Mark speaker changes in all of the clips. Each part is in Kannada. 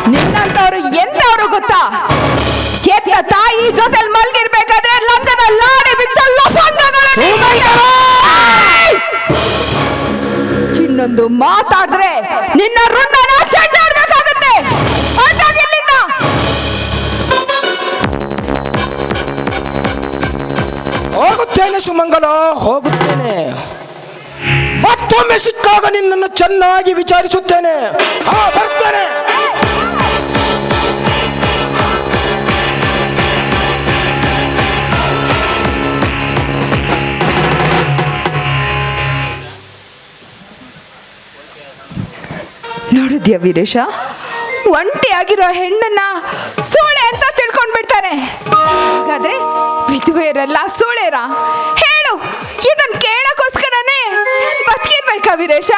Speaker 1: ನಿನ್ನಂತವ್ರು ಎಂತವ್ರು ಗೊತ್ತಾ ಕೆಟ್ಟ ತಾಯಿ ಜೊತೆಲ್ ಮಲ್ಗಿರ್ಬೇಕಾದ್ರೆ ಲಂಗದ ಲಾಡಿ ಬಿಚ್ಚಲ್ಲೋ ಸಂಘಗಳು ಇನ್ನೊಂದು ಮಾತಾಡಿದ್ರೆ ನಿನ್ನ ರುಂಡನ ಚೆಂಡಾಡ್ಬೇಕಾಗತ್ತೆ ಹೊರ್ಟೋಗಿಲ್ಲಿಂದ.
Speaker 2: ಹೋಗುತ್ತೇನೆ ಸುಮಂಗಲ ಹೋಗುತ್ತೇನೆ ಮತ್ತೊಮ್ಮೆ ಸಿಕ್ಕಾಗ ನಿನ್ನನ್ನು ಚೆನ್ನಾಗಿ ವಿಚಾರಿಸುತ್ತೇನೆ ಹಾ ಬರ್ತೇನೆ
Speaker 1: ನೋಡಿದ್ಯಾ ವೀರೇಶ ಒಂಟಿಯಾಗಿರೋ ಹೆಣ್ಣನ್ನ ಸೂಳೆ ಅಂತ ತಿಳ್ಕೊಂಡ್ ಬಿಡ್ತಾರೆ ಹಾಗಾದ್ರೆ ವಿಧವೆಯರೆಲ್ಲ ಸೂಳೆರ ಹೇಳು ಇದನ್ ಕೇಳಕ್ಕೋಸ್ಕರನೇ ನಾನ್ ಬದುಕಿರ್ಬೇಕಾ ವೀರೇಶ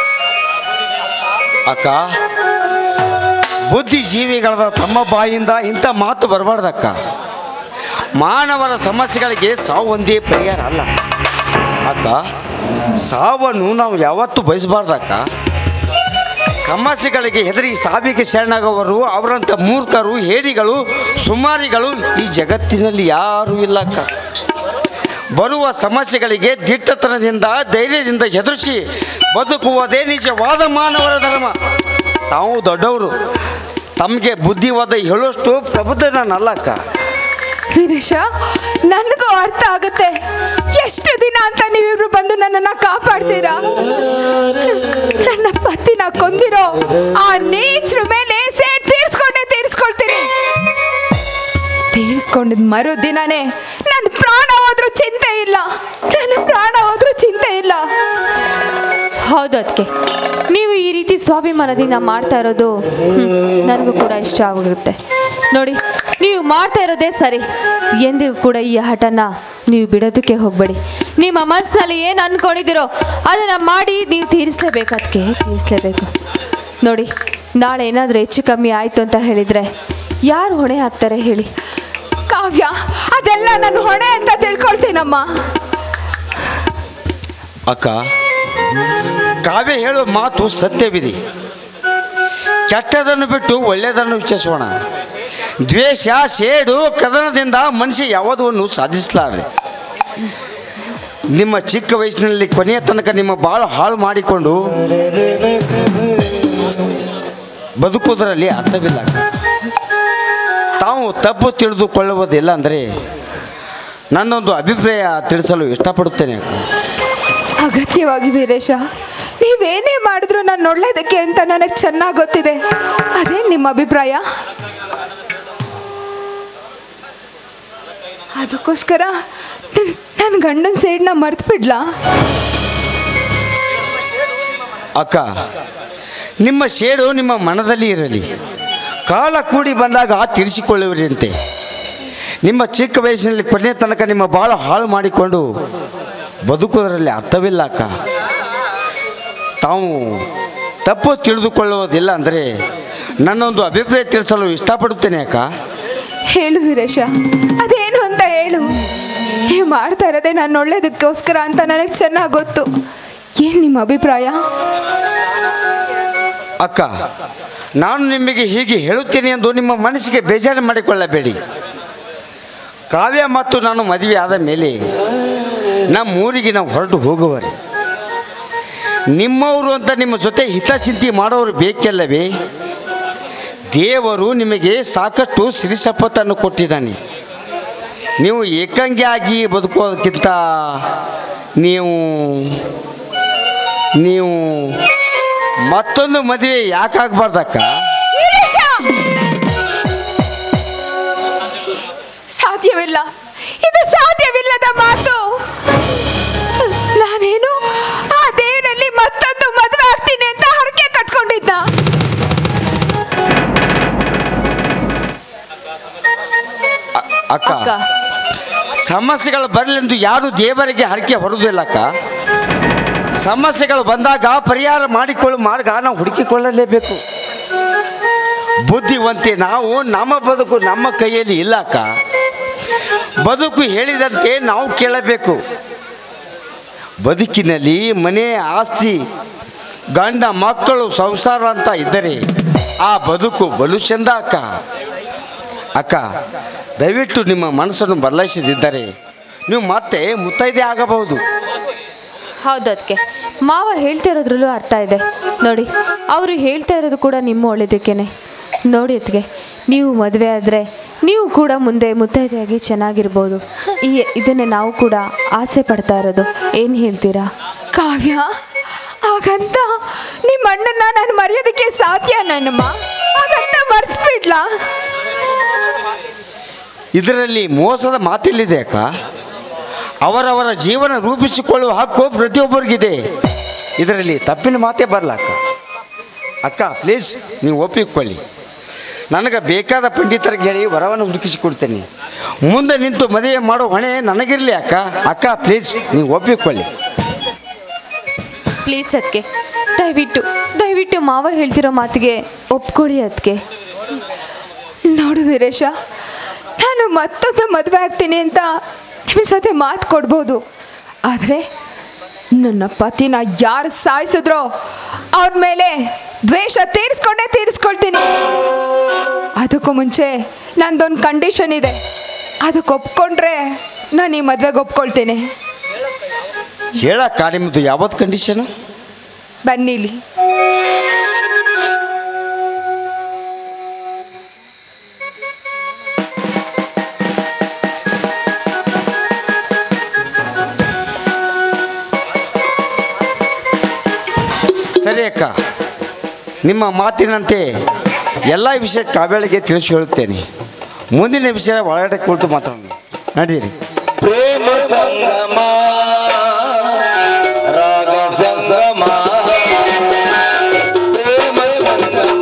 Speaker 3: ಅಕ್ಕ ಬುದ್ಧಿಜೀವಿಗಳಾದ ತಮ್ಮ ಬಾಯಿಂದ ಇಂಥ ಮಾತು ಬರಬಾರ್ದಕ್ಕ ಮಾನವರ ಸಮಸ್ಯೆಗಳಿಗೆ ಸಾವು ಒಂದೇ ಪರಿಹಾರ ಅಲ್ಲ ಅಕ್ಕ ಸಾವನ್ನು ನಾವು ಯಾವತ್ತೂ ಬಯಸಬಾರ್ದಕ್ಕ ಸಮಸ್ಯೆಗಳಿಗೆ ಹೆದರಿ ಸಾವಿಗೆ ಶರಣಾಗವರು ಅವರಂಥ ಮೂರ್ಖರು ಹೇಡಿಗಳು ಸುಮಾರಿಗಳು ಈ ಜಗತ್ತಿನಲ್ಲಿ ಯಾರೂ ಇಲ್ಲ ಅಕ್ಕ ಬರುವ ಸಮಸ್ಯೆಗಳಿಗೆ ದಿಟ್ಟತನದಿಂದ ಧೈರ್ಯದಿಂದ ಎದುರಿಸಿ ಬದುಕುವುದೇ ನಿಜವಾದ ಮಾನವರ ಧರ್ಮ ತಾವು ದೊಡ್ಡವರು ತಮಗೆ ಬುದ್ಧಿವಾದ ಹೇಳುವಷ್ಟು ಪ್ರಬುದ್ಧ ನಾನಲ್ಲಕ್ಕ
Speaker 1: ವೀರೇಶ ನನಗೂ ಅರ್ಥ ಆಗುತ್ತೆ ಎಷ್ಟು ದಿನ ಅಂತ ನೀವಿಬ್ರು ಬಂದು ನನ್ನನ್ನ ಕಾಪಾಡ್ತೀರಾ ನನ್ನ ಪತಿನ ಕೊಂದಿರೋ ಆ ನೀಚ್ರ ಮೇಲೆ ಸೇಡ್ ತೀರ್ಸ್ಕೊಂಡೇ ತೀರ್ಸ್ಕೊಳ್ತೀನಿ ತೀರ್ಸ್ಕೊಂಡಿದ್ ಮರು ದಿನನೇ ನನ್ನ ಪ್ರಾಣ ಹೋದ್ರೂ ಚಿಂತೆ ಇಲ್ಲ ನನ್ನ ಪ್ರಾಣ ಹೋದ್ರೂ ಚಿಂತೆ ಇಲ್ಲ
Speaker 4: ಹೌದು ಅದಕ್ಕೆ ನೀವು ಈ ರೀತಿ ಸ್ವಾಭಿಮಾನದಿಂದ ಮಾಡ್ತಾ ಇರೋದು ಹ್ಮ್, ನನಗೂ ಕೂಡ ಇಷ್ಟ ಆಗುತ್ತೆ ನೋಡಿ ನೀವು ಮಾಡ್ತಾ ಇರೋದೇ ಸರಿ ಎಂದಿಗೂ ಕೂಡ ಈ ಹಠನ ನೀವು ಬಿಡೋದಕ್ಕೆ ಹೋಗಬೇಡಿ ನಿಮ್ಮ ಮನಸ್ಸಿನಲ್ಲಿ ಏನು ಅನ್ಕೊಂಡಿದ್ದೀರೋ ಅದನ್ನು ಮಾಡಿ ನೀವು ತೀರಿಸಲೇಬೇಕು ಅದಕ್ಕೆ ತೀರಿಸಲೇಬೇಕು ನೋಡಿ ನಾಳೆ ಏನಾದರೂ ಹೆಚ್ಚು ಕಮ್ಮಿ ಆಯಿತು ಅಂತ ಹೇಳಿದರೆ ಯಾರು ಹೊಣೆ ಹಾಕ್ತಾರೆ ಹೇಳಿ
Speaker 1: ಕಾವ್ಯ ಅದೆಲ್ಲ ನನ್ನ ಹೊಣೆ ಅಂತ ತಿಳ್ಕೊಳ್ತೀನಮ್ಮ
Speaker 3: ಅಕ್ಕ ಕಾವ್ಯ ಹೇಳುವ ಮಾತು ಸತ್ಯವಿದೆ ಕೆಟ್ಟದನ್ನು ಬಿಟ್ಟು ಒಳ್ಳೆಯದನ್ನು ವಿಚಾರಿಸೋಣ ದ್ವೇಷ ಸೇಡು ಕದನದಿಂದ ಮನುಷ್ಯ ಯಾವುದನ್ನು ಸಾಧಿಸಲಾರೆ ನಿಮ್ಮ ಚಿಕ್ಕ ವಯಸ್ಸಿನಲ್ಲಿ ಕೊನೆಯ ತನಕ ನಿಮ್ಮ ಬಾಳು ಹಾಳು ಮಾಡಿಕೊಂಡು ಬದುಕುವುದರಲ್ಲಿ ಅರ್ಥವಿಲ್ಲ ತಾವು ತಪ್ಪು ತಿಳಿದುಕೊಳ್ಳುವುದಿಲ್ಲ ಅಂದರೆ ನನ್ನೊಂದು ಅಭಿಪ್ರಾಯ ತಿಳಿಸಲು ಇಷ್ಟಪಡುತ್ತೇನೆ ಅಕ್ಕ
Speaker 1: ಅಗತ್ಯವಾಗಿ ವೀರೇಶ ನೀವೇನೇ ಮಾಡಿದ್ರು ನಾನು ಒಳ್ಳೇದಕ್ಕೆ ಅಂತ ನನಗೆ ಚೆನ್ನಾಗಿ ಗೊತ್ತಿದೆ ಅದೇ ನಿಮ್ಮ ಅಭಿಪ್ರಾಯ ಅದಕ್ಕೋಸ್ಕರ ನನ್ನ ಗಂಡನ ಸೈಡ್ನ ಮರ್ತು ಬಿಡ್ಲಾ
Speaker 3: ಅಕ್ಕ ನಿಮ್ಮ ಶೇಡು ನಿಮ್ಮ ಮನದಲ್ಲಿ ಇರಲಿ ಕಾಲ ಕೂಡಿ ಬಂದಾಗ ತೀರಿಸಿಕೊಳ್ಳುವರಂತೆ ನಿಮ್ಮ ಚಿಕ್ಕ ವಯಸ್ಸಿನಲ್ಲಿ ಕೊನೆಯ ತನಕ ನಿಮ್ಮ ಬಾಳು ಹಾಳು ಮಾಡಿಕೊಂಡು ಬದುಕುವುದರಲ್ಲಿ ಅರ್ಥವಿಲ್ಲ ಅಕ್ಕ ತಾವು ತಪ್ಪು ತಿಳಿದುಕೊಳ್ಳುವುದಿಲ್ಲ ಅಂದರೆ ನನ್ನೊಂದು ಅಭಿಪ್ರಾಯ ತಿಳಿಸಲು ಇಷ್ಟಪಡುತ್ತೇನೆ ಅಕ್ಕ
Speaker 1: ಹೇಳು ವೀರೇಶ ಅದೇನು ಅಂತ ಹೇಳು ನೀವು ಮಾಡ್ತಾ ಇರೋದೇ ನಾನು ಒಳ್ಳೇದಕ್ಕೋಸ್ಕರ ಅಂತ ನನಗೆ ಚೆನ್ನಾಗಿ ಗೊತ್ತು ಏನು ನಿಮ್ಮ ಅಭಿಪ್ರಾಯ
Speaker 3: ಅಕ್ಕ ನಾನು ನಿಮಗೆ ಹೀಗೆ ಹೇಳುತ್ತೇನೆ ಎಂದು ನಿಮ್ಮ ಮನಸ್ಸಿಗೆ ಬೇಜಾರು ಮಾಡಿಕೊಳ್ಳಬೇಡಿ ಕಾವ್ಯ ಮತ್ತು ನಾನು ಮದುವೆ ಆದ ಮೇಲೆ ನಮ್ಮ ಊರಿಗೆ ನಾವು ಹೊರಟು ಹೋಗುವರೆ ನಿಮ್ಮವರು ಅಂತ ನಿಮ್ಮ ಜೊತೆ ಹಿತಚಿಂತೆ ಮಾಡೋರು ಬೇಕಲ್ಲವೇ ದೇವರು ನಿಮಗೆ ಸಾಕಷ್ಟು ಸಿರಿ ಸಂಪತ್ತನ್ನು ಕೊಟ್ಟಿದ್ದಾನೆ ನೀವು ಏಕಾಂಗಿಯಾಗಿ ಬದುಕೋದಕ್ಕಿಂತ ನೀವು ನೀವು ಮತ್ತೊಂದು ಮದುವೆ ಯಾಕಾಗಬಾರ್ದಕ್ಕ
Speaker 1: ವೀರೇಶ! ಸಾಧ್ಯವಿಲ್ಲ ಇದು ಸಾಧ್ಯವಿಲ್ಲದ ಮಾತು ನಾನೇನು ಆ ದೇವರಲ್ಲಿ ಮತ್ತೊಂದು ಮದುವೆ ಆಗ್ತೀನಿ ಅಂತ ಹರಕೆ ಕಟ್ಕೊಂಡಿದ್ದ
Speaker 3: ಅಕ್ಕ
Speaker 4: ಅಕ್ಕ
Speaker 3: ಸಮಸ್ಯೆಗಳು ಬರಲೆಂದು ಯಾರು ದೇವರಿಗೆ ಹರಕೆ ಹೊರದಿಲ್ಲ ಅಕ್ಕ ಸಮಸ್ಯೆಗಳು ಬಂದಾಗ ಪರಿಹಾರ ಮಾಡಿಕೊಳ್ಳುವ ಮಾರ್ಗ ನಾವು ಹುಡುಕಿಕೊಳ್ಳಲೇಬೇಕು ಬುದ್ಧಿವಂತೆ ನಾವು ನಮ್ಮ ಬದುಕು ನಮ್ಮ ಕೈಯಲ್ಲಿ ಇಲ್ಲ ಅಕ್ಕ ಬದುಕು ಹೇಳಿದಂತೆ ನಾವು ಕೇಳಬೇಕು ಬದುಕಿನಲ್ಲಿ ಮನೆ ಆಸ್ತಿ ಗಂಡ ಮಕ್ಕಳು ಸಂಸಾರ ಅಂತ ಇದ್ದರೆ ಆ ಬದುಕು ಬಲು ಚಂದ ಅಕ್ಕ ಅಕ್ಕ ದಯವಿಟ್ಟು ನಿಮ್ಮ ಮನಸ್ಸನ್ನು ಬದಲಾಯಿಸದಿದ್ದರೆ ನೀವು ಮತ್ತೆ ಮುತ್ತೈದೆ ಆಗಬಹುದು
Speaker 4: ಹೌದು ಅದಕ್ಕೆ ಮಾವ ಹೇಳ್ತಾ ಇರೋದ್ರಲ್ಲೂ ಅರ್ಥ ಇದೆ ನೋಡಿ ಅವರು ಹೇಳ್ತಾ ಇರೋದು ಕೂಡ ನಿಮ್ಮ ಒಳ್ಳೇದಕ್ಕೇನೆ ನೋಡಿ ಅದಕ್ಕೆ ನೀವು ಮದುವೆ ಆದರೆ ನೀವು ಕೂಡ ಮುಂದೆ ಮುತ್ತೈದೆಯಾಗಿ ಚೆನ್ನಾಗಿರ್ಬೋದು ಈ ಇದನ್ನೇ ನಾವು ಕೂಡ ಆಸೆ ಪಡ್ತಾ ಇರೋದು ಏನು ಹೇಳ್ತೀರಾ
Speaker 1: ಕಾವ್ಯ ಹಾಗಂತ ನಿಮ್ಮ ಅಣ್ಣನ ನಾನು ಮರೆಯೋದಕ್ಕೆ ಸಾಧ್ಯ ನನ್ನಮ್ಮ ಹಾಗಂತ ಮರ್ತ್ಬಿಡ್ಲಾ
Speaker 3: ಇದರಲ್ಲಿ ಮೋಸದ ಮಾತಿಲ್ಲಿದೆ ಅಕ್ಕ ಅವರವರ ಜೀವನ ರೂಪಿಸಿಕೊಳ್ಳುವ ಹಕ್ಕು ಪ್ರತಿಯೊಬ್ಬರಿಗಿದೆ ಇದರಲ್ಲಿ ತಪ್ಪಿನ ಮಾತೇ ಬರಲ್ಲ ಅಕ್ಕ ಅಕ್ಕ ಪ್ಲೀಸ್ ನೀವು ಒಪ್ಪಿಕೊಳ್ಳಿ ನನಗೆ ಬೇಕಾದ ಪಂಡಿತರಿಗೆ ಹೇಳಿ ವರವನ್ನು ಹುಡುಕಿಸಿಕೊಡ್ತೇನೆ ಮುಂದೆ ನಿಂತು ಮದುವೆ ಮಾಡೋ ಹೊಣೆ ನನಗಿರಲಿ ಅಕ್ಕ ಅಕ್ಕ ಪ್ಲೀಸ್ ನೀವು ಒಪ್ಪಿಕೊಳ್ಳಿ
Speaker 4: ಪ್ಲೀಸ್ ಅದಕ್ಕೆ ದಯವಿಟ್ಟು ದಯವಿಟ್ಟು ಮಾವ ಹೇಳ್ತಿರೋ ಮಾತಿಗೆ ಒಪ್ಕೊಳ್ಳಿ ಅದಕ್ಕೆ
Speaker 1: ನೋಡು ವೀರೇಶ ನಾನು ಮತ್ತೊಂದು ಮದುವೆ ಆಗ್ತೀನಿ ಅಂತ ನಿಮ್ಮ ಜೊತೆ ಮಾತು ಕೊಡ್ಬೋದು ಆದರೆ ನನ್ನ ಪತಿನ ಯಾರು ಸಾಯಿಸಿದ್ರೋ ಅವ್ರ ಮೇಲೆ ದ್ವೇಷ ತೀರಿಸ್ಕೊಂಡೇ ತೀರಿಸ್ಕೊಳ್ತೀನಿ ಅದಕ್ಕೂ ಮುಂಚೆ ನಂದೊಂದು ಕಂಡೀಷನ್ ಇದೆ ಅದಕ್ಕೆ ಒಪ್ಕೊಂಡ್ರೆ ನಾನು ಈ ಮದುವೆಗೆ ಒಪ್ಕೊಳ್ತೀನಿ
Speaker 3: ಹೇಳಕ್ಕ ನಿಮ್ಮದು ಯಾವತ್ತು ಕಂಡೀಷನು
Speaker 1: ಬನ್ನಿಲಿ
Speaker 3: ಸರಿ ಅಕ್ಕ ನಿಮ್ಮ ಮಾತಿನಂತೆ ಎಲ್ಲ ವಿಷಯ ಕಾವೇಳಿಗೆ ತಿಳಿಸಿ ಹೇಳುತ್ತೇನೆ ಮುಂದಿನ ವಿಷಯ ಒಳಗಡೆ ಕುಳಿತು ಮಾತಾಡೋಣ ನಡೀರಿ
Speaker 2: ಪ್ರೇಮ ಸಂಗಮ ರಾಗ ಸಂಗಮ ಪ್ರೇಮ ಸಂಗಮ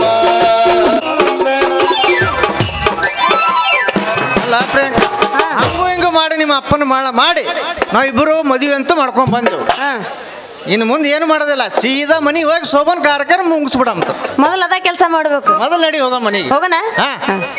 Speaker 5: ಅಲ್ಲ ಪ್ರಿಯಾಂಕ ಹಂಗೂ ಹಿಂಗೂ ಮಾಡಿ ನಿಮ್ಮ ಅಪ್ಪನ ಮಾಡ ಮಾಡಿ ನಾವಿಬ್ಬರು ಮದುವೆ ಅಂತ ಮಾಡ್ಕೊಂಡ್ ಬಂದೆವು ಇನ್ನು ಮುಂದೆ ಏನು ಮಾಡೋದಿಲ್ಲ ಸೀದಾ ಮನೆಗೆ ಹೋಗಿ ಶೋಭನ್ ಕಾರ್ಯಕ್ರಮ ಮುಗಿಸ್ಬಿಡಂತ
Speaker 6: ಮೊದಲು ಅದ ಕೆಲಸ ಮಾಡ್ಬೇಕು
Speaker 5: ಮೊದಲು ನಡಿ ಹೋಗ ಮನೆಗೆ
Speaker 6: ಹೋಗೋಣ
Speaker 5: ಹಾ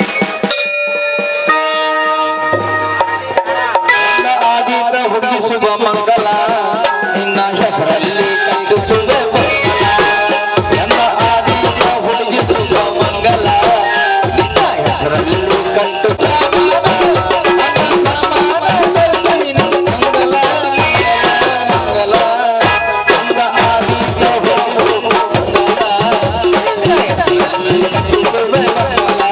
Speaker 2: ಆದಿತ ಹುಡುಗಿ ಶುಭ ಮಂಗಲ ನಿನ್ನ ಹೆಸರಲ್ಲಿ ಕಂಡು ಶುಭ ಮಂಗಲ. ನನ್ನ ಆದಿತ ಹುಡುಗಿ ಶುಭ ಮಂಗಲ ನಿನ್ನ ಹೆಸರಲ್ಲಿ ಕಂಡು ಶುಭ ಮಂಗಲ. ನನ್ನ ಸಮಾನ ನಿನ್ನ ಮಂಗಲ, ಮಂಗಲ. ನನ್ನ ಆದಿತ ಹುಡುಗಿ ಶುಭ ಮಂಗಲ ನಿನ್ನ ಹೆಸರಲ್ಲಿ ಕಂಡು ಶುಭ ಮಂಗಲ.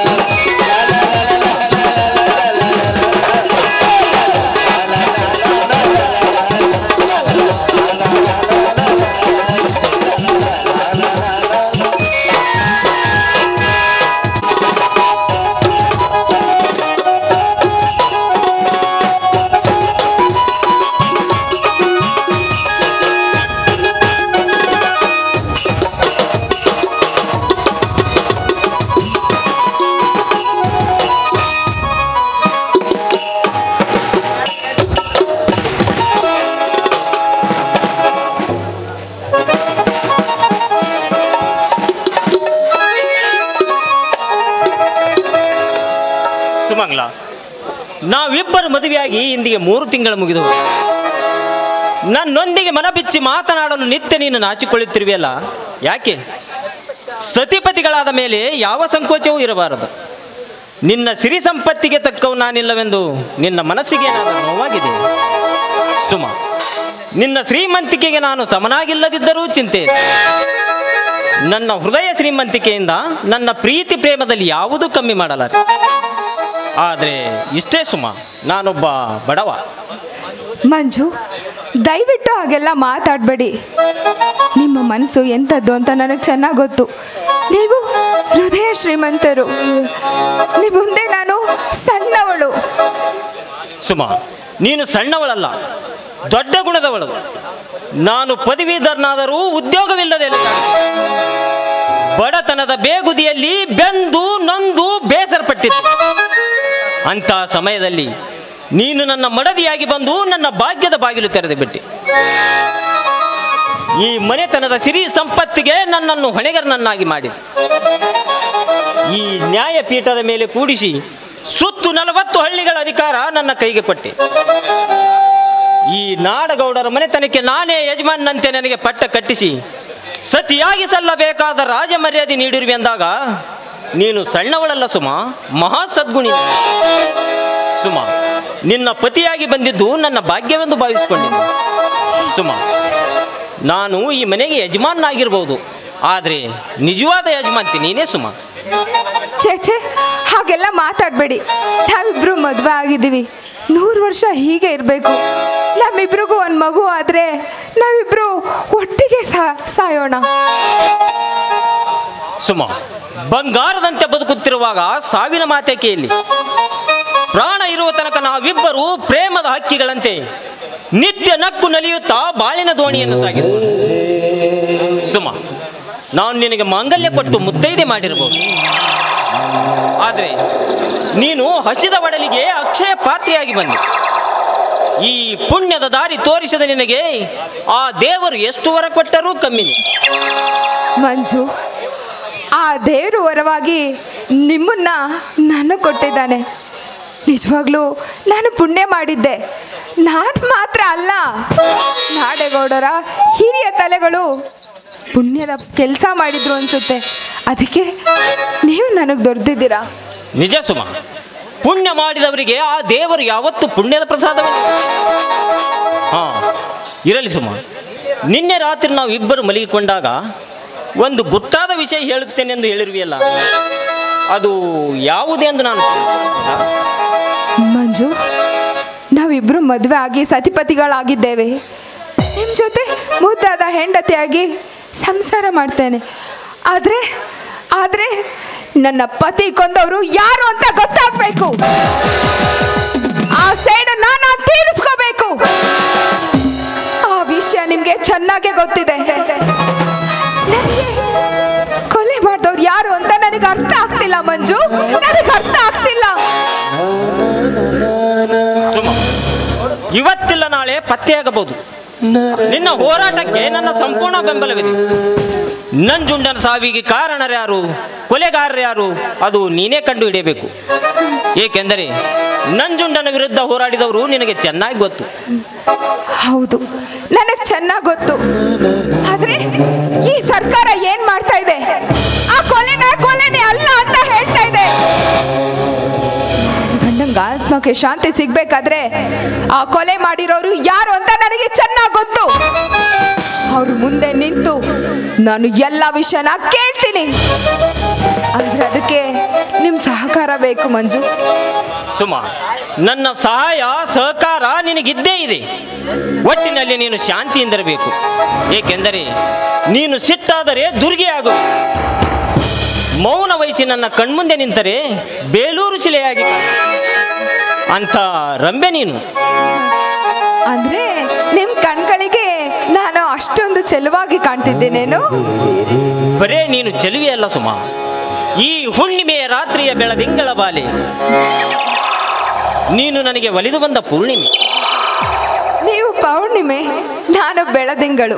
Speaker 7: ಸುಮಂಗ್ಲ ನಾವಿಬ್ಬರು ಮದುವೆಯಾಗಿ ಇಂದಿಗೆ ಮೂರು ತಿಂಗಳು ಮುಗಿದವು ನನ್ನೊಂದಿಗೆ ಮನಬಿಚ್ಚಿ ಮಾತನಾಡಲು ನಿತ್ಯ ನೀನು ನಾಚಿಕೊಳ್ಳುತ್ತಿರುವೆಯಲ್ಲ ಯಾಕೆ ಸತಿಪತಿಗಳಾದ ಮೇಲೆ ಯಾವ ಸಂಕೋಚವೂ ಇರಬಾರದು ನಿನ್ನ ಸಿರಿ ಸಂಪತ್ತಿಗೆ ತಕ್ಕವು ನಾನಿಲ್ಲವೆಂದು ನಿನ್ನ ಮನಸ್ಸಿಗೆ ಏನಾದರೂ ನೋವಾಗಿದೆ ಸುಮ ನಿನ್ನ ಶ್ರೀಮಂತಿಕೆಗೆ ನಾನು ಸಮನಾಗಿಲ್ಲದಿದ್ದರೂ ಚಿಂತೆ ಇಲ್ಲ. ನನ್ನ ಹೃದಯ ಶ್ರೀಮಂತಿಕೆಯಿಂದ ನನ್ನ ಪ್ರೀತಿ ಪ್ರೇಮದಲ್ಲಿ ಯಾವುದೂ ಕಮ್ಮಿ ಮಾಡಲಾರೆ ಆದರೆ ಇಷ್ಟೇ ಸುಮ ನಾನೊಬ್ಬ ಬಡವ
Speaker 1: ಮಂಜು ದಯವಿಟ್ಟು ಹಾಗೆಲ್ಲ ಮಾತಾಡಬೇಡಿ ನಿಮ್ಮ ಮನಸ್ಸು ಎಂಥದ್ದು ಅಂತ ನನಗೆ ಚೆನ್ನಾಗಿ ಗೊತ್ತು ನೀವು ಹೃದಯ ಶ್ರೀಮಂತರು ನಿಮ್ಮ ಮುಂದೆ ನಾನು ಸಣ್ಣವಳು
Speaker 7: ಸುಮ ನೀನು ಸಣ್ಣವಳಲ್ಲ ದೊಡ್ಡ ಗುಣದವಳು ನಾನು ಪದವೀಧರನಾದರೂ ಉದ್ಯೋಗವಿಲ್ಲದೆ ಅಲೆದಾಡುವೆ. ಬಡತನದ ಬೇಗುದಿಯಲ್ಲಿ ಬೆಂದು ನೊಂದು ಬೇಸರಪಟ್ಟಿದ್ದೆ ಅಂಥ ಸಮಯದಲ್ಲಿ ನೀನು ನನ್ನ ಮಡದಿಯಾಗಿ ಬಂದು ನನ್ನ ಭಾಗ್ಯದ ಬಾಗಿಲು ತೆರೆದು ಬಿಟ್ಟೆ ಈ ಮನೆತನದ ಸಿರಿ ಸಂಪತ್ತಿಗೆ ನನ್ನನ್ನು ಹೊಣೆಗರನನ್ನಾಗಿ ಮಾಡಿದೆ ಈ ನ್ಯಾಯಪೀಠದ ಮೇಲೆ ಕೂಡಿಸಿ ಸುತ್ತು ನಲವತ್ತು ಹಳ್ಳಿಗಳ ಅಧಿಕಾರ ನನ್ನ ಕೈಗೆ ಕೊಟ್ಟೆ ಈ ನಾಡಗೌಡರ ಮನೆತನಕ್ಕೆ ನಾನೇ ಯಜಮಾನಂತೆ ನನಗೆ ಪಟ್ಟ ಕಟ್ಟಿಸಿ ಸತಿಯಾಗಿ ಸಲ್ಲಬೇಕಾದ ರಾಜ ಮರ್ಯಾದೆ ನೀಡಿರುವೆ ಎಂದಾಗ ನೀನು ಸಣ್ಣವಳಲ್ಲ ಸುಮ ಮಹಾ ಸದ್ಗುಣಿ ಸುಮ ನಿನ್ನ ಪತಿಯಾಗಿ ಬಂದಿದ್ದು ನನ್ನ ಭಾಗ್ಯವೆಂದು ಭಾವಿಸಿಕೊಂಡಿದ್ದೆ ಸುಮ ನಾನು ಈ ಮನೆಗೆ ಯಜಮಾನನಾಗಿರ್ಬೋದು ಆದರೆ ನಿಜವಾದ ಯಜಮಾಂತಿ ನೀನೇ ಸುಮ
Speaker 1: ಛೇ ಛೇ ಹಾಗೆಲ್ಲ ಮಾತಾಡಬೇಡಿ ನಾವಿಬ್ರು ಮದುವೆ ಆಗಿದ್ದೀವಿ ನೂರು ವರ್ಷ ಹೀಗೆ ಇರಬೇಕು ನಮ್ಮಿಬ್ರಿಗೂ ಒಂದು ಮಗು ಆದರೆ ನಾವಿಬ್ರು ಒಟ್ಟಿಗೆ ಸಾ ಸಾಯೋಣ
Speaker 7: ಸುಮ ಬಂಗಾರದಂತೆ ಬದುಕುತ್ತಿರುವಾಗ ಸಾವಿನ ಮಾತೇಕೆ ಇಲ್ಲಿ ಪ್ರಾಣ ಇರುವ ತನಕ ನಾವಿಬ್ಬರು ಪ್ರೇಮದ ಹಕ್ಕಿಗಳಂತೆ ನಿತ್ಯ ನಕ್ಕು ನಲಿಯುತ್ತಾ ಬಾಳಿನ ದೋಣಿಯನ್ನು ಸಾಗಿಸೋಣ ಸುಮ ನಾನು ನಿನಗೆ ಮಾಂಗಲ್ಯ ಕೊಟ್ಟು ಮುತ್ತೈದೆ ಮಾಡಿರಬಹುದು ಆದರೆ ನೀನು ಹಸಿದ ಒಡಲಿಗೆ ಅಕ್ಷಯ ಪಾತ್ರೆಯಾಗಿ ಬಂದೆ ಈ ಪುಣ್ಯದ ದಾರಿ ತೋರಿಸಿದ ನಿನಗೆ ಆ ದೇವರು ಎಷ್ಟು ವರ ಕೊಟ್ಟರೂ ಕಮ್ಮಿನೇ
Speaker 1: ಮಂಜು ಆ ದೇವರು ವರವಾಗಿ ನಿಮ್ಮನ್ನ ನಾನು ಕೊಟ್ಟಿದ್ದಾನೆ ನಿಜವಾಗ್ಲೂ ನಾನು ಪುಣ್ಯ ಮಾಡಿದ್ದೆ ನಾನು ಮಾತ್ರ ಅಲ್ಲ ನಾಡೇಗೌಡರ ಹಿರಿಯ ತಲೆಗಳು ಪುಣ್ಯದ ಕೆಲಸ ಮಾಡಿದ್ರು ಅನ್ಸುತ್ತೆ ಅದಕ್ಕೆ ನೀವು ನನಗೆ ದೊರೆದಿದ್ದೀರಾ
Speaker 7: ನಿಜ ಸುಮ ಪುಣ್ಯ ಮಾಡಿದವರಿಗೆ ಆ ದೇವರು ಯಾವತ್ತು ಪುಣ್ಯದ ಪ್ರಸಾದವನ್ನು ಹಾ ಇರಲಿ ಸುಮ ನಿನ್ನೆ ರಾತ್ರಿ ನಾವು ಇಬ್ಬರು ಮಲಗಿಕೊಂಡಾಗ ಒಂದು ಗುಟ್ಟಾದ ವಿಷಯ ಹೇಳುತ್ತೇನೆಂದು ಹೇಳಿರುವೆಯಲ್ಲ ಅದು ಯಾವುದೆಂದು ನಾನು ತಿಳ್ಕೊಳ್ಳಬಹುದಾ?
Speaker 1: ಮಂಜು ನಾವಿಬ್ರು ಮದುವೆ ಆಗಿ ಸತಿಪತಿಗಳಾಗಿದ್ದೇವೆ ನಿಮ್ಮ ಜೊತೆ ಮುದ್ದಾದ ಹೆಂಡತಿಯಾಗಿ ಸಂಸಾರ ಮಾಡ್ತೇನೆ ಆದರೆ ಆದರೆ ನನ್ನ ಪತಿ ಕೊಂದವರು ಯಾರು ಅಂತ ಗೊತ್ತಾಗ್ಬೇಕು ಆ ಸೇಡು ನಾನು ತೀರಿಸ್ಕೋಬೇಕು ಆ ವಿಷಯ ನಿಮ್ಗೆ ಚೆನ್ನಾಗೇ ಗೊತ್ತಿದೆ ನನಗೆ ಕೊಲೆ ಮಾಡಿದವ್ರು ಯಾರು ಅಂತ ನನಗೆ ಅರ್ಥ ಆಗ್ತಿಲ್ಲ ಮಂಜು ನನಗೆ ಅರ್ಥ ಆಗ್ತಿಲ್ಲ
Speaker 7: ಸುಮ ಇವತ್ತಿಲ್ಲ ನಾಳೆ ಪತ್ತೆಯಾಗಬಹುದು ನಿನ್ನ ಹೋರಾಟಕ್ಕೆ ನನ್ನ ಸಂಪೂರ್ಣ ಬೆಂಬಲವಿದೆ ನಂಜುಂಡನ ಸಾವಿಗೆ ಕಾರಣರ್ಯಾರು ಕೊಲೆಗಾರರ್ಯಾರು ಅದು ನೀನೇ ಕಂಡು ಹಿಡಿಯಬೇಕು ಏಕೆಂದರೆ ನಂಜುಂಡನ ವಿರುದ್ಧ ಹೋರಾಡಿದವರು ನಿನಗೆ ಚೆನ್ನಾಗಿ ಗೊತ್ತು
Speaker 1: ಹೌದು ನನಗೆ ಚೆನ್ನಾಗಿ ಗೊತ್ತು ಆದ್ರೆ ಈ ಸರ್ಕಾರ ಏನ್ ಮಾಡ್ತಾ ಇದೆ ಆ ಕೊಲೆನ ಕೊಲೆನೇ ಅಲ್ಲ ಅಂತ ಹೇಳ್ತಾ ಇದೆ ಗಂಡಂಗ ಆತ್ಮಕ್ಕೆ ಶಾಂತಿ ಸಿಗ್ಬೇಕಾದ್ರೆ ಆ ಕೊಲೆ ಮಾಡಿರೋರು ಯಾರು ಅಂತ ನನಗೆ ಚೆನ್ನಾಗಿ ಗೊತ್ತು ಅವ್ರ ಮುಂದೆ ನಿಂತು ನಾನು ಎಲ್ಲ ವಿಷಯನ ಕೇಳ್ತೀನಿ ಆದ್ರೆ ಅದಕ್ಕೆ ನಿಮ್ ಸಹಕಾರ ಬೇಕು ಮಂಜು
Speaker 7: ಸುಮ ನನ್ನ ಸಹಾಯ ಸಹಕಾರ ನಿನಗಿದ್ದೇ ಇದೆ ಒಟ್ಟಿನಲ್ಲಿ ನೀನು ಶಾಂತಿಯಿಂದಿರಬೇಕು ಏಕೆಂದರೆ ನೀನು ಸಿಟ್ಟಾದರೆ ದುರ್ಗೆಯಾಗುವೆ ಮೌನ ವಹಿಸಿ ನನ್ನ ಕಣ್ಮುಂದೆ ನಿಂತರೆ ಬೇಲೂರು ಶಿಲೆಯಾಗಿ ಕಾಣುವೆ. ಅಂಥ ರಂಬೆ ನೀನು
Speaker 1: ಅಂದ್ರೆ ನಿಮ್ ಕಣ್ಗಳಿಗೆ ನಾನು ಅಷ್ಟೊಂದು ಚೆಲುವಾಗಿ ಕಾಣ್ತಿದ್ದೇನೇನು
Speaker 7: ಬರೇ ನೀನು ಚೆಲುವೆಯಲ್ಲ ಸುಮ ಈ ಹುಣ್ಣಿಮೆಯ ರಾತ್ರಿಯ ಬೆಳದಿಂಗಳ ಬಾಲೆ ನೀನು ನನಗೆ ಒಲಿದು ಬಂದ ಪೂರ್ಣಿಮೆ
Speaker 1: ನೀವು ಪೌರ್ಣಿಮೆ ನಾನು ಬೆಳದಿಂಗಳು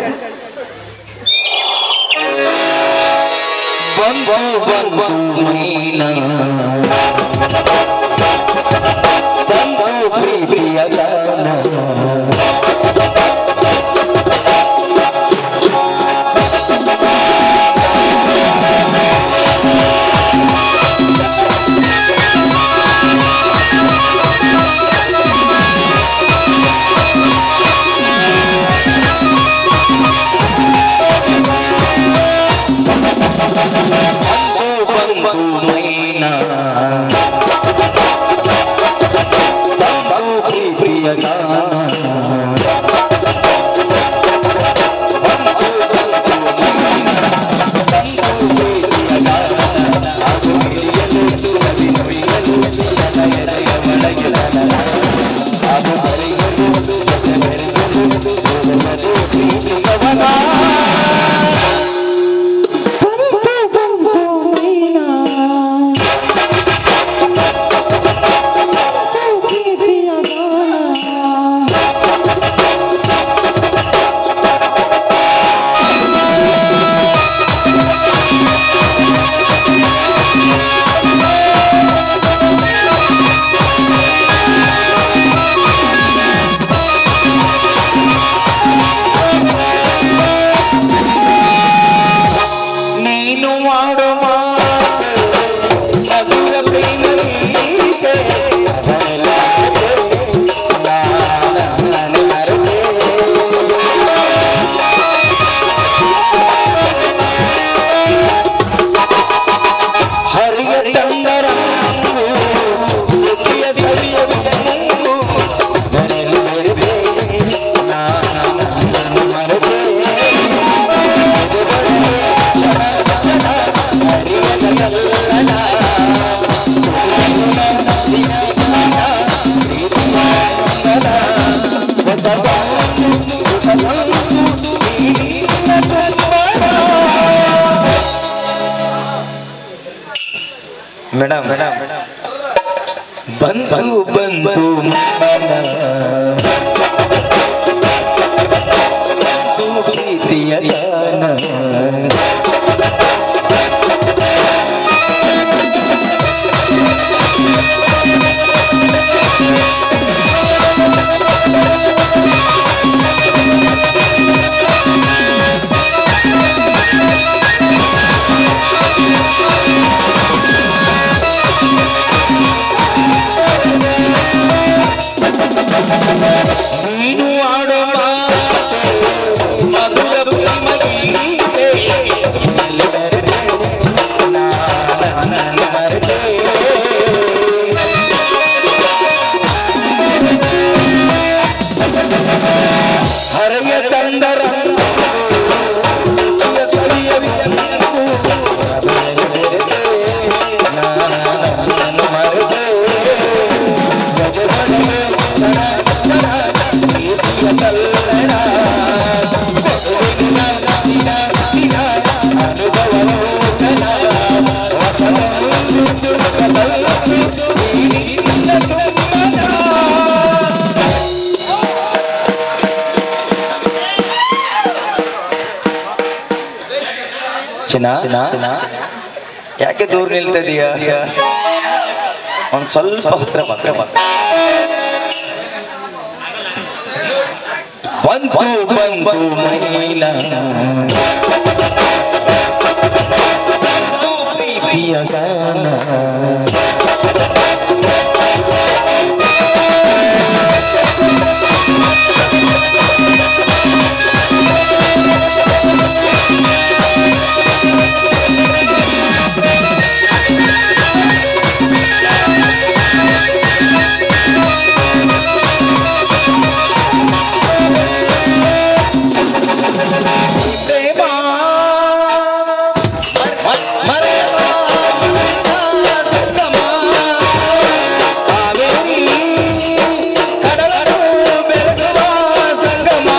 Speaker 2: ಬಂದು ಬಂದು ಮೈನ ತಂದು ಪ್ರಿಯ ಗಾನ ಬಂದು ಬಂದು ಮೈನ ತಂದು ಪ್ರಿಯ ಗಾನ ತಂದರ ಸವಿಯ ಮುಂಗು ನನಗೆ ಬೆರೆದೆ ನಾನು ಮರೆತೆ ಮೇಡಮ್ ಮೇಡಮ್ ಬಂದು ಬಂದು ಪ್ರೀತಿಯ ಗಾನ ನೀನು ಆಡೋ ಮಾತು ಮಧುರ ಪ್ರೇಮಗೀತೆ. ಎಲ್ಲಿ ಬರೆದೆ? ನಾನು ಮರೆತೆ. ಹರೆಯ ತಂದರ ಸವಿಯ ಮುಂಗು. ಬೆರೆದೆ. ನಾನು ಮರೆತೆ. ಚಿನ್ನ ಯಾಕೆ ದೂರ ನಿಲ್ತದೀಯ ಒಂದ್ ಸ್ವಲ್ಪ ಹತ್ರ ಮಾತ್ರ ಮಾತ್ರ ಬಂತು ಬಂತು ಮೈನ ಪ್ರೀತಿಯ ಗಾನ ಪ್ರೇಮ ಮರೆಯದ ಸಂಗಮ ಕಾವೇರಿ ಕಡಲರು ಬೆಳಗುವ ಸಂಗಮ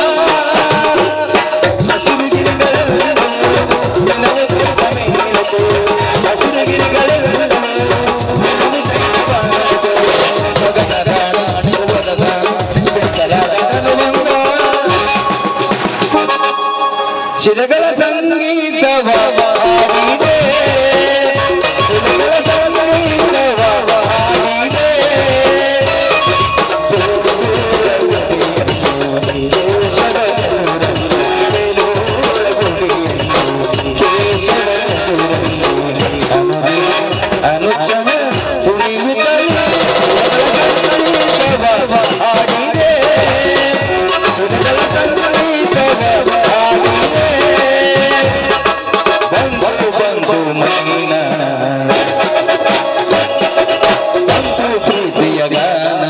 Speaker 2: ಹಸಿರು ಗಿಡಗಳೆಲ್ಲ ಜನವು ಕೆಟ್ಟ ಮೇಲಕ್ಕೆ ಹಸಿರು ಗಿಡಗಳೆಲ್ಲ ಗಗನದ ನಿರ್ವದದ ಬೆಳೆಸಲಾದ ಹನುಮಂತ ಶಿರಗಳ ಸಂಗೀತವ ಹಾಡಿದೆ ಶಿರಗಳ ಸಂಗೀತವ ಹಾಡಿದೆ ಅನುಕ್ಷಣ ಕುಣಿಯುತ್ತಲೇ ಹಾಡಿದೆ ಶಿರಗಳ ಸಂಗೀತವ ಹಾಡಿದೆ ಬಂದು ಬಂದು ಮೈನ ಬಂತು ಪ್ರೀತಿಯ ಗಾನ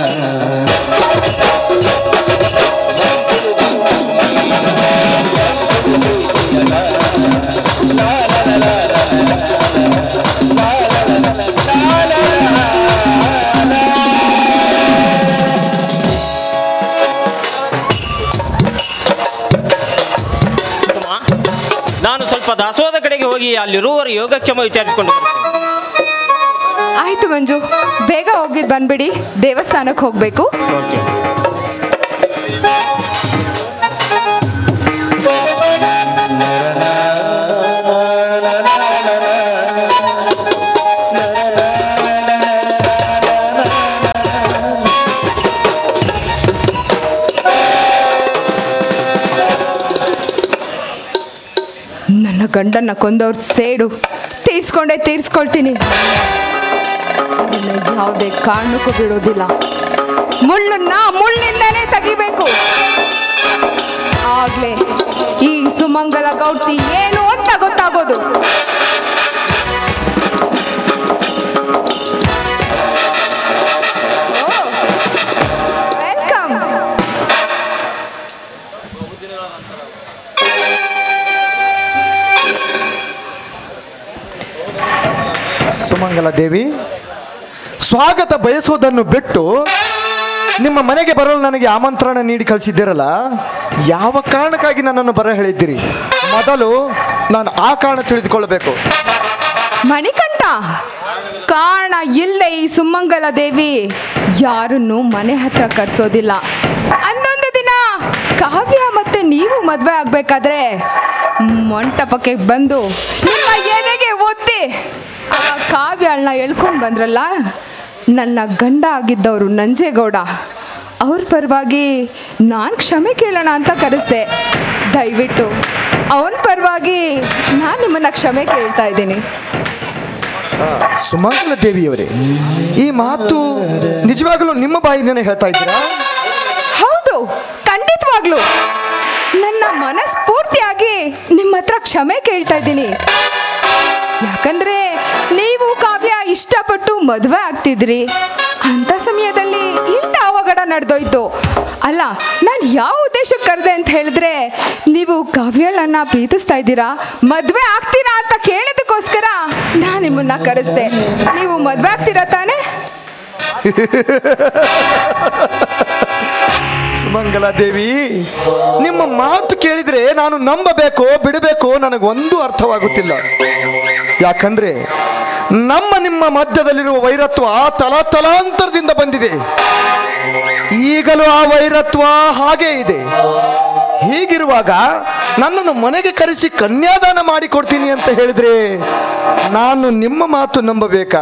Speaker 7: ನಾನು ಸ್ವಲ್ಪ ದಾಸೋಹದ ಕಡೆಗೆ ಹೋಗಿ ಅಲ್ಲಿರುವವರ ಯೋಗಕ್ಷೇಮ ವಿಚಾರಿಸಿಕೊಂಡು ಬರ್ತೇನೆ
Speaker 1: ಆಯ್ತು ಮಂಜು ಬೇಗ ಹೋಗಿದ್ ಬಂದ್ಬಿಡಿ ದೇವಸ್ಥಾನಕ್ಕೆ ಹೋಗ್ಬೇಕು
Speaker 7: ಓಕೆ
Speaker 1: ನನ್ನ ಗಂಡನ್ನ ಕೊಂದವ್ರ ಸೇಡು ತೀರ್ಸ್ಕೊಂಡೇ ತೀರ್ಸ್ಕೊಳ್ತೀನಿ ನನ್ನ ಯಾವುದೇ ಕಾರಣಕ್ಕೂ ಬಿಡೋದಿಲ್ಲ ಮುಳ್ಳನ್ನ ಮುಳ್ಳಿಂದನೇ ತೆಗಿಬೇಕು ಆಗ್ಲೇ ಈ ಸುಮಂಗಲ ಗೌಡ್ತಿ ಏನು ಅಂತ ಗೊತ್ತಾಗೋದು
Speaker 6: ಸುಮಂಗಲ ದೇವಿ ಸ್ವಾಗತ ಬಯಸೋದನ್ನು ಬಿಟ್ಟು ನಿಮ್ಮ ಮನೆಗೆ ಬರಲು ನನಗೆ ಆಮಂತ್ರಣ ನೀಡಿ ಕಳಿಸಿದ್ದೀರಲ್ಲ ಯಾವ ಕಾರಣಕ್ಕಾಗಿ ನನ್ನನ್ನು ಬರ ಹೇಳಿದ್ದೀರಿ ಮೊದಲು ನಾನು ಆ ಕಾರಣ ತಿಳಿದುಕೊಳ್ಳಬೇಕು
Speaker 1: ಮಣಿಕಂಠ ಕಾರಣ ಇಲ್ಲದೆ ಈ ಸುಮಂಗಲ ದೇವಿ ಯಾರನ್ನು ಮನೆ ಹತ್ರ ಕರ್ಸೋದಿಲ್ಲ ಅಂದೊಂದು ದಿನ ಕಾವ್ಯ ಮತ್ತೆ ನೀವು ಮದ್ವೆ ಆಗ್ಬೇಕಾದ್ರೆ ಮಂಟಪಕ್ಕೆ ಬಂದು ನಿಮ್ಮ ಎದೆಗೆ ಒತ್ತಿ ಆ ಕಾವ್ಯಳನ್ನ ಎಳ್ಕೊಂಡು ಬಂದ್ರಲ್ಲ ನನ್ನ ಗಂಡ ಆಗಿದ್ದವರು ನಂಜೇಗೌಡ ಅವ್ರ ಪರವಾಗಿ ನಾನು ಕ್ಷಮೆ ಕೇಳೋಣ ಅಂತ ಕರೆಸ್ದೆ ದಯವಿಟ್ಟು ಅವನ ಪರವಾಗಿ ನಾನು ನಿಮ್ಮನ್ನ ಕ್ಷಮೆ ಕೇಳ್ತಾ ಇದ್ದೀನಿ
Speaker 6: ಸುಮಂಗಲ ದೇವಿಯವರೇ ಈ ಮಾತು ನಿಜವಾಗಲೂ ನಿಮ್ಮ ಬಾಯಿಂದನೇ ಹೇಳ್ತಾ ಇದ್ದೀರಾ
Speaker 1: ಹೌದು ಖಂಡಿತವಾಗ್ಲು ನನ್ನ ಮನಸ್ಫೂರ್ತಿಯಾಗಿ ನಿಮ್ಮ ಹತ್ರ ಕ್ಷಮೆ ಕೇಳ್ತಾ ಇದ್ದೀನಿ ಯಾಕಂದ್ರೆ ನೀವು ಕಾವ್ಯ ಇಷ್ಟಪಟ್ಟು ಮದುವೆ ಆಗ್ತಿದ್ರಿ ಅಂತ ಸಮಯದಲ್ಲಿ ಇಂಥ ಅವಘಡ ನಡೆದೋಯ್ತು ಅಲ್ಲ ನಾನು ಯಾವ ಉದ್ದೇಶಕ್ಕೆ ಕರೆದೆ ಅಂತ ಹೇಳಿದ್ರೆ ನೀವು ಕಾವ್ಯಳನ್ನ ಪ್ರೀತಿಸ್ತಾ ಇದ್ದೀರಾ ಮದುವೆ ಆಗ್ತೀರಾ ಅಂತ ಕೇಳೋದಕ್ಕೋಸ್ಕರ ನಾನು ನಿಮ್ಮನ್ನ ಕರೆಸ್ದೆ ನೀವು ಮದುವೆ ಆಗ್ತೀರಾ ತಾನೇ
Speaker 6: ಸುಮಂಗಲ ದೇವಿ ನಿಮ್ಮ ಮಾತು ಕೇಳಿದ್ರೆ ನಾನು ನಂಬಬೇಕೋ ಬಿಡಬೇಕೋ ನನಗೊಂದು ಅರ್ಥವಾಗುತ್ತಿಲ್ಲ ಯಾಕಂದ್ರೆ ನಮ್ಮ ನಿಮ್ಮ ಮಧ್ಯದಲ್ಲಿರುವ ವೈರತ್ವ ತಲಾಂತರದಿಂದ ಬಂದಿದೆ ಈಗಲೂ ಆ ವೈರತ್ವ ಹಾಗೇ ಇದೆ ಹೀಗಿರುವಾಗ ನನ್ನನ್ನು ಮನೆಗೆ ಕರೆಸಿ ಕನ್ಯಾದಾನ ಮಾಡಿಕೊಡ್ತೀನಿ ಅಂತ ಹೇಳಿದ್ರೆ ನಾನು ನಿಮ್ಮ ಮಾತು ನಂಬಬೇಕಾ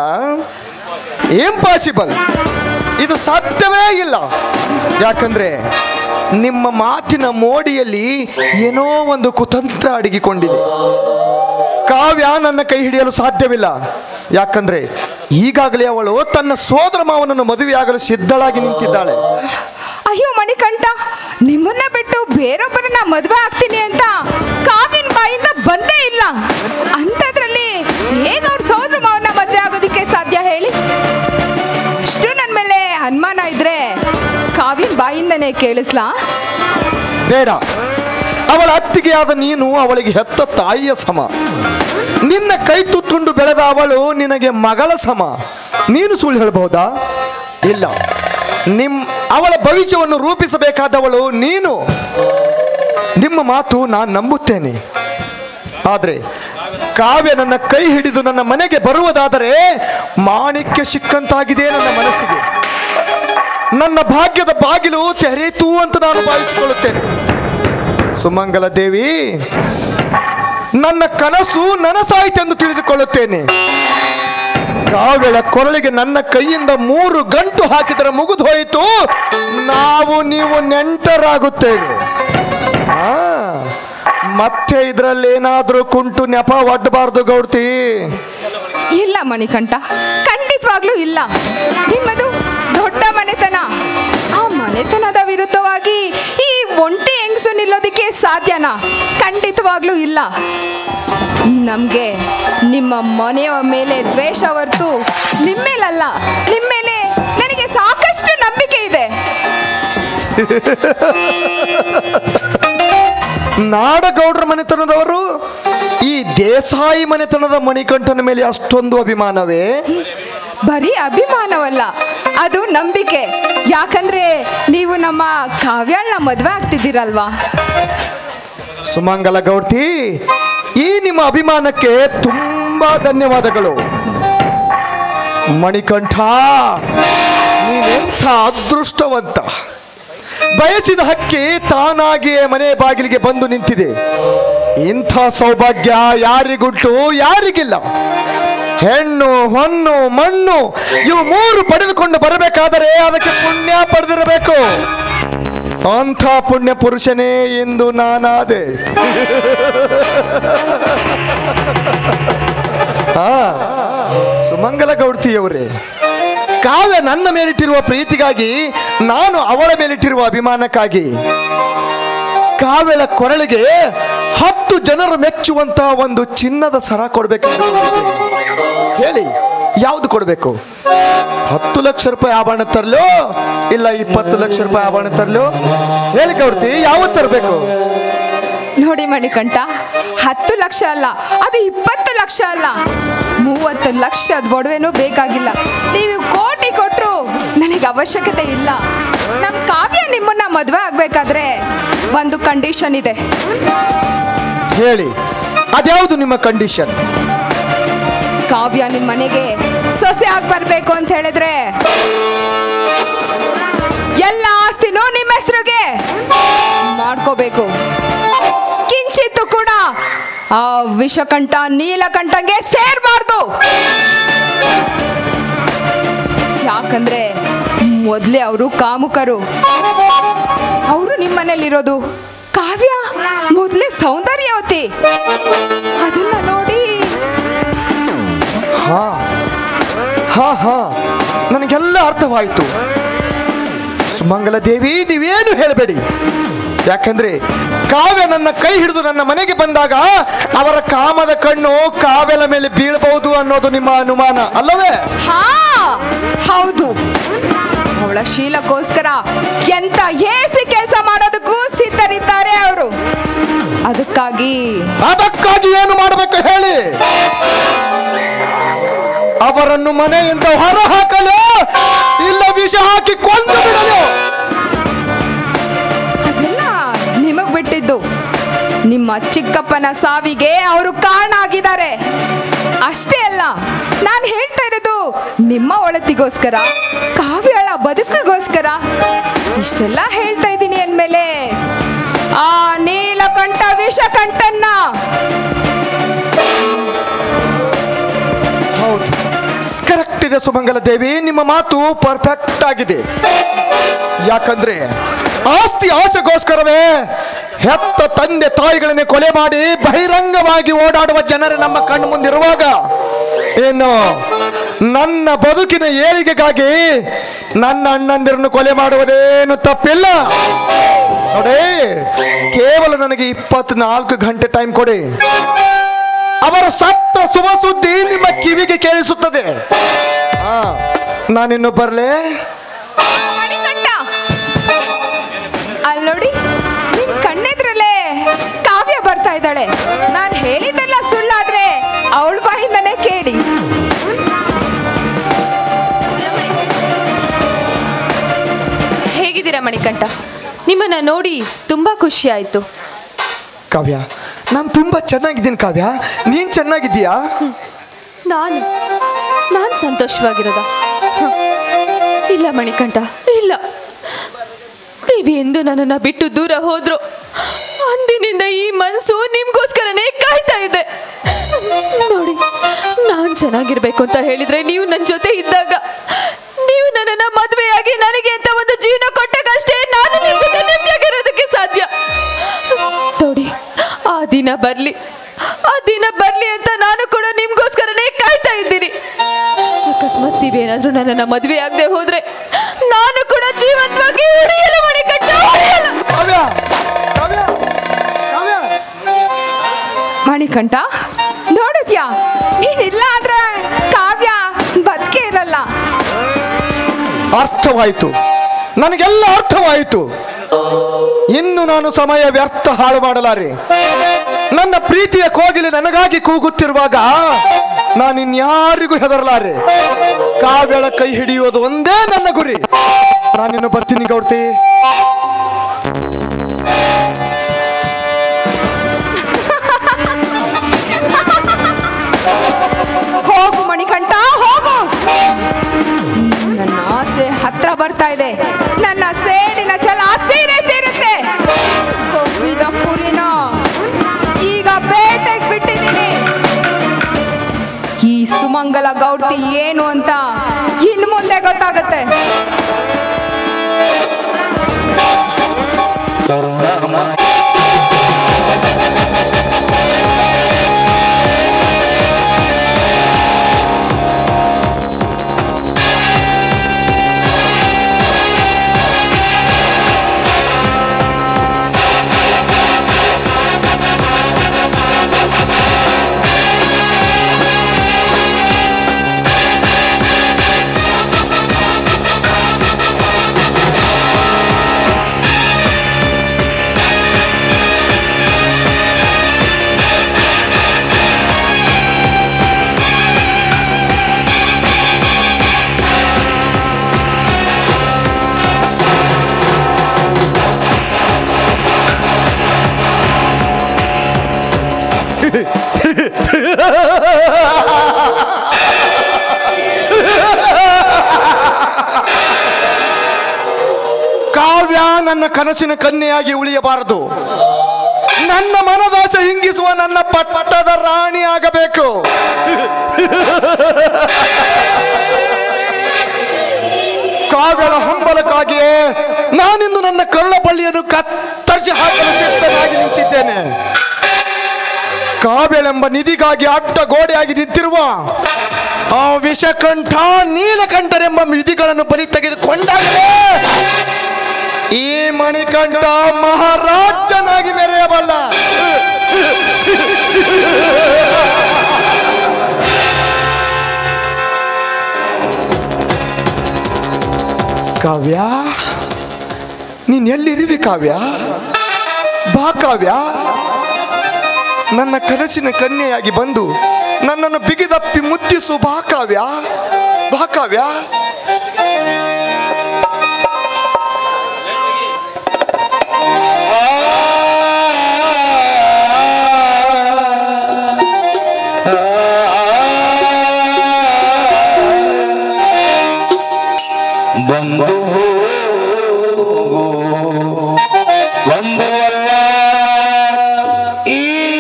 Speaker 6: ಇಂಪಾಸಿಬಲ್ ಇದು ಸಾಧ್ಯವೇ ಇಲ್ಲ ಯಾಕಂದ್ರೆ ನಿಮ್ಮ ಮಾತಿನ ಮೋಡಿಯಲ್ಲಿ ಏನೋ ಒಂದು ಕುತಂತ್ರ ಅಡಗಿಕೊಂಡಿದೆ ಕಾವ್ಯ ನನ್ನ ಕೈ ಹಿಡಿಯಲು ಸಾಧ್ಯವಿಲ್ಲ ಯಾಕಂದ್ರೆ ಈಗಾಗಲೇ ಅವಳು ತನ್ನ ಸೋದರ ಮಾವನನ್ನು ಮದುವೆಯಾಗಲು ಸಿದ್ಧಳಾಗಿ ನಿಂತಿದ್ದಾಳೆ
Speaker 1: ಅಯ್ಯೋ ಮಣಿಕಂಠ ನಿಮ್ಮನ್ನ ಬಿಟ್ಟು ಬೇರೊಬ್ಬರನ್ನ ಮದುವೆ ಆಗ್ತೀನಿ ಅಂತ ಕಾವಿನ ಬಾಯಿಂದ ಬಂದೇ ಇಲ್ಲ ಅಂಥದ್ರಲ್ಲಿ ಹೇಗ ಅವ್ರ ಸೋದರ ಮಾವನ ಮದುವೆ ಆಗೋದಕ್ಕೆ ಸಾಧ್ಯ ಹೇಳಿ ಅಷ್ಟು ನನ್ನ ಮೇಲೆ ಅನುಮಾನ ಇದ್ರೆ ಕಾವಿನ ಬಾಯಿಂದನೇ ಕೇಳಿಸ್ಲಾ
Speaker 6: ಬೇಡ ಅವಳ ಅತ್ತಿಗೆಯಾದ ನೀನು ಅವಳಿಗೆ ಹೆತ್ತ ತಾಯಿಯ ಸಮ ನಿನ್ನ ಕೈ ತುತ್ತುಂಡು ಬೆಳೆದ ಅವಳು ನಿನಗೆ ಮಗಳ ಸಮ ನೀನು ಸುಳ್ಳು ಹೇಳಬಹುದಾ ಇಲ್ಲ ನಿಮ್ ಅವಳ ಭವಿಷ್ಯವನ್ನು ರೂಪಿಸಬೇಕಾದವಳು ನೀನು ನಿಮ್ಮ ಮಾತು ನಾನು ನಂಬುತ್ತೇನೆ ಆದರೆ ಕಾವ್ಯ ನನ್ನ ಕೈ ಹಿಡಿದು ನನ್ನ ಮನೆಗೆ ಬರುವುದಾದರೆ ಮಾಣಿಕ್ಯ ಸಿಕ್ಕಂತಾಗಿದೆ ನನ್ನ ಮನಸ್ಸಿಗೆ ನನ್ನ ಭಾಗ್ಯದ ಬಾಗಿಲು ತೆರೆಯಿತು ಅಂತ ನಾನು ಭಾವಿಸಿಕೊಳ್ಳುತ್ತೇನೆ ಸುಮಂಗಲ ದೇವಿ ನನ್ನ ಕನಸು ನನಸಾಯಿತೆಂದು ತಿಳಿದುಕೊಳ್ಳುತ್ತೇನೆ ಕಾವ್ಯಳ ಕೊರಳಿಗೆ ನನ್ನ ಕೈಯಿಂದ ಮೂರು ಗಂಟು ಹಾಕಿದರೆ ಮುಗಿದು ಹೋಯಿತು ನಾವು ನೀವು ನೆಂಟರಾಗುತ್ತೇವೆ ಆ, ಮತ್ತೆ ಇದರಲ್ಲೇನಾದ್ರೂ ಕುಂಟು ನೆಪ ಒಡ್ಡಬಾರ್ದು ಗೌಡ್ತಿ
Speaker 1: ಇಲ್ಲ ಮಣಿಕಂಠ ಖಂಡಿತವಾಗ್ಲೂ ಇಲ್ಲ ನಿಮ್ಮದು ದೊಡ್ಡ ಮನೆತನ ಆ ಮನೆತನದ ವಿರುದ್ಧವಾಗಿ ಈ ಒಂಟಿ ಹೆಂಗಸು ನಿಲ್ಲೋದಕ್ಕೆ ಸಾಧ್ಯನಾ ಖಂಡಿತವಾಗ್ಲೂ ಇಲ್ಲ ನಮಗೆ ನಿಮ್ಮ ಮನೆಯ ಮೇಲೆ ದ್ವೇಷ ಹೊರ್ತು ನಿಮ್ಮೇಲಲ್ಲ ನಿಮ್ಮ ಮೇಲೆ ನನಗೆ ಸಾಕಷ್ಟು ನಂಬಿಕೆ ಇದೆ
Speaker 6: ನಾಡಗೌಡರ ಮನೆತನದವರು ಈ ದೇಸಾಯಿ ಮನೆತನದ ಮಣಿಕಂಠನ ಮೇಲೆ ಅಷ್ಟೊಂದು ಅಭಿಮಾನವೇ
Speaker 1: ಬರೀ ಅಭಿಮಾನವಲ್ಲ ಅದು ನಂಬಿಕೆ ಯಾಕಂದ್ರೆ ನೀವು ನಮ್ಮ ಕಾವ್ಯಾಳನ್ನ ಮದ್ವೆ ಆಗ್ತಿದ್ದೀರಲ್ವಾ
Speaker 6: ಸುಮಂಗಲ ಗೌಡ್ತಿ ಈ ನಿಮ್ಮ ಅಭಿಮಾನಕ್ಕೆ ತುಂಬಾ ಧನ್ಯವಾದಗಳು ಮಣಿಕಂಠ ನೀನೆಂಥ ಅದೃಷ್ಟವಂತ ಬಯಸಿದ ಹಕ್ಕಿ ತಾನಾಗಿಯೇ ಮನೆ ಬಾಗಿಲಿಗೆ ಬಂದು ನಿಂತಿದೆ ಇಂಥ ಸೌಭಾಗ್ಯ ಯಾರಿಗುಂಟು ಯಾರಿಗಿಲ್ಲ ಹೆಣ್ಣು ಹೊನ್ನು ಮಣ್ಣು ಇವು ಮೂರು ಪಡೆದುಕೊಂಡು ಬರಬೇಕಾದರೆ ಅದಕ್ಕೆ ಪುಣ್ಯ ಪಡೆದಿರಬೇಕು ಅಂಥ ಪುಣ್ಯ ಪುರುಷನೇ ಎಂದು ನಾನಾದೆ ಆ, ಸುಮಂಗಲ ಗೌಡ್ತಿಯವರೇ ಕಾವ್ಯ ನನ್ನ ಮೇಲಿಟ್ಟಿರುವ ಪ್ರೀತಿಗಾಗಿ ನಾನು ಅವಳ ಮೇಲಿಟ್ಟಿರುವ ಅಭಿಮಾನಕ್ಕಾಗಿ ಕಾವ್ಯಳ ಕೊರಳಿಗೆ ಹತ್ತು ಜನರು ಮೆಚ್ಚುವಂತ ಒಂದು ಚಿನ್ನದ ಸರ ಕೊಡ್ಬೇಕು ಹೇಳಿ ಯಾವುದು ಕೊಡಬೇಕು ಹತ್ತು ಲಕ್ಷ ರೂಪಾಯಿ ಆಭರಣ ತರಲು ಇಲ್ಲ ಇಪ್ಪತ್ತು ಲಕ್ಷ ರೂಪಾಯಿ ಆಭರಣ ತರಲು ಹೇಳಿ ಗೌಡ್ತಿ ಯಾವತ್ತು ತರಬೇಕು
Speaker 1: ನೋಡಿ ಮಣಿಕಂಠ ಹತ್ತು ಲಕ್ಷ ಅಲ್ಲ ಅದು ಇಪ್ಪತ್ತು ಲಕ್ಷ ಅಲ್ಲ ಮೂವತ್ತು ಲಕ್ಷದ ಒಡವೆನೂ ಬೇಕಾಗಿಲ್ಲ ನೀವು ಕೋಟಿ ಕೊಟ್ಟರು ನನಗೆ ಅವಶ್ಯಕತೆ ಇಲ್ಲ ನಮ್ಮ ಕಾವ್ಯ ನಿಮ್ಮನ್ನ ಮದುವೆ ಆಗ್ಬೇಕಾದ್ರೆ ಒಂದು ಕಂಡೀಷನ್ ಇದೆ
Speaker 6: ಹೇಳಿ ಅದ್ಯಾವುದು ನಿಮ್ಮ ಕಂಡೀಷನ್
Speaker 1: ಕಾವ್ಯ ನಿಮ್ಮ ಮನೆಗೆ ಸೊಸೆ ಆಗಿ ಬರ್ಬೇಕು ಅಂತ ಹೇಳಿದ್ರೆ ಎಲ್ಲ ಆಸ್ತಿನೂ ನಿಮ್ಮ ಹೆಸರಿಗೆ ಮಾಡ್ಕೋಬೇಕು ಕಿಂಚಿತ್ತು ಕೂಡ ಆ ವಿಷಕಂಠ ನೀಲಕಂಠಂಗೆ ಸೇರ್ಬಾರ್ದು ಯಾಕಂದ್ರೆ ಮೊದಲೇ ಅವರು ಕಾಮುಕರು ಅವರು ನಿಮ್ಮ ಮನೇಲಿರೋದು ಕಾವ್ಯ ಮೊದಲೇ ಸೌಂದರ್ಯವತಿ ಅದನ್ನ ನೋಡಿ
Speaker 6: ಹಾ ಹಾ ಹಾ ನನಗೆಲ್ಲ ಅರ್ಥವಾಯಿತು ಸುಮಂಗಲ ದೇವಿ ನೀವೇನು ಹೇಳಬೇಡಿ ಯಾಕಂದ್ರೆ ಕಾವ್ಯ ನನ್ನ ಕೈ ಹಿಡಿದು ನನ್ನ ಮನೆಗೆ ಬಂದಾಗ ಅವರ ಕಾಮದ ಕಣ್ಣು ಕಾವ್ಯಲ ಮೇಲೆ ಬೀಳಬಹುದು ಅನ್ನೋದು ನಿಮ್ಮ ಅನುಮಾನ ಅಲ್ಲವೇ
Speaker 1: ಹಾ ಹೌದು ಅವಳ ಶೀಲಕ್ಕೋಸ್ಕರ ಎಂತ ಏಸಿ ಕೆಲಸ ಮಾಡೋದಕ್ಕೂ ಸಿದ್ಧರಿದ್ದಾರೆ ಅವರು ಅದಕ್ಕಾಗಿ
Speaker 6: ಅದಕ್ಕಾಗಿ ಏನು ಮಾಡಬೇಕು ಹೇಳಿ ಅವರನ್ನು ಮನೆಯಿಂದ ಹೊರ ಹಾಕಲು ಇಲ್ಲ ವಿಷ ಹಾಕಿ ಕೊಂದು ಬಿಡಲು
Speaker 1: ಅದೆಲ್ಲ ನಿಮಗ್ ಬಿಟ್ಟಿದ್ದು ನಿಮ್ಮ ಚಿಕ್ಕಪ್ಪನ ಸಾವಿಗೆ ಅವರು ಕಾರಣ ಆಗಿದ್ದಾರೆ ಅಷ್ಟೇ ಅಲ್ಲ ನಾನು ಹೇಳ್ತಾ ಇರೋದು ನಿಮ್ಮ ಒಳತಿಗೋಸ್ಕರ ಕಾವ್ಯಳ ಬದುಕಿಗೋಸ್ಕರ ಇಷ್ಟೆಲ್ಲ ಹೇಳ್ತಾ ಇದ್ದೀನಿ ಅಂದಮೇಲೆ ಆ ನೀಲಕಂಠ ವಿಷಕಂಠನ್ನ
Speaker 6: ಹೌದು ಕರೆಕ್ಟ್ ಇದೆ ಸುಮಂಗಲ ದೇವಿ ನಿಮ್ಮ ಮಾತು ಪರ್ಫೆಕ್ಟ್ ಆಗಿದೆ ಯಾಕಂದ್ರೆ ಆಸ್ತಿ ಆಸೆಗೋಸ್ಕರವೇ ಹೆತ್ತ ತಂದೆ ತಾಯಿಗಳನ್ನೇ ಕೊಲೆ ಮಾಡಿ ಬಹಿರಂಗವಾಗಿ ಓಡಾಡುವ ಜನರೇ ನಮ್ಮ ಕಣ್ಣು ಮುಂದಿರುವಾಗ ಏನು ನನ್ನ ಬದುಕಿನ ಏಳಿಗೆಗಾಗಿ ನನ್ನ ಅಣ್ಣಂದಿರನ್ನು ಕೊಲೆ ಮಾಡುವುದೇನು ತಪ್ಪಿಲ್ಲ ನೋಡಿ ಕೇವಲ ನನಗೆ ಇಪ್ಪತ್ನಾಲ್ಕು ಗಂಟೆ ಟೈಮ್ ಕೊಡಿ ಅವರ ಸತ್ತ ಶುಭ ಸುದ್ದಿ ನಿಮ್ಮ ಕಿವಿಗೆ ಕೇಳಿಸುತ್ತದೆ ಹಾ ನಾನಿನ್ನು ಬರ್ಲೆ
Speaker 1: ಮಣಿಕಂಠ ಅಲ್ಲಿ ನೋಡಿ ನಿಮ್ ಕಣ್ಣೆದ್ರಲ್ಲೇ ಕಾವ್ಯ ಬರ್ತಾ ಇದ್ದಾಳೆ ನಾನು ಹೇಳಿದ್ದೆಲ್ಲ ಸುಳ್ಳಾದ್ರೆ ಅವಳ ಬಾಯಿಂದನೇ ಕೇಳಿ
Speaker 4: ಹೇಗಿದ್ದೀರಾ ಮಣಿಕಂಠ ನಿಮ್ಮನ್ನ ನೋಡಿ ತುಂಬಾ ಖುಷಿ ಆಯ್ತು
Speaker 6: ಕಾವ್ಯ ನಾನು ತುಂಬಾ ಚೆನ್ನಾಗಿದ್ದೀನಿ ಕಾವ್ಯ ನೀನ್ ಚೆನ್ನಾಗಿದ್ದೀಯಾ
Speaker 4: ನಾನು ನಾನು ಸಂತೋಷವಾಗಿರೋದ ಹ. ಇಲ್ಲ ಮಣಿಕಂಠ ಇಲ್ಲ ನೀವು ಎಂದು ನನ್ನನ್ನು ಬಿಟ್ಟು ದೂರ ಹೋದ್ರು ಅಂದಿನಿಂದ ಈ ಮನಸ್ಸು ನಿಮ್ಗೋಸ್ಕರನೇ ಕಾಯ್ತಾ ಇದೆ ನೋಡಿ ನಾನು ಚೆನ್ನಾಗಿರ್ಬೇಕು ಅಂತ ಹೇಳಿದ್ರೆ ನೀವು ನನ್ನ ಜೊತೆ ಇದ್ದಾಗ ನೀವು ನನ್ನನ್ನ ಮದುವೆಯಾಗಿ ನನಗೆ ಅಂತ ಒಂದು ಜೀವನ ಕೊಟ್ಟಾಗಷ್ಟೇ ನಾನು ನಿಮ್ಮ ಜೊತೆ ನೆಮ್ಮದಿಯಾಗಿರೋದಕ್ಕೆ ಸಾಧ್ಯ ನೋಡಿ ಆ ದಿನ ಬರ್ಲಿ ಆ ದಿನ ಬರ್ಲಿ ಅಂತ ನಾನು ಕೂಡ ನಿಮ್ಗೋಸ್ಕರನೇ ಕಾಯ್ತಾ ಇದ್ದೀನಿ ಅಕಸ್ಮಾತ್ ನೀವೇನಾದ್ರೂ ನನ್ನನ್ನ ಮದುವೆ ಆಗದೆ ಹೋದ್ರೆ ನಾನು ಕೂಡ ಜೀವಂತವಾಗಿ ಉಳಿಯಲ್ಲ ಮಣಿಕಟ್ಟ ಉಳಿಯಲ್ಲ
Speaker 6: ಕಾವ್ಯ ಕಾವ್ಯ ಕಾವ್ಯ
Speaker 1: ಮಣಿಕಂಠ ನೋಡಿದ್ಯಾ ನೀನಿಲ್ಲ ಅಂದ್ರೆ ಕಾವ್ಯ ಬದುಕೆ ಇರಲ್ಲ
Speaker 6: ಅರ್ಥವಾಯಿತು ನನಗೆಲ್ಲ ಅರ್ಥವಾಯಿತು ಇನ್ನು ನಾನು ಸಮಯ ವ್ಯರ್ಥ ಹಾಳು ಮಾಡಲಾರೆ ನನ್ನ ಪ್ರೀತಿಯ ಕೋಗಿಲೆ ನನಗಾಗಿ ಕೂಗುತ್ತಿರುವಾಗ ನಾನಿನ್ಯಾರಿಗೂ ಹೆದರಲಾರೆ ಕಾವ್ಯಳ ಕೈ ಹಿಡಿಯೋದು ಒಂದೇ ನನ್ನ ಗುರಿ ನಾನಿನ್ನು ಬರ್ತೀನಿ ಗೌಡ್ತಿ
Speaker 1: ಹೋಗು ಮಣಿಕಂಠ ಹೋಗು ನನ್ನ ಆಸೆ ಹತ್ರ ಬರ್ತಾ ಇದೆ ನನ್ನ ಸೇಡಿನ ಛಲ ತೀರೇ ತೀರುತ್ತೆ ಕೊಬ್ಬಿದ ಕುರಿನ ಈಗ ಬೇಟೆಗೆ ಬಿಟ್ಟಿದ್ದೀನಿ ಈ ಸುಮಂಗಲ ಗೌಡ್ತಿ ಏನು ಅಂತ ಇನ್ನು ಮುಂದೆ ಗೊತ್ತಾಗುತ್ತೆ
Speaker 2: ಕರುಣಾಮಯ
Speaker 1: ಆ
Speaker 6: ನನ್ನ ಕನಸಿನ ಕನ್ಯೆಯಾಗಿ ಉಳಿಯಬಾರದು ನನ್ನ ಮನದಾಸೆ ಹಿಂಗಿಸುವ ನನ್ನ ಪಟ್ಟದ ರಾಣಿ ಆಗಬೇಕು ಕಾವ್ಯಳ ಹಂಬಲಕ್ಕಾಗಿಯೇ ನಾನಿಂದು ನನ್ನ ಕರುಳ ಬಳ್ಳಿಯನ್ನು ಕತ್ತರಿಸಿ ಹಾಕಲು ಸಿದ್ಧನಾಗಿ ನಿಂತಿದ್ದೇನೆ ಕಾವ್ಯಳೆಂಬ ನಿಧಿಗಾಗಿ ಅಡ್ಡ ಗೋಡೆಯಾಗಿ ನಿಂತಿರುವ ಆ ವಿಷಕಂಠ ನೀಲಕಂಠರೆಂಬ ನಿಧಿಗಳನ್ನು ಬಲಿ ತೆಗೆದುಕೊಂಡಾಗಲೇ ಈ ಮಣಿಕಂಠ ಮಹಾರಾಜನಾಗಿ ಮೆರೆಯಬಲ್ಲ ಕಾವ್ಯ ನೀನ್ ಎಲ್ಲಿರುವಿ ಕಾವ್ಯ ಬಾ ಕಾವ್ಯ ನನ್ನ ಕನಸಿನ ಕನ್ಯೆಯಾಗಿ ಬಂದು ನನ್ನನ್ನು ಬಿಗಿದಪ್ಪಿ ಮುತ್ತಿಸು ಬಾ ಕಾವ್ಯ ಬಾ ಕಾವ್ಯ
Speaker 2: ಬಂದು ಒಂದು ಅಲ್ಲ ಈ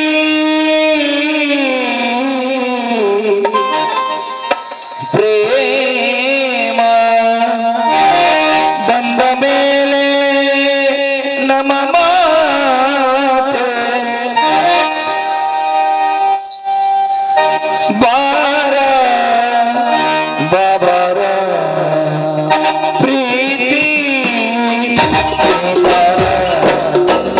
Speaker 2: ಪ್ರೇಮ ಬಂದ ಮೇಲೆ ನಮ್ಮ ಮಾತೆ ಬಾರ ಬಾಬಾರ ಪ್ರೀತಿ ಬಾರ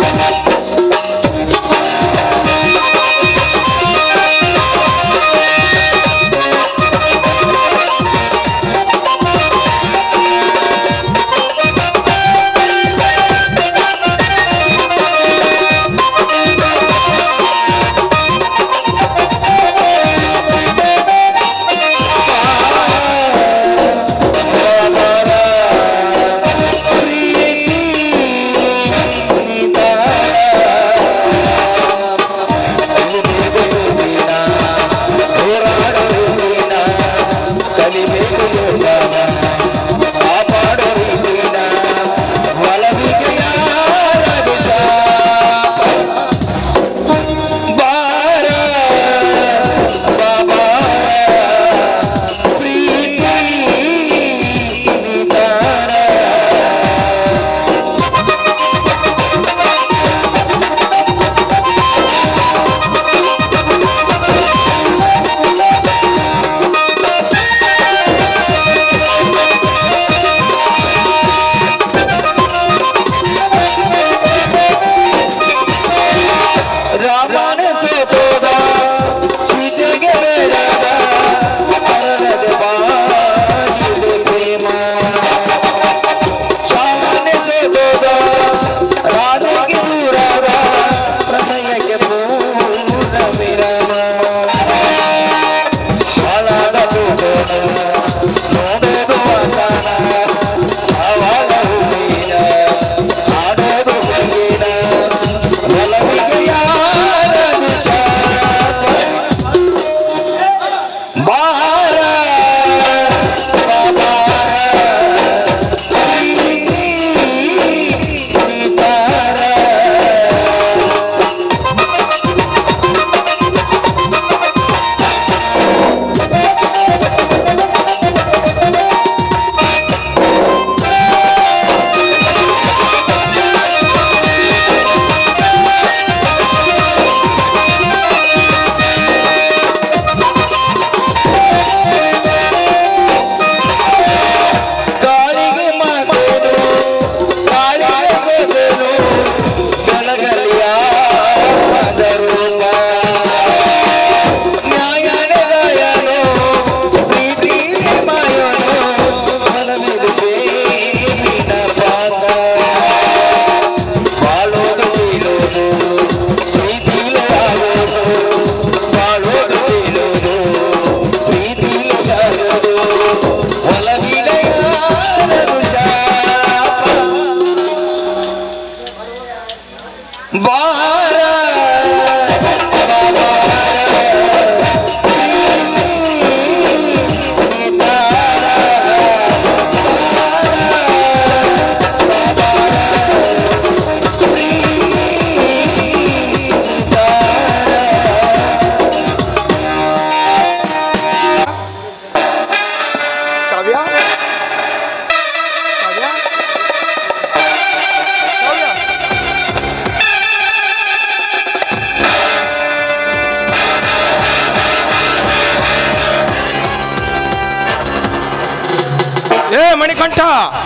Speaker 2: ಏ ಮಣಿಕಂಠ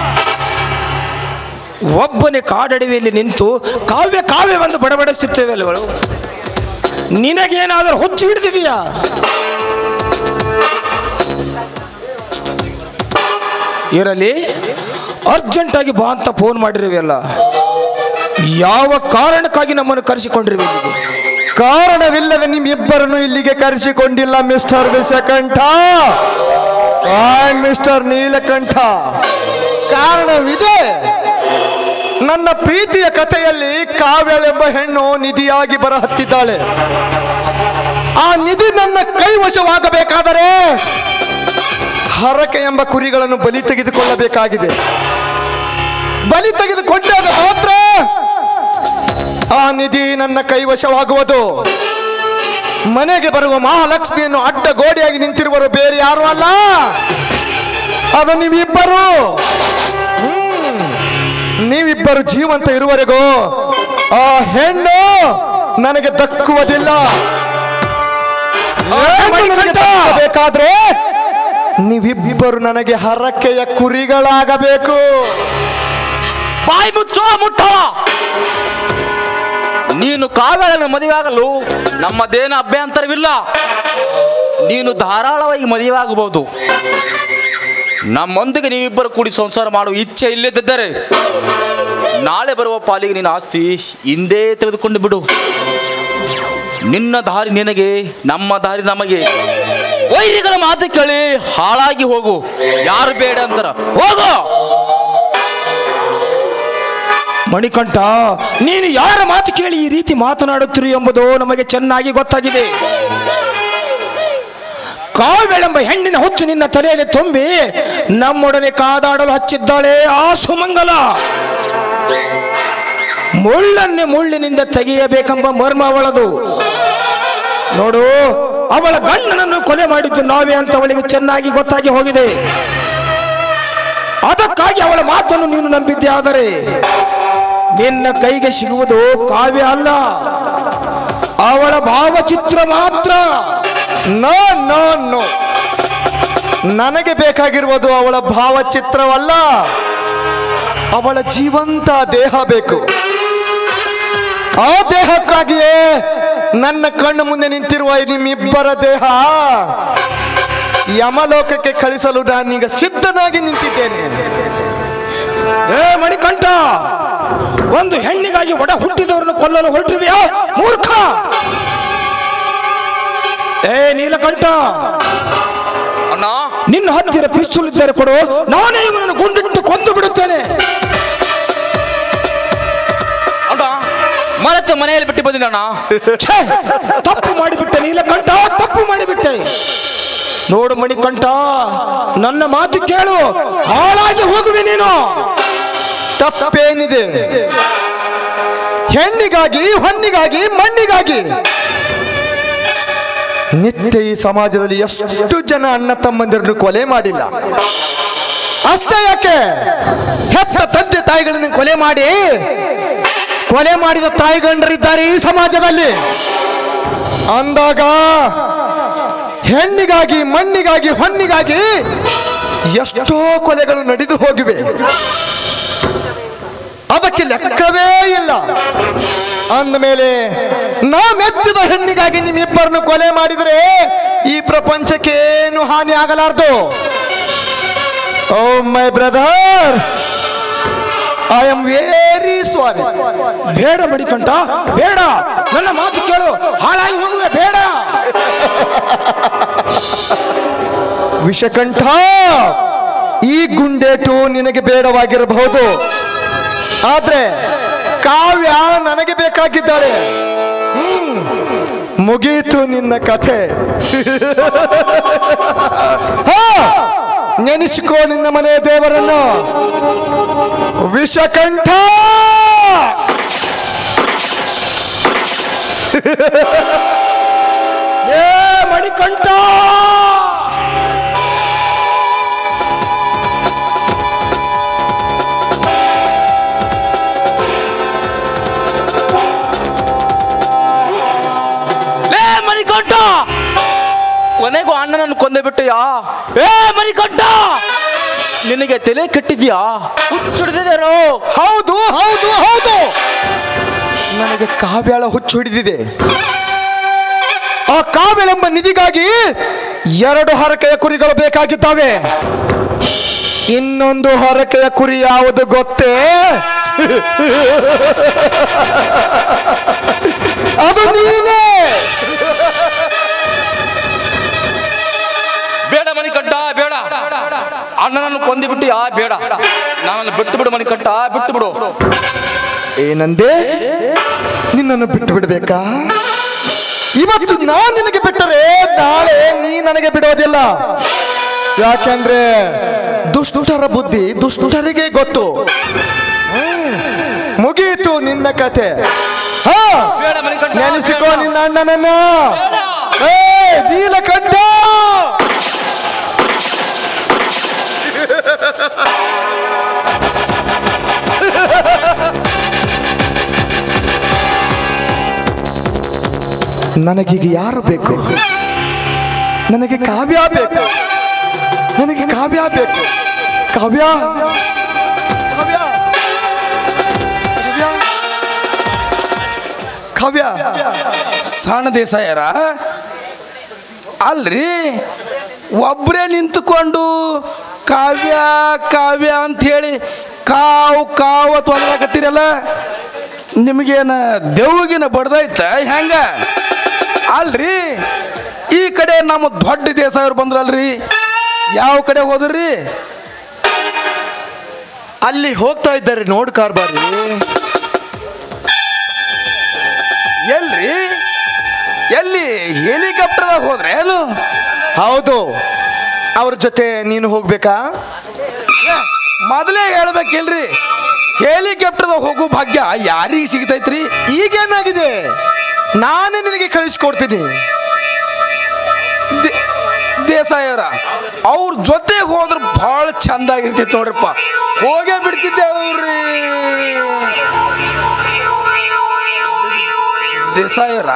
Speaker 2: ಒಬ್ಬನೇ ಕಾಡಡವಿಯಲ್ಲಿ ನಿಂತು ಕಾವ್ಯ ಕಾವ್ಯವೆಂದು ಬಡಬಡಿಸುತ್ತೇವೆ ಅಲ್ವಳು ನಿನಗೇನಾದರೂ ಹುಚ್ಚು ಹಿಡಿದಿದೆಯಾ ಇರಲಿ ಅರ್ಜೆಂಟಾಗಿ ಬಾ ಅಂತ ಫೋನ್ ಮಾಡಿರುವೆಲ್ಲ ಯಾವ ಕಾರಣಕ್ಕಾಗಿ ನಮ್ಮನ್ನು ಕರೆಸಿಕೊಂಡಿರುವೆ ಇಲ್ಲಿಗೆ?
Speaker 6: ಕಾರಣವಿಲ್ಲದೆ ನಿಮ್ಮಿಬ್ಬರನ್ನು ಇಲ್ಲಿಗೆ ಕರೆಸಿಕೊಂಡಿಲ್ಲ ಮಿಸ್ಟರ್ ವಿಷಕಂಠ ಮಿಸ್ಟರ್ ನೀಲಕಂಠ ಕಾರಣವಿದೆ ನನ್ನ ಪ್ರೀತಿಯ ಕಥೆಯಲ್ಲಿ ಕಾವ್ಯಳೆಂಬ ಹೆಣ್ಣು ನಿಧಿಯಾಗಿ ಬರಹತ್ತಿದ್ದಾಳೆ ಆ ನಿಧಿ ನನ್ನ ಕೈವಶವಾಗಬೇಕಾದರೆ ಹರಕೆ ಎಂಬ ಕುರಿಗಳನ್ನು ಬಲಿ ತೆಗೆದುಕೊಳ್ಳಬೇಕಾಗಿದೆ ಬಲಿ ತೆಗೆದುಕೊಂಡಾಗ ಮಾತ್ರ ಆ ನಿಧಿ ನನ್ನ ಕೈವಶವಾಗುವುದು ಮನೆಗೆ ಬರುವ ಮಹಾಲಕ್ಷ್ಮಿಯನ್ನು ಅಡ್ಡ ಗೋಡೆಯಾಗಿ ನಿಂತಿರುವರು ಬೇರೆ ಯಾರು ಅಲ್ಲ ಅದು ನೀವಿಬ್ಬರು ಹ್ಮ್. ನೀವಿಬ್ಬರು ಜೀವಂತ ಇರುವವರೆಗೂ ಆ ಹೆಣ್ಣು ನನಗೆ ದಕ್ಕುವುದಿಲ್ಲ ಆ ಹೆಣ್ಣು ನನಗೆ ದಕ್ಕಬೇಕಾದ್ರೆ ನೀವಿಬ್ಬರು ನನಗೆ ಹರಕೆಯ ಕುರಿಗಳಾಗಬೇಕು
Speaker 8: ಬಾಯಿ ಮುಚ್ಚೋ ಮುಟ್ಟ ನೀನು ಕಾವ್ಯಗಳನ್ನು ಮದುವೆಯಾಗಲು ನಮ್ಮದೇನು ಅಭ್ಯಂತರವಿಲ್ಲ ನೀನು ಧಾರಾಳವಾಗಿ ಮದುವೆಯಾಗಬಹುದು ನಮ್ಮೊಂದಿಗೆ ನೀವಿಬ್ಬರು ಕೂಡಿ ಸಂಸಾರ ಮಾಡುವ ಇಚ್ಛೆ ಇಲ್ಲದಿದ್ದರೆ ನಾಳೆ ಬರುವ ಪಾಲಿಗೆ ನಿನ್ನ ಆಸ್ತಿ ಹಿಂದೆ ತೆಗೆದುಕೊಂಡು ಬಿಡು ನಿನ್ನ ದಾರಿ ನಿನಗೆ ನಮ್ಮ ದಾರಿ ನಮಗೆ ವೈರಿಗಳ ಮಾತು ಕೇಳಿ ಹಾಳಾಗಿ ಹೋಗು ಯಾರು ಬೇಡ ಅಂತಾರ ಹೋಗು
Speaker 2: ಮಣಿಕಂಠ ನೀನು ಯಾರ ಮಾತು ಕೇಳಿ ಈ ರೀತಿ ಮಾತನಾಡುತ್ತಿರು ಎಂಬುದು ನಮಗೆ ಚೆನ್ನಾಗಿ ಗೊತ್ತಾಗಿದೆ ಕಾವ್ಯಳೆಂಬ ಹೆಣ್ಣಿನ ಹುಚ್ಚು ನಿನ್ನ ತಲೆಯಲ್ಲಿ ತುಂಬಿ ನಮ್ಮೊಡನೆ ಕಾದಾಡಲು ಹಚ್ಚಿದ್ದಾಳೆ ಆ ಸುಮಂಗಲ ಮುಳ್ಳನ್ನೇ ಮುಳ್ಳಿನಿಂದ ತೆಗೆಯಬೇಕೆಂಬ ಮರ್ಮ ಅವಳದು ನೋಡು ಅವಳ ಗಂಡನನ್ನು ಕೊಲೆ ಮಾಡಿದ್ದು ನಾವೇ ಅಂತ ಅವಳಿಗೆ ಚೆನ್ನಾಗಿ ಗೊತ್ತಾಗಿ ಹೋಗಿದೆ ಅದಕ್ಕಾಗಿ ಅವಳ ಮಾತನ್ನು ನೀನು ನಂಬಿದ್ದೆ ಆದರೆ ನಿನ್ನ ಕೈಗೆ ಸಿಗುವುದು ಕಾವ್ಯ ಅಲ್ಲ ಅವಳ ಭಾವಚಿತ್ರ ಮಾತ್ರ
Speaker 6: ನೋ ನೋ ನೋ ನನಗೆ ಬೇಕಾಗಿರುವುದು ಅವಳ ಭಾವಚಿತ್ರವಲ್ಲ ಅವಳ ಜೀವಂತ ದೇಹ ಬೇಕು ಆ ದೇಹಕ್ಕಾಗಿಯೇ ನನ್ನ ಕಣ್ಣು ಮುಂದೆ ನಿಂತಿರುವ ಈ ನಿಮ್ಮಿಬ್ಬರ ದೇಹ ಯಮಲೋಕಕ್ಕೆ ಕಳಿಸಲು ನಾನೀಗ ಸಿದ್ಧನಾಗಿ ನಿಂತಿದ್ದೇನೆ
Speaker 2: ಏ ಮಣಿಕಂಠ ಒಂದು ಹೆಣ್ಣಿಗಾಗಿ ಒಡ ಹುಟ್ಟಿದವರನ್ನು ಕೊಲ್ಲಲು ಹೊರಟಿವೆಯಾ ಮೂರ್ಖ ಏ ನೀಲಕಂಠ
Speaker 8: ಅಣ್ಣ
Speaker 2: ನಿನ್ನ ಹತ್ತಿರ ಪಿಸ್ತೂಲ್ ಇದ್ದರೆ ಕೊಡು ನಾನೇ ಇವನನ್ನು ಗುಂಡಿಟ್ಟು ಕೊಂದು ಬಿಡುತ್ತೇನೆ
Speaker 8: ಅಣ್ಣ ಮರತ್ತೆ ಮನೆಯಲ್ಲಿ ಬಿಟ್ಟು ಬಂದಿನ
Speaker 2: ಛೇ, ತಪ್ಪು ಮಾಡಿಬಿಟ್ಟೆ ನೀಲಕಂಠ ತಪ್ಪು ಮಾಡಿಬಿಟ್ಟೆ ನೋಡು ಮಣಿಕಂಠ ನನ್ನ ಮಾತು ಕೇಳು ಹಾಳಾಗಿ ಹೋಗುವೆ ನೀನು
Speaker 6: ತಪ್ಪೇನಿದೆ ಹೆಣ್ಣಿಗಾಗಿ ಹೊನ್ನಿಗಾಗಿ ಮಣ್ಣಿಗಾಗಿ ನಿತ್ಯ ಈ ಸಮಾಜದಲ್ಲಿ ಎಷ್ಟು ಜನ ಅಣ್ಣ ತಮ್ಮಂದಿರನ್ನು ಕೊಲೆ ಮಾಡಿಲ್ಲ ಅಷ್ಟೇ ಯಾಕೆ ಹೆತ್ತ ತಂದೆ ತಾಯಿಗಳನ್ನು ಕೊಲೆ ಮಾಡಿ ಕೊಲೆ ಮಾಡಿದ ತಾಯಿ ಗಂಡರಿದ್ದಾರೆ ಈ ಸಮಾಜದಲ್ಲಿ ಅಂದಾಗ ಹೆಣ್ಣಿಗಾಗಿ ಮಣ್ಣಿಗಾಗಿ ಹೊನ್ನಿಗಾಗಿ ಎಷ್ಟೋ ಕೊಲೆಗಳು ನಡೆದು ಹೋಗಿವೆ ಅದಕ್ಕೆ ಲೆಕ್ಕವೇ ಇಲ್ಲ ಅಂದಮೇಲೆ ನಾ ಮೆಚ್ಚಿದ ಹೆಣ್ಣಿಗಾಗಿ ನಿಮ್ಮಿಬ್ಬರನ್ನು ಕೊಲೆ ಮಾಡಿದರೆ ಈ ಪ್ರಪಂಚಕ್ಕೆ ಏನು ಹಾನಿ ಆಗಲಾರ್ದು oh my brother I am very sorry
Speaker 2: ಬೇಡ ಮಣಿಕಂಠ ಬೇಡ ನನ್ನ ಮಾತು ಕೇಳು ಹಾಳಾಗಿ ಹೋಗುವೆ ಬೇಡ
Speaker 6: ವಿಷಕಂಠ ಈ ಗುಂಡೇಟು ನಿನಗೆ ಬೇಡವಾಗಿರಬಹುದು ಆದ್ರೆ ಕಾವ್ಯ ನನಗೆ ಬೇಕಾಗಿದ್ದಾಳೆ ಹ್ಮ್ ಮುಗೀತು ನಿನ್ನ ಕಥೆ ಹಾ, ನೆನೆಸಿಕೋ ನಿನ್ನ ಮನೆ ದೇವರನ್ನು ವಿಷಕಂಠ
Speaker 2: ಏ ಮಣಿಕಂಠ
Speaker 8: ಅಣ್ಣನನ್ನು ಕೊಂದೆ ಬಿಟ್ಟೆಯಾ ಏ ಮರಿಕಂಠ ನಿನಗೆ ತಲೆ ಕೆಟ್ಟಿದ್ಯಾ ಹುಚ್ಚಿಡ್ದಿದ್ದಾರೋ
Speaker 6: ಹೌದು ಹೌದು ಹೌದು ನನಗೆ ಕಾವ್ಯಾಳ ಹುಚ್ಚು ಹಿಡಿದಿದೆ ಆ ಕಾವ್ಯಳೆಂಬ ನಿಧಿಗಾಗಿ ಎರಡು ಹರಕೆಯ ಕುರಿಗಳು ಬೇಕಾಗಿದ್ದಾವೆ ಇನ್ನೊಂದು ಹರಕೆಯ ಕುರಿ ಯಾವುದು ಗೊತ್ತೇ ಅದು ನೀನೇ
Speaker 8: ಬೇಡ ಮಣಿಕಂಠ ಬೇಡ ಅಣ್ಣನನ್ನು ಕೊಂದು ಬಿಟ್ಟಿಯಾ ಬೇಡ ನನ್ನನ್ನು ಬಿಟ್ಟು ಬಿಡು ಮಣಿಕಂಠ ಬಿಟ್ಟು ಬಿಡು
Speaker 6: ಏನಂದೆ ನಿನ್ನನ್ನು ಬಿಟ್ಟು ಬಿಡಬೇಕಾ ಇವತ್ತು ನಾನ್ ನಿನಗೆ ಬಿಟ್ಟರೆ ನಾಳೆ ನೀ ನನಗೆ ಬಿಡೋದಿಲ್ಲ ಯಾಕೆಂದ್ರೆ ದುಷ್ಟರ ಬುದ್ಧಿ ದುಷ್ಟರಿಗೆ ಗೊತ್ತು ಹ್ಮ್. ಮುಗೀತು ನಿನ್ನ ಕತೆ ಹಾ
Speaker 8: ಬೇಡ ಮಣಿಕಂಠ
Speaker 6: ನೆನೆಸಿಕೋ
Speaker 8: ಬೇಡ.
Speaker 6: ನಿನ್ನ ಅಣ್ಣನನ್ನ ಏ ನೀಲಕಂಠ ನನಗೀಗ ಯಾರು ಬೇಕು ನನಗೆ ಕಾವ್ಯ ಬೇಕು ನನಗೆ ಕಾವ್ಯ ಬೇಕು ಕಾವ್ಯ ಕಾವ್ಯ ಕಾವ್ಯ ಕಾವ್ಯ
Speaker 2: ಸಣ್ಣ ದೇಸಾಯರ ಅಲ್ರಿ ಒಬ್ಬರೇ ನಿಂತುಕೊಂಡು ಕಾವ್ಯ ಕಾವ್ಯ ಅಂತ ಹೇಳಿ ಕಾವು ಕಾವು ತೊಂದ್ರಾಕತ್ತೀರಲ್ಲ ನಿಮಗೇನ ದೆವ್ಗಿನ ಬಡ್ದೈತ ಹೆಂಗ ಅಲ್ರಿ ಈ ಕಡೆ ನಮ್ಮ ದೊಡ್ಡ ದೇಸಾಯರು ಬಂದ್ರಲ್ರಿ ಯಾವ ಕಡೆ ಹೋದ್ರಿ
Speaker 6: ಅಲ್ಲಿ ಹೋಗ್ತಾ ಇದ್ದಾರೆ ನೋಡ್ ಕಾರ್ಬಾರಿ
Speaker 2: ಎಲ್ರಿ ಎಲ್ಲಿ ಹೆಲಿಕಾಪ್ಟರ್ದಾಗ ಹೋದ್ರೇನು
Speaker 6: ಹೌದು ಅವ್ರ ಜೊತೆ ನೀನು ಹೋಗ್ಬೇಕಾ
Speaker 2: ಮೊದಲೇ ಹೇಳ್ಬೇಕಿಲ್ರಿ ಹೆಲಿಕಾಪ್ಟರ್ದಾಗ ಹೋಗೋ ಭಾಗ್ಯ ಯಾರಿಗೆ ಸಿಗ್ತೈತ್ರಿ
Speaker 6: ಈಗೇನಾಗಿದೆ ನಾನೇ ನಿನಗೆ ಕಳಿಸ್ಕೊಡ್ತೀನಿ
Speaker 2: ದೇ- ದೇಸಾಯರ ಅವ್ರ ಜೊತೆ ಹೋದ್ರೆ ಭಾಳ ಚಂದ ಆಗಿರ್ತೈತಿ ನೋಡ್ರಪ್ಪ ಹೋಗೇ ಬಿಡ್ತಿದ್ದೆ ಅವ್ರಿ ದೇಸಾಯರ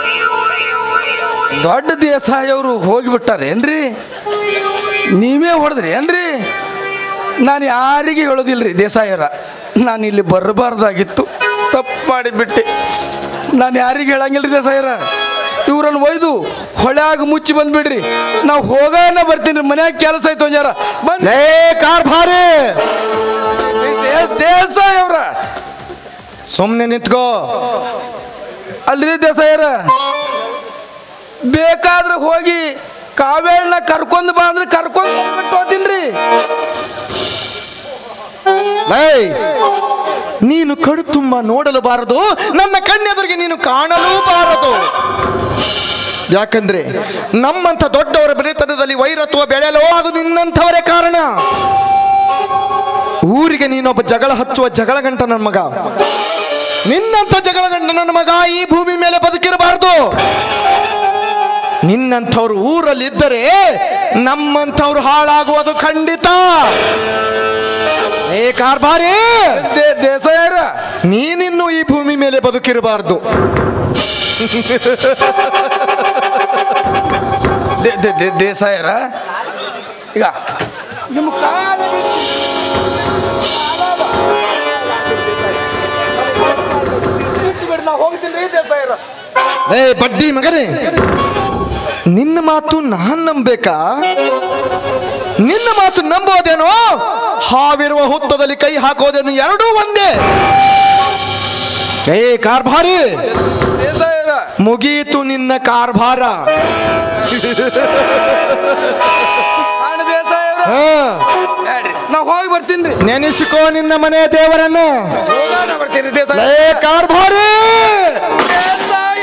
Speaker 2: ದೊಡ್ಡ ದೇಸಾಯಿ ಅವರು ಹೋಗಿಬಿಟ್ಟಾರೇನ್ರಿ ನೀವೇ ಹೊಡೆದ್ರಿ ಏನ್ರಿ ನಾನು ಯಾರಿಗೆ ಹೇಳೋದಿಲ್ರಿ ದೇಸಾಯರ ನಾನು ಇಲ್ಲಿ ಬರಬಾರ್ದಾಗಿತ್ತು ತಪ್ಪು ಮಾಡಿಬಿಟ್ಟೆ ನಾನು ಯಾರಿಗೆ ಹೇಳಂಗಿಲ್ರಿ ದೇಸಾಯರ ಇವ್ರನ್ನ ಒಯ್ದು ಹೊಳ್ಯಾಗ ಮುಚ್ಚಿ ಬಂದ್ಬಿಡ್ರಿ ನಾವು ಹೋಗಾನ ಬರ್ತೀನಿ ಮನ್ಯಾಗ ಕೆಲಸ ಐತೆ ಒಂಜಾರ ಬಂದ್
Speaker 6: ಲೇ ಕಾರ್ಭಾರಿ
Speaker 2: ದೇಸಾಯಿ ಅವ್ರ
Speaker 6: ಸುಮ್ಮನೆ ನಿಂತ್ಕೋ
Speaker 2: ಅಲ್ರಿ ದೇಸಾಯರ ಬೇಕಾದ್ರೆ ಹೋಗಿ ಕಾವೇಳನ್ನ ಕರ್ಕೊಂಡ್ ಬಾ ಅಂದ್ರೆ ಕರ್ಕೊಂಡ್ ಬಂದ್ಬಿಟ್ಟು ಹೋಗ್ತೀನ್ರಿ
Speaker 6: ಲೇ ನೀನು ಕಡು ತುಂಬ ನೋಡಲು ಬಾರದು ನನ್ನ ಕಣ್ಣೆದುರಿಗೆ ನೀನು ಕಾಣಲೂ ಬಾರದು ಯಾಕಂದ್ರೆ ನಮ್ಮಂಥ ದೊಡ್ಡವರ ಬೆಳೆತನದಲ್ಲಿ ವೈರತ್ವ ಬೆಳೆಯಲು ಅದು ನಿನ್ನಂಥವರೇ ಕಾರಣ ಊರಿಗೆ ನೀನೊಬ್ಬ ಜಗಳ ಹಚ್ಚುವ ಜಗಳ ಗಂಟ ನನ್ನ ಮಗ ನಿನ್ನಂಥ ಜಗಳ ಗಂಟ ನನ್ನ ಮಗ ಈ ಭೂಮಿ ಮೇಲೆ ಬದುಕಿರಬಾರದು ನಿನ್ನಂಥವ್ರು ಊರಲ್ಲಿ ಇದ್ದರೆ ನಮ್ಮಂಥವ್ರು ಹಾಳಾಗುವುದು ಖಂಡಿತ ಏ ಕಾರ್ಬಾರಿ
Speaker 2: ದೇ- ದೇಸಾಯರ
Speaker 6: ನೀನಿನ್ನು ಈ ಭೂಮಿ ಮೇಲೆ ಬದುಕಿರಬಾರ್ದು
Speaker 2: ದೇ- ದೇ- ದೇ- ದೇಸಾಯರ ಈಗ ನಿಮ್ಮ ಕಾಲ ನಾವು ಹೋಗ್ತೀನಿ ದೇಸಾಯರ
Speaker 6: ಏ ಬಡ್ಡಿ ಮಗನೇ ನಿನ್ನ ಮಾತು ನಾನ್ ನಂಬೇಕಾ ನಿನ್ನ ಮಾತು ನಂಬೋದೇನೋ ಹಾವಿರುವ ಹುತ್ತದಲ್ಲಿ ಕೈ ಹಾಕೋದೇನು ಎರಡೂ ಒಂದೇ ಏ ಕಾರ್ಭಾರಿ
Speaker 2: ದೇಸಾಯರ
Speaker 6: ಮುಗೀತು ನಿನ್ನ ಕಾರ್ಭಾರ
Speaker 2: ಸಣ್ಣ ದೇಸಾಯರ
Speaker 6: ಹಾ,
Speaker 2: ನಾವು ಹೋಗಿ ಬರ್ತೀನಿ
Speaker 6: ನೆನೆಸಿಕೋ ನಿನ್ನ ಮನೆ ದೇವರನ್ನು
Speaker 2: ಹೋಗೋಣ ಬರ್ತೀನಿ ದೇಸಾಯ
Speaker 6: ಲೇ ಕಾರ್ಭಾರಿ
Speaker 2: ದೇಸಾಯ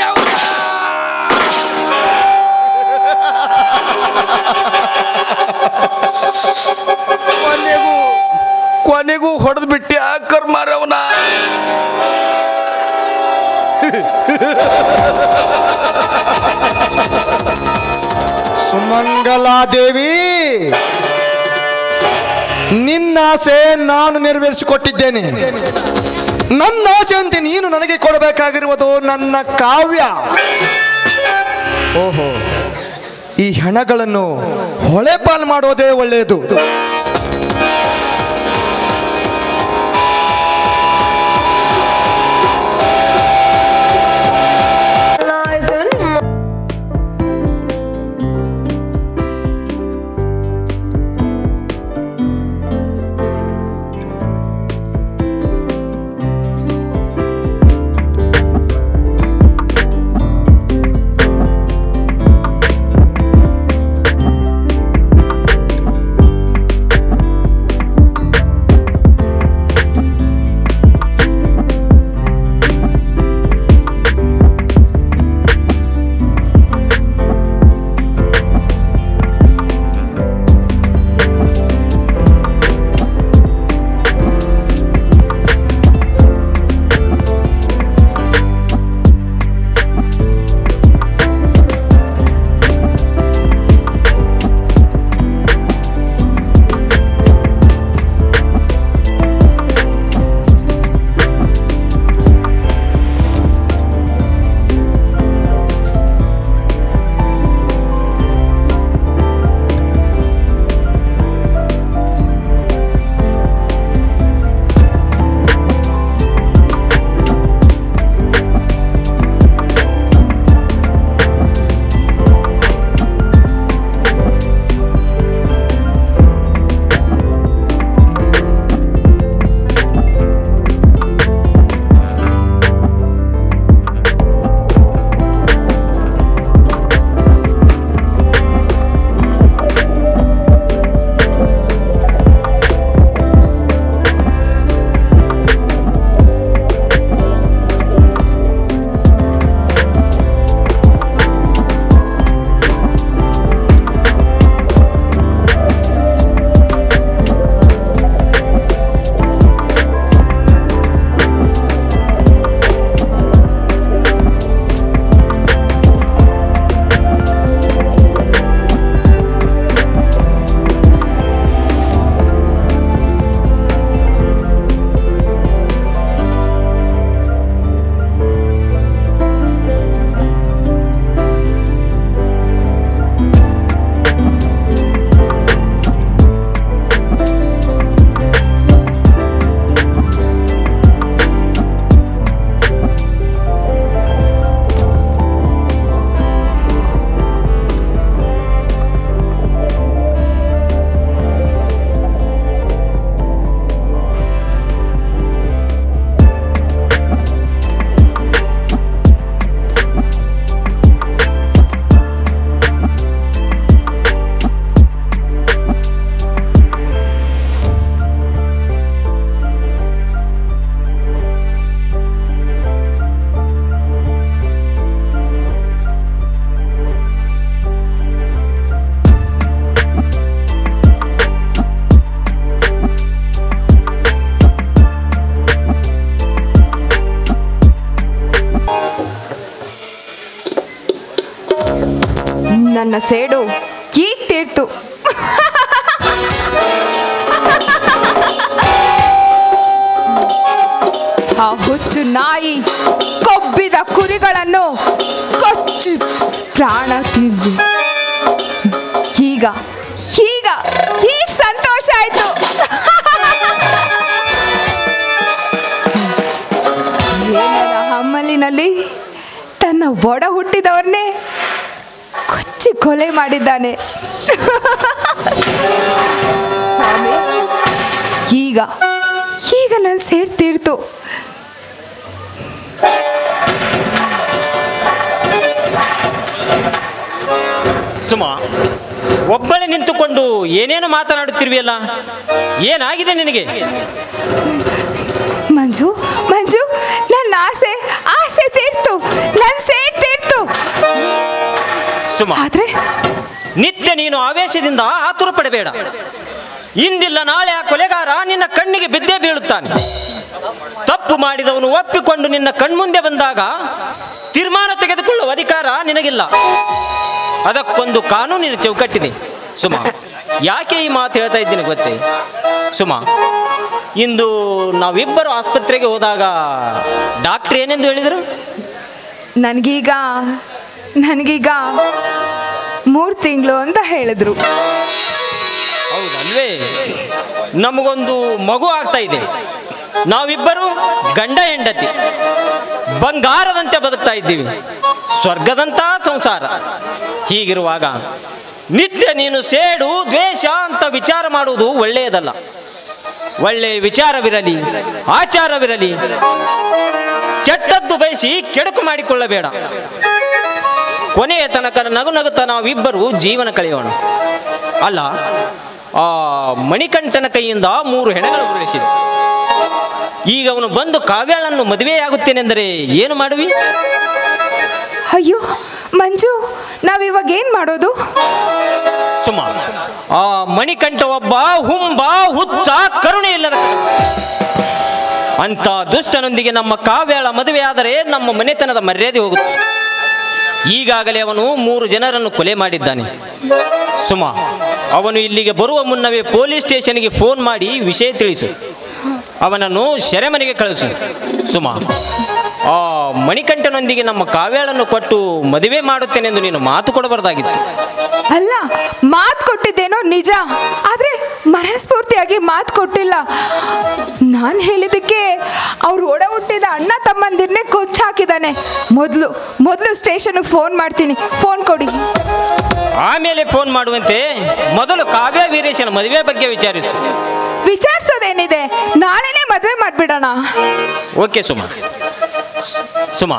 Speaker 2: ಕೊನೆಗೂ ಕೊನೆಗೂ ಹೊಡೆದು ಬಿಟ್ಟಿ ಆ ಕರ್ಮಾರವನ
Speaker 6: ಸುಮಂಗಲಾದೇವಿ ನಿನ್ನ ಆಸೆ ನಾನು ನೆರವೇರಿಸಿಕೊಟ್ಟಿದ್ದೇನೆ ನನ್ನ ಆಸೆಯಂತೆ ನೀನು ನನಗೆ ಕೊಡಬೇಕಾಗಿರುವುದು ನನ್ನ ಕಾವ್ಯ ಓಹೋ ಈ ಹೆಣಗಳನ್ನು ಹೊಳೆ ಪಾಲು ಮಾಡೋದೇ ಒಳ್ಳೆಯದು
Speaker 1: ನನ್ನ ಸೇಡು ಈಗ ತೀರ್ತು ಆ ಹುಚ್ಚು ನಾಯಿ ಕೊಬ್ಬಿದ ಕುರಿಗಳನ್ನು ಕೊಚ್ಚಿ ಪ್ರಾಣ ತಿಂದು ಈಗ ಈಗ ಈಗ ಸಂತೋಷ ಆಯ್ತು ಏನಿಲ್ಲ ಹಮ್ಮಲಿನಲ್ಲಿ ತನ್ನ ಒಡ ಹುಟ್ಟಿದವ್ರನ್ನೇ ಕೊಚ್ಚಿ ಕೊಲೆ ಮಾಡಿದ್ದಾನೆ ಸ್ವಾಮಿ ಈಗ ಈಗ ನಾನು ಸೇರ್ತೀರ್ತು
Speaker 7: ಸುಮ ಒಬ್ಬಳೇ ನಿಂತುಕೊಂಡು ಏನೇನು ಮಾತನಾಡುತ್ತಿರುವೆಯಲ್ಲ ಏನಾಗಿದೆ ನಿನಗೆ
Speaker 1: ಮಂಜು ಮಂಜು ನನ್ನ ಆಸೆ ಆಸೆ ತೀರ್ತು ನನ್ನ ಸೇರ್ ತೀರ್ತು
Speaker 7: ಸುಮ
Speaker 1: ಆದ್ರೆ
Speaker 7: ನಿತ್ಯ ನೀನು ಆವೇಶದಿಂದ ಆತುರ ಪಡಬೇಡ ಇಂದಿಲ್ಲ ನಾಳೆ ಆ ಕೊಲೆಗಾರ ನಿನ್ನ ಕಣ್ಣಿಗೆ ಬಿದ್ದೇ ಬೀಳುತ್ತಾನೆ ತಪ್ಪು ಮಾಡಿದವನು ಒಪ್ಪಿಕೊಂಡು ನಿನ್ನ ಕಣ್ಮುಂದೆ ಬಂದಾಗ ತೀರ್ಮಾನ ತೆಗೆದುಕೊಳ್ಳುವ ಅಧಿಕಾರ ನಿನಗಿಲ್ಲ ಅದಕ್ಕೊಂದು ಕಾನೂನಿನ ಚೌಕಟ್ಟಿದೆ ಸುಮಾ ಯಾಕೆ ಈ ಮಾತು ಹೇಳ್ತಾ ಇದ್ದೀನಿ ಗೊತ್ತೇ ಸುಮಾ ಇಂದು ನಾವಿಬ್ಬರು ಆಸ್ಪತ್ರೆಗೆ ಹೋದಾಗ ಡಾಕ್ಟ್ರ್ ಏನೆಂದು ಹೇಳಿದರು
Speaker 1: ನನಗೀಗ ನನಗೀಗ ಮೂರು ತಿಂಗಳು ಅಂತ ಹೇಳಿದ್ರು
Speaker 7: ಹೌದಲ್ವೇ ನಮಗೊಂದು ಮಗು ಆಗ್ತಾ ಇದೆ ನಾವಿಬ್ಬರು ಗಂಡ ಹೆಂಡತಿ ಬಂಗಾರದಂತೆ ಬದುಕ್ತಾ ಇದ್ದೀವಿ ಸ್ವರ್ಗದಂತ ಸಂಸಾರ ಹೀಗಿರುವಾಗ ನಿತ್ಯ ನೀನು ಸೇಡು ದ್ವೇಷ ಅಂತ ವಿಚಾರ ಮಾಡುವುದು ಒಳ್ಳೆಯದಲ್ಲ ಒಳ್ಳೆಯ ವಿಚಾರವಿರಲಿ ಆಚಾರವಿರಲಿ ಕೆಟ್ಟದ್ದು ಬಯಸಿ ಕೆಡುಕು ಮಾಡಿಕೊಳ್ಳಬೇಡ ಕೊನೆಯ ತನಕ ನಗು ನಗುತ್ತಾ ನಾವಿಬ್ಬರು ಜೀವನ ಕಳೆಯೋಣ ಅಲ್ಲ ಆ ಮಣಿಕಂಠನ ಕೈಯಿಂದ ಮೂರು ಹೆಣಗಳು ಉರುಳಿಸಿದೆ ಈಗ ಅವನು ಬಂದು ಕಾವ್ಯಾಳನ್ನು ಮದುವೆಯಾಗುತ್ತೇನೆಂದರೆ ಏನು ಮಾಡುವಿ
Speaker 1: ಅಯ್ಯೋ ಮಂಜು ನಾವಿವಾಗ ಏನ್ ಮಾಡೋದು
Speaker 7: ಸುಮ ಆ ಮಣಿಕಂಠ ಒಬ್ಬ ಹುಂಬ ಹುಚ್ಚ ಕರುಣೆ ಇಲ್ಲದ ಅಂತ ದುಷ್ಟನೊಂದಿಗೆ ನಮ್ಮ ಕಾವ್ಯಾಳ ಮದುವೆಯಾದರೆ ನಮ್ಮ ಮನೆತನದ ಮರ್ಯಾದೆ ಹೋಗುತ್ತೆ ಈಗಾಗಲೇ ಅವನು ಮೂರು ಜನರನ್ನು ಕೊಲೆ ಮಾಡಿದ್ದಾನೆ ಸುಮ ಅವನು ಇಲ್ಲಿಗೆ ಬರುವ ಮುನ್ನವೇ ಪೊಲೀಸ್ ಸ್ಟೇಷನ್ಗೆ ಫೋನ್ ಮಾಡಿ ವಿಷಯ ತಿಳಿಸು ಅವನನ್ನು ಸೆರೆಮನೆಗೆ ಕಳಿಸು ಸುಮ ಆ ಮಣಿಕಂಠನೊಂದಿಗೆ ನಮ್ಮ ಕಾವ್ಯಾಳನ್ನು ಕೊಟ್ಟು ಮದುವೆ ಮಾಡುತ್ತೇನೆಂದು ನೀನು ಮಾತು ಕೊಡಬಾರ್ದಾಗಿತ್ತು
Speaker 1: ಅಲ್ಲ ಮಾತು ಕೊಟ್ಟಿದ್ದೇನೋ ನಿಜ ಆದ್ರೆ ಮನಸ್ಫೂರ್ತಿಯಾಗಿ ಮಾತು ಕೊಟ್ಟಿಲ್ಲ ನಾನು ಹೇಳಿದಕ್ಕೆ ಅವ್ರು ಒಡ ಹುಟ್ಟಿದ ಅಣ್ಣ ತಮ್ಮಂದಿರ್ನೇ ಕೊಚ್ಚಾಕಿದ್ದಾನೆ ಮೊದಲು ಮೊದಲು ಸ್ಟೇಷನ್ಗೆ ಫೋನ್ ಮಾಡ್ತೀನಿ ಫೋನ್ ಕೊಡಿ
Speaker 7: ಆಮೇಲೆ ಫೋನ್ ಮಾಡುವಂತೆ ಮೊದಲು ಕಾವ್ಯ ವೀರೇಶನ ಮದುವೆ ಬಗ್ಗೆ ವಿಚಾರಿಸು
Speaker 1: ವಿಚಾರಿಸೋದೇನಿದೆ ನಾಳೆನೇ ಮದುವೆ ಮಾಡ್ಬಿಡೋಣ
Speaker 7: ಓಕೆ ಸುಮಾ ಸುಮಾ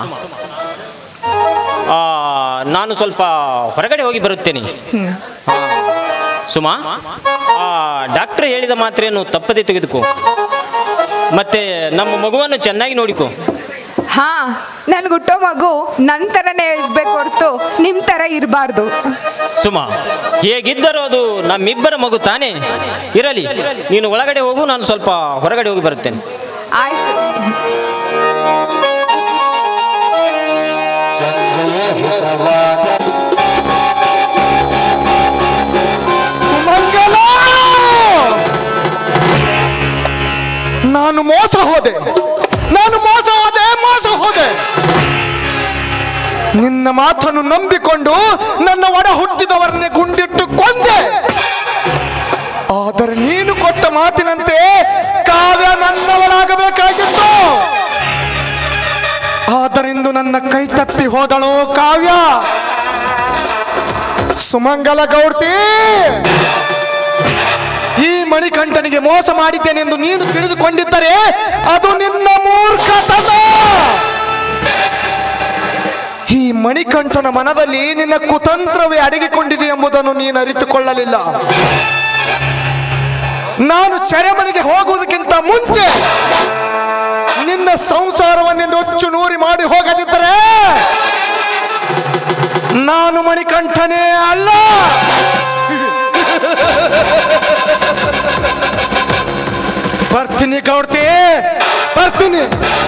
Speaker 7: ಆ, ನಾನು ಸ್ವಲ್ಪ ಹೊರಗಡೆ ಹೋಗಿ ಬರುತ್ತೇನೆ ಆ, ಸುಮಾ ಆ ಡಾಕ್ಟರ್ ಹೇಳಿದ ಮಾತ್ರೆಯನ್ನು ತಪ್ಪದೆ ತೆಗೆದುಕೋ ಮತ್ತೆ ನಮ್ಮ ಮಗುವನ್ನು ಚೆನ್ನಾಗಿ ನೋಡಿಕೋ
Speaker 1: ಹಾ ನನ್ಗೆ ಹುಟ್ಟೋ ಮಗು ನನ್ನ ಥರನೇ ಇರ್ಬೇಕು ಹೊರ್ತು ನಿಮ್ಮ ಥರ ಇರಬಾರ್ದು
Speaker 7: ಸುಮಾ ಹೇಗಿದ್ದರೂ ಅದು ನಮ್ಮಿಬ್ಬರ ಮಗು ತಾನೇ ಇರಲಿ ನೀನು ಒಳಗಡೆ ಹೋಗು ನಾನು ಸ್ವಲ್ಪ ಹೊರಗಡೆ ಹೋಗಿ ಬರುತ್ತೇನೆ
Speaker 1: ಆಯ್ತು
Speaker 6: ಸುಮಂಗಲ ನಾನು ಮೋಸ ಹೋದೆ ನಾನು ಮೋಸ ಹೋದೆ ಮೋಸ ಹೋದೆ ನಿನ್ನ ಮಾತನ್ನು ನಂಬಿಕೊಂಡು ನನ್ನ ಒಡ ಹುಟ್ಟಿದವರನ್ನೇ ಗುಂಡಿಟ್ಟು ಕೊಂದೆ ಆದರೆ ನೀನು ಕೊಟ್ಟ ಮಾತಿನಂತೆ ಕಾವ್ಯ ನನ್ನವಳಾಗಬೇಕಾಗಿತ್ತು ಆದರಿಂದ ನನ್ನ ಕೈ ತಪ್ಪಿ ಹೋದಳು ಕಾವ್ಯ ಸುಮಂಗಲ ಗೌಡ್ತಿ ಈ ಮಣಿಕಂಠನಿಗೆ ಮೋಸ ಮಾಡಿದ್ದೇನೆಂದು ನೀನು ತಿಳಿದುಕೊಂಡಿದ್ದರೆ ಅದು ನಿನ್ನ ಮೂರ್ಖತನ ಈ ಮಣಿಕಂಠನ ಮನದಲ್ಲಿ ನಿನ್ನ ಕುತಂತ್ರವೇ ಅಡಗಿಕೊಂಡಿದೆ ಎಂಬುದನ್ನು ನೀನು ಅರಿತುಕೊಳ್ಳಲಿಲ್ಲ ನಾನು ಸೆರೆಮನೆಗೆ ಹೋಗುವುದಕ್ಕಿಂತ ಮುಂಚೆ ನಿನ್ನ ಸಂಸಾರವನ್ನೇ ನೊಚ್ಚು ನೂರಿ ಮಾಡಿ ಹೋಗದಿದ್ದರೆ ನಾನು ಮಣಿಕಂಠನೇ ಅಲ್ಲ ಬರ್ತೀನಿ ಗೌಡ್ತಿ ಬರ್ತೀನಿ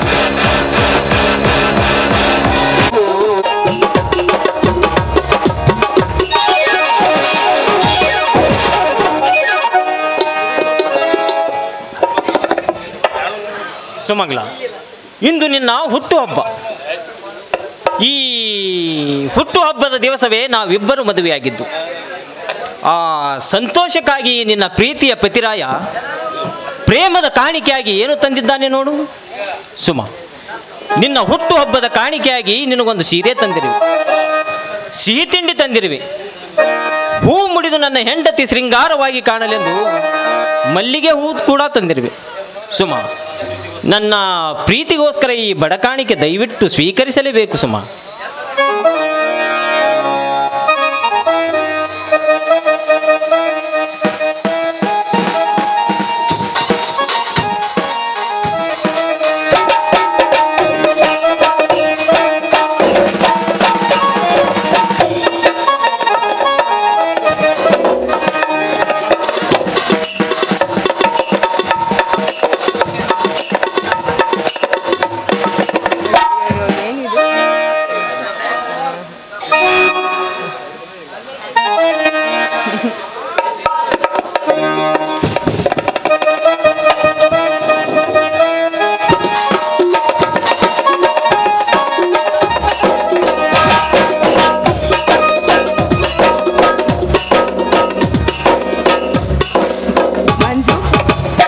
Speaker 7: ಸುಮಂಗ್ಲ ಇಂದು ನಿನ್ನ ಹುಟ್ಟುಹಬ್ಬ ಈ ಹುಟ್ಟುಹಬ್ಬದ ದಿವಸವೇ ನಾವಿಬ್ಬರು ಮದುವೆಯಾಗಿದ್ದು ಆ ಸಂತೋಷಕ್ಕಾಗಿ ನಿನ್ನ ಪ್ರೀತಿಯ ಪತಿರಾಯ ಪ್ರೇಮದ ಕಾಣಿಕೆಯಾಗಿ ಏನು ತಂದಿದ್ದಾನೆ ನೋಡು ಸುಮ ನಿನ್ನ ಹುಟ್ಟುಹಬ್ಬದ ಕಾಣಿಕೆಯಾಗಿ ನಿನಗೊಂದು ಸೀರೆ ತಂದಿರುವೆ ಸಿಹಿ ತಿಂಡಿ ತಂದಿರುವೆ ಹೂ ಮುಡಿದು ನನ್ನ ಹೆಂಡತಿ ಶೃಂಗಾರವಾಗಿ ಕಾಣಲೆಂದು ಮಲ್ಲಿಗೆ ಹೂ ಕೂಡ ತಂದಿರುವೆ ಸುಮ ನನ್ನ ಪ್ರೀತಿಗೋಸ್ಕರ ಈ ಬಡಕಾಣಿಕೆ ದಯವಿಟ್ಟು ಸ್ವೀಕರಿಸಲೇಬೇಕು ಸುಮ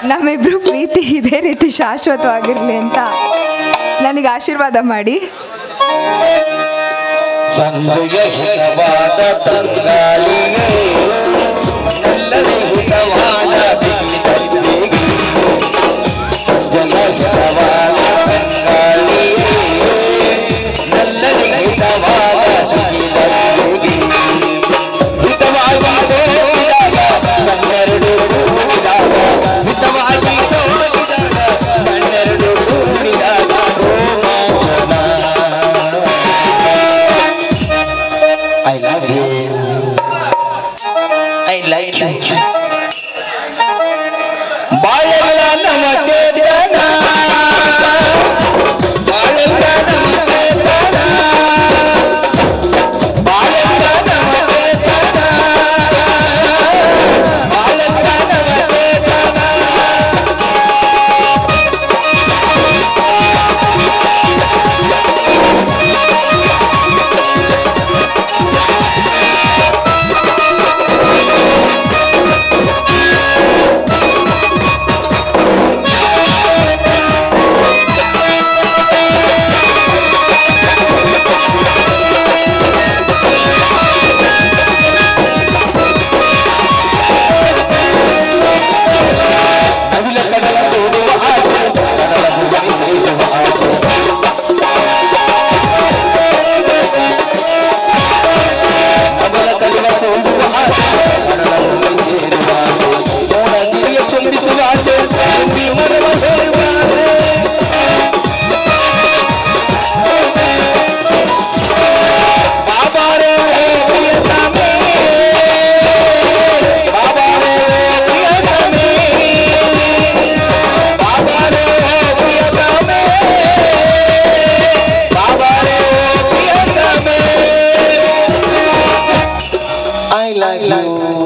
Speaker 1: ನಮ್ಮಿಬ್ರು ಪ್ರೀತಿ ಇದೇ ರೀತಿ ಶಾಶ್ವತವಾಗಿರ್ಲಿ ಅಂತ ನನಗೆ ಆಶೀರ್ವಾದ ಮಾಡಿ
Speaker 9: ಸಂಜೆಯ ಹಿತವಾದ ತಂಗಾಳಿಗೆ ನಲ್ಲನೆ ಹಿತವಾದ ಬಿಗಿದಲ್ಲಿಗೆ ಸಂಜೆಯ ಹಿತವಾದ ತಂಗಾಳಿಗೆ ನಲ್ಲನೆ ಹಿತವಾದ ಬಿಗಿದಲ್ಲಿಗೆ ಹಿತವಾಗಿ ಸೋಲಿದಾಗ ಕಣ್ಣೆರಡು ಕೂಡಿದಾಗ ಹಿತವಾಗಿ ಸೋಲಿದಾಗ ಕಣ್ಣೆರಡು ಕೂಡಿದಾಗ ರೋಮಾಂಚನ I love you. I like you. ಬಾಳೆಗಳ ನಮ್ಮ ಚೇತನ ಬಾಳೆಗಳ ನಮ್ಮ ಚೇತನ ಬಾಳೆಗಳ ನಮ್ಮ ಚೇತನ ಬಾಳೆಗಳ ನಮ್ಮ ಚೇತನ ನವಿಲ ಕಡಲ ತೋಡುವ ಆಸೆ ಕಡಲ ಭುವನಿ ಸೇರುವ ಆಸೆ ನವಿಲ ಕಡಲ ತೋಡುವ ಆಸೆ ಕಡಲ ಭುವನಿ ಸೇರುವ ಆಸೆ ಮೋಡ ಗಿರಿಯ ಚುಂಬಿಸುವ ಆಸೆ ತುಂಬಿ ಮರವ ಸೇರುವ ಆಸೆ ಬಾಬಾರೇ ಪ್ರಿಯತಮೇ ಬಾಬಾರೇ ಪ್ರಿಯತಮೇ ಬಾಬಾರೇ ಪ್ರಿಯತಮೇ ಬಾಬಾರೇ ಪ್ರಿಯತಮೇ ಐ ಲವ್ ಯು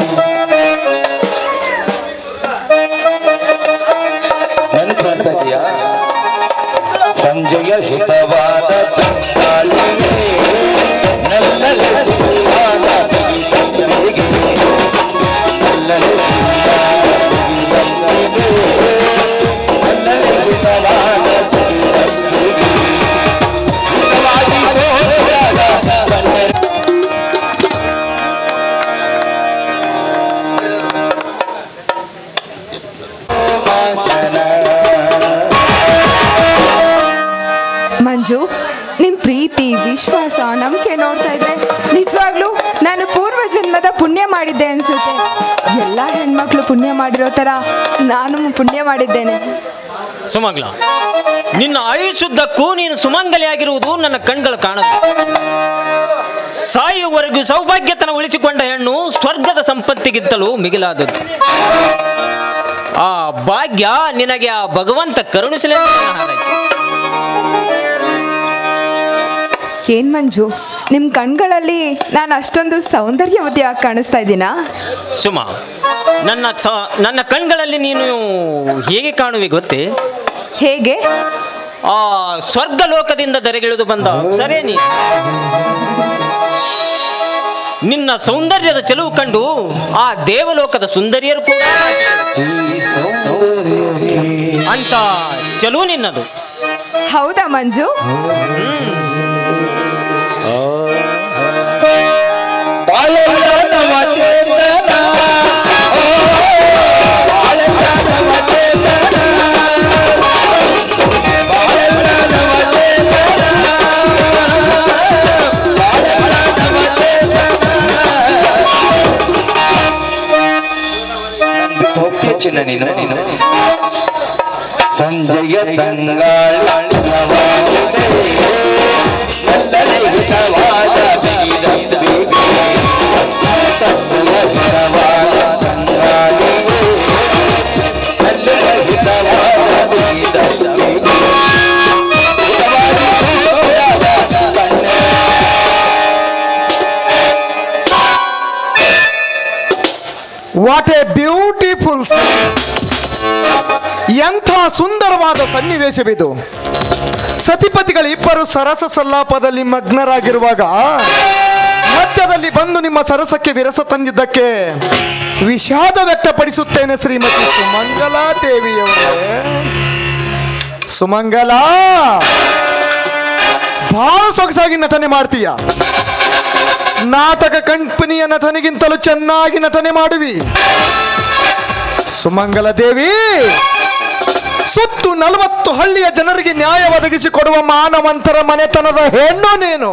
Speaker 9: ನೆನಪಾಗ್ತದೆಯಾ ಸಂಜೆಯ ಹಿತವಾದ ತಂಗಾಳಿಗೆ ನಲ್ಲಲೆ ಸಿಹಿಯಾದ ಬಿಗಿದಂತಿಗೆ ನಲ್ಲಲೆ ಸಿಹಿಯಾದ ಬಿಗಿದಂತಿಗೆ ನಲ್ಲಲೆ ಹಿತವಾದ ಸಿಹಿದಂತಿಗೆ ಹಿತವಾಗಿ ಸೋಲಿದಾಗ ಕಣ್ಣೆರಡು
Speaker 1: ಮಂಜು ನಿಮ್ ಪ್ರೀತಿ ವಿಶ್ವಾಸ ನಂಬಿಕೆ ನೋಡ್ತಾ ಇದ್ರೆ ನಿಜವಾಗ್ಲೂ ನಾನು ಪೂರ್ವ ಜನ್ಮದ ಪುಣ್ಯ ಮಾಡಿದ್ದೆ ಅನ್ಸುತ್ತೆ ಎಲ್ಲ ಹೆಣ್ಮಕ್ಳು ಪುಣ್ಯ ಮಾಡಿರೋ ಥರ ನಾನು ಪುಣ್ಯ ಮಾಡಿದ್ದೇನೆ
Speaker 7: ಸುಮಂಗ್ಲ ನಿನ್ನ ಆಯುಷುದ್ದಕ್ಕೂ ನೀನು ಸುಮಂಗಲಿಯಾಗಿರುವುದು ನನ್ನ ಕಣ್ಗಳು ಕಾಣದು ಸಾಯುವವರೆಗೂ ಸೌಭಾಗ್ಯತನ ಉಳಿಸಿಕೊಂಡ ಹೆಣ್ಣು ಸ್ವರ್ಗದ ಸಂಪತ್ತಿಗಿಂತಲೂ ಮಿಗಿಲಾದದ್ದು ಆ ಭಾಗ್ಯ ನಿನಗೆ ಆ ಭಗವಂತ ಕರುಣಿಸಲೇ
Speaker 1: ಏನ್ ಮಂಜು ನಿಮ್ ಕಣ್ಗಳಲ್ಲಿ ನಾನು ಅಷ್ಟೊಂದು ಸೌಂದರ್ಯವತಿಯಾಗಿ ಕಾಣಿಸ್ತಾ ಇದ್ದೀನಾ
Speaker 7: ಸುಮ ನನ್ನ ಸ- ನನ್ನ ಕಣ್ಗಳಲ್ಲಿ ನೀನು ಹೇಗೆ ಕಾಣುವೆ ಗೊತ್ತೇ
Speaker 1: ಹೇಗೆ
Speaker 7: ಆ ಸ್ವರ್ಗ ಲೋಕದಿಂದ ದರೆಗಿಳಿದು ಬಂದ ಸರೇ ನೀ ನಿನ್ನ ಸೌಂದರ್ಯದ ಚೆಲುವು ಕಂಡು ಆ ದೇವಲೋಕದ ಸುಂದರಿಯರು ಕೂಡ ಅಂತ ಚೆಲುವು ನಿನ್ನದು
Speaker 1: ಹೌದಾ ಮಂಜು
Speaker 9: ಬಾಳೆಲ್ಲ ನವ ಚೇತನ ಓ, ಬಾಳೆಲ್ಲ ನವ ಚೇತನ ಬಾಳೆಲ್ಲ ನವ ಚೇತನ ಬಾಳೆಲ್ಲ ನವ ಚೇತನ ನನ್ ಬಿಟ್ಟು ಹೋಗ್ತೀಯ ಚಿನ್ನ ನೀನು ನೀನು ಸಂಜೆಯ ತಂಗಾಳಿನವಾಗಿದೆ ನಲ್ಲನೆ ಹಿತವಾದ ಬಿಗಿದಂಬಿಗೆ ಸಂಜೆಯ ಹಿತವಾದ ತಂಗಾಳಿಗೆ ನಲ್ಲನೆ ಹಿತವಾದ ಬಿಗಿದಂಬಿಗೆ ಹಿತವಾಗಿ ಸೂರ್ಯದ ಕಣ್ಣೆ
Speaker 6: ವಾಟ್ ಎ ಬ್ಯೂಟಿಫುಲ್ ಎಂಥ ಸುಂದರವಾದ ಸನ್ನಿವೇಶವಿದು ಸತಿಪತಿಗಳಿಬ್ಬರು ಸರಸ ಸಲ್ಲಾಪದಲ್ಲಿ ಮಗ್ನರಾಗಿರುವಾಗ ಮಧ್ಯದಲ್ಲಿ ಬಂದು ನಿಮ್ಮ ಸರಸಕ್ಕೆ ವಿರಸ ತಂದಿದ್ದಕ್ಕೆ ವಿಷಾದ ವ್ಯಕ್ತಪಡಿಸುತ್ತೇನೆ ಶ್ರೀಮತಿ ಸುಮಂಗಲಾ ದೇವಿಯವರೇ ಸುಮಂಗಲ ಬಹಳ ಸೊಗಸಾಗಿ ನಟನೆ ಮಾಡ್ತೀಯ ನಾಟಕ ಕಂಪನಿಯ ನಟನೆಗಿಂತಲೂ ಚೆನ್ನಾಗಿ ನಟನೆ ಮಾಡುವಿ ಸುಮಂಗಲ ದೇವಿ ಸುತ್ತು ನಲವತ್ತು ಹಳ್ಳಿಯ ಜನರಿಗೆ ನ್ಯಾಯ ಒದಗಿಸಿಕೊಡುವ ಮಾನವಂತರ ಮನೆತನದ ಹೆಣ್ಣು ನೀನು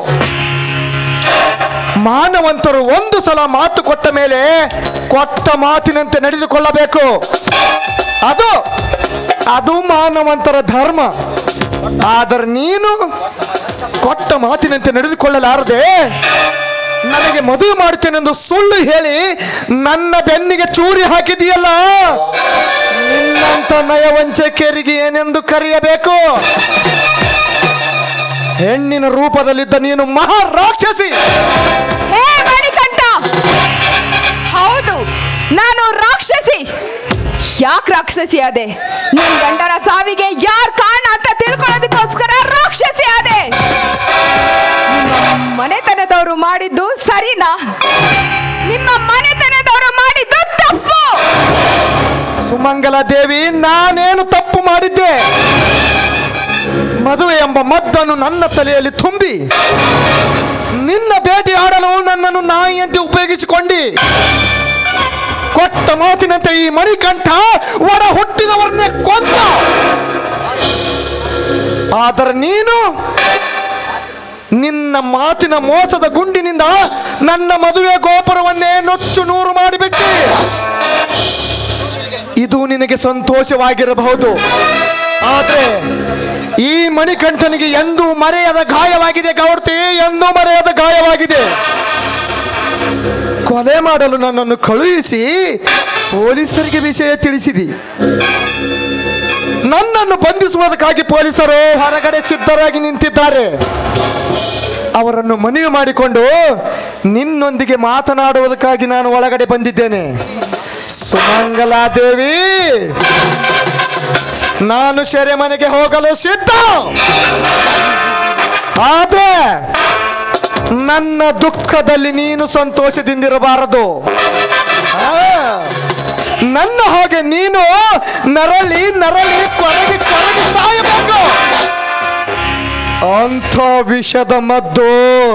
Speaker 6: ಮಾನವಂತರು ಒಂದು ಸಲ ಮಾತು ಕೊಟ್ಟ ಮೇಲೆ ಕೊಟ್ಟ ಮಾತಿನಂತೆ ನಡೆದುಕೊಳ್ಳಬೇಕು ಅದು ಅದು ಮಾನವಂತರ ಧರ್ಮ ಆದರೆ ನೀನು ಕೊಟ್ಟ ಮಾತಿನಂತೆ ನಡೆದುಕೊಳ್ಳಲಾರದೆ ನನಗೆ ಮದುವೆ ಮಾಡುತ್ತೇನೆಂದು ಸುಳ್ಳು ಹೇಳಿ ನನ್ನ ಬೆನ್ನಿಗೆ ಚೂರಿ ಹಾಕಿದೆಯಲ್ಲ ನಿನ್ನಂತ ನಯವಂಚಕರಿಗೆ ಏನೆಂದು ಕರೆಯಬೇಕು ಹೆಣ್ಣಿನ ರೂಪದಲ್ಲಿದ್ದ ನೀನು ಮಹಾರಾಕ್ಷಸಿ
Speaker 1: ಹೇ ಮಣಿಕಂಠ ಹೌದು ನಾನು ರಾಕ್ಷಸಿ ಯಾಕೆ ರಾಕ್ಷಸಿ ಆದೆ ನಿನ್ ಗಂಡನ ಸಾವಿಗೆ ಯಾರ್ ಕಾರಣ ಅಂತ ತಿಳ್ಕೊಳ್ಳೋದಕ್ಕೋಸ್ಕರ ರಾಕ್ಷಸಿ ಆದೆ ನಿಮ್ಮ ಮನೆತನದವರು ಮಾಡಿದ್ದು ಸರಿನಾ ನಿಮ್ಮ ಮನೆತನದವರು ಮಾಡಿದ್ದು ತಪ್ಪು
Speaker 6: ಸುಮಂಗಲ ದೇವಿ ನಾನೇನು ತಪ್ಪು ಮಾಡಿದ್ದೆ ಮದುವೆ ಎಂಬ ಮದ್ದನ್ನು ನನ್ನ ತಲೆಯಲ್ಲಿ ತುಂಬಿ ನಿನ್ನ ಭೇಟಿ ಆಡಲು ನನ್ನನ್ನು ನಾಯಿಯಂತೆ ಉಪಯೋಗಿಸಿಕೊಂಡಿ ಕೊಟ್ಟ ಮಾತಿನಂತೆ ಈ ಮಣಿಕಂಠ ಒಡ ಹುಟ್ಟಿದವರನ್ನೇ ಕೊಂದ ಆದರೆ ನೀನು ನಿನ್ನ ಮಾತಿನ ಮೋಸದ ಗುಂಡಿನಿಂದ ನನ್ನ ಮದುವೆ ಗೋಪುರವನ್ನೇ ನೊಚ್ಚು ನೂರು ಮಾಡಿಬಿಟ್ಟಿ ಇದು ನಿನಗೆ ಸಂತೋಷವಾಗಿರಬಹುದು ಆದ್ರೆ ಈ ಮಣಿಕಂಠನಿಗೆ ಎಂದೂ ಮರೆಯದ ಗಾಯವಾಗಿದೆ ಗೌಡ್ತಿ ಎಂದೂ ಮರೆಯದ ಗಾಯವಾಗಿದೆ ಕೊಲೆ ಮಾಡಲು ನನ್ನನ್ನು ಕಳುಹಿಸಿ ಪೊಲೀಸರಿಗೆ ವಿಷಯ ತಿಳಿಸಿದಿ ನನ್ನನ್ನು ಬಂಧಿಸುವುದಕ್ಕಾಗಿ ಪೊಲೀಸರು ಹೊರಗಡೆ ಸಿದ್ಧರಾಗಿ ನಿಂತಿದ್ದಾರೆ ಅವರನ್ನು ಮನವಿ ಮಾಡಿಕೊಂಡು ನಿನ್ನೊಂದಿಗೆ ಮಾತನಾಡುವುದಕ್ಕಾಗಿ ನಾನು ಒಳಗಡೆ ಬಂದಿದ್ದೇನೆ ಸುಮಂಗಲಾದೇವಿ ನಾನು ಸೆರೆಮನೆಗೆ ಹೋಗಲು ಸಿದ್ಧ ಆದ್ರೆ ನನ್ನ ದುಃಖದಲ್ಲಿ ನೀನು ಸಂತೋಷದಿಂದಿರಬಾರದು ಆ, ನನ್ನ ಹಾಗೆ ನೀನು ನರಳಿ ನರಳಿ ಕೊರಗಿ ಕೊರಗಿ ಸಾಯಬೇಕು ಅಂಥ ವಿಷದ ಮದ್ದು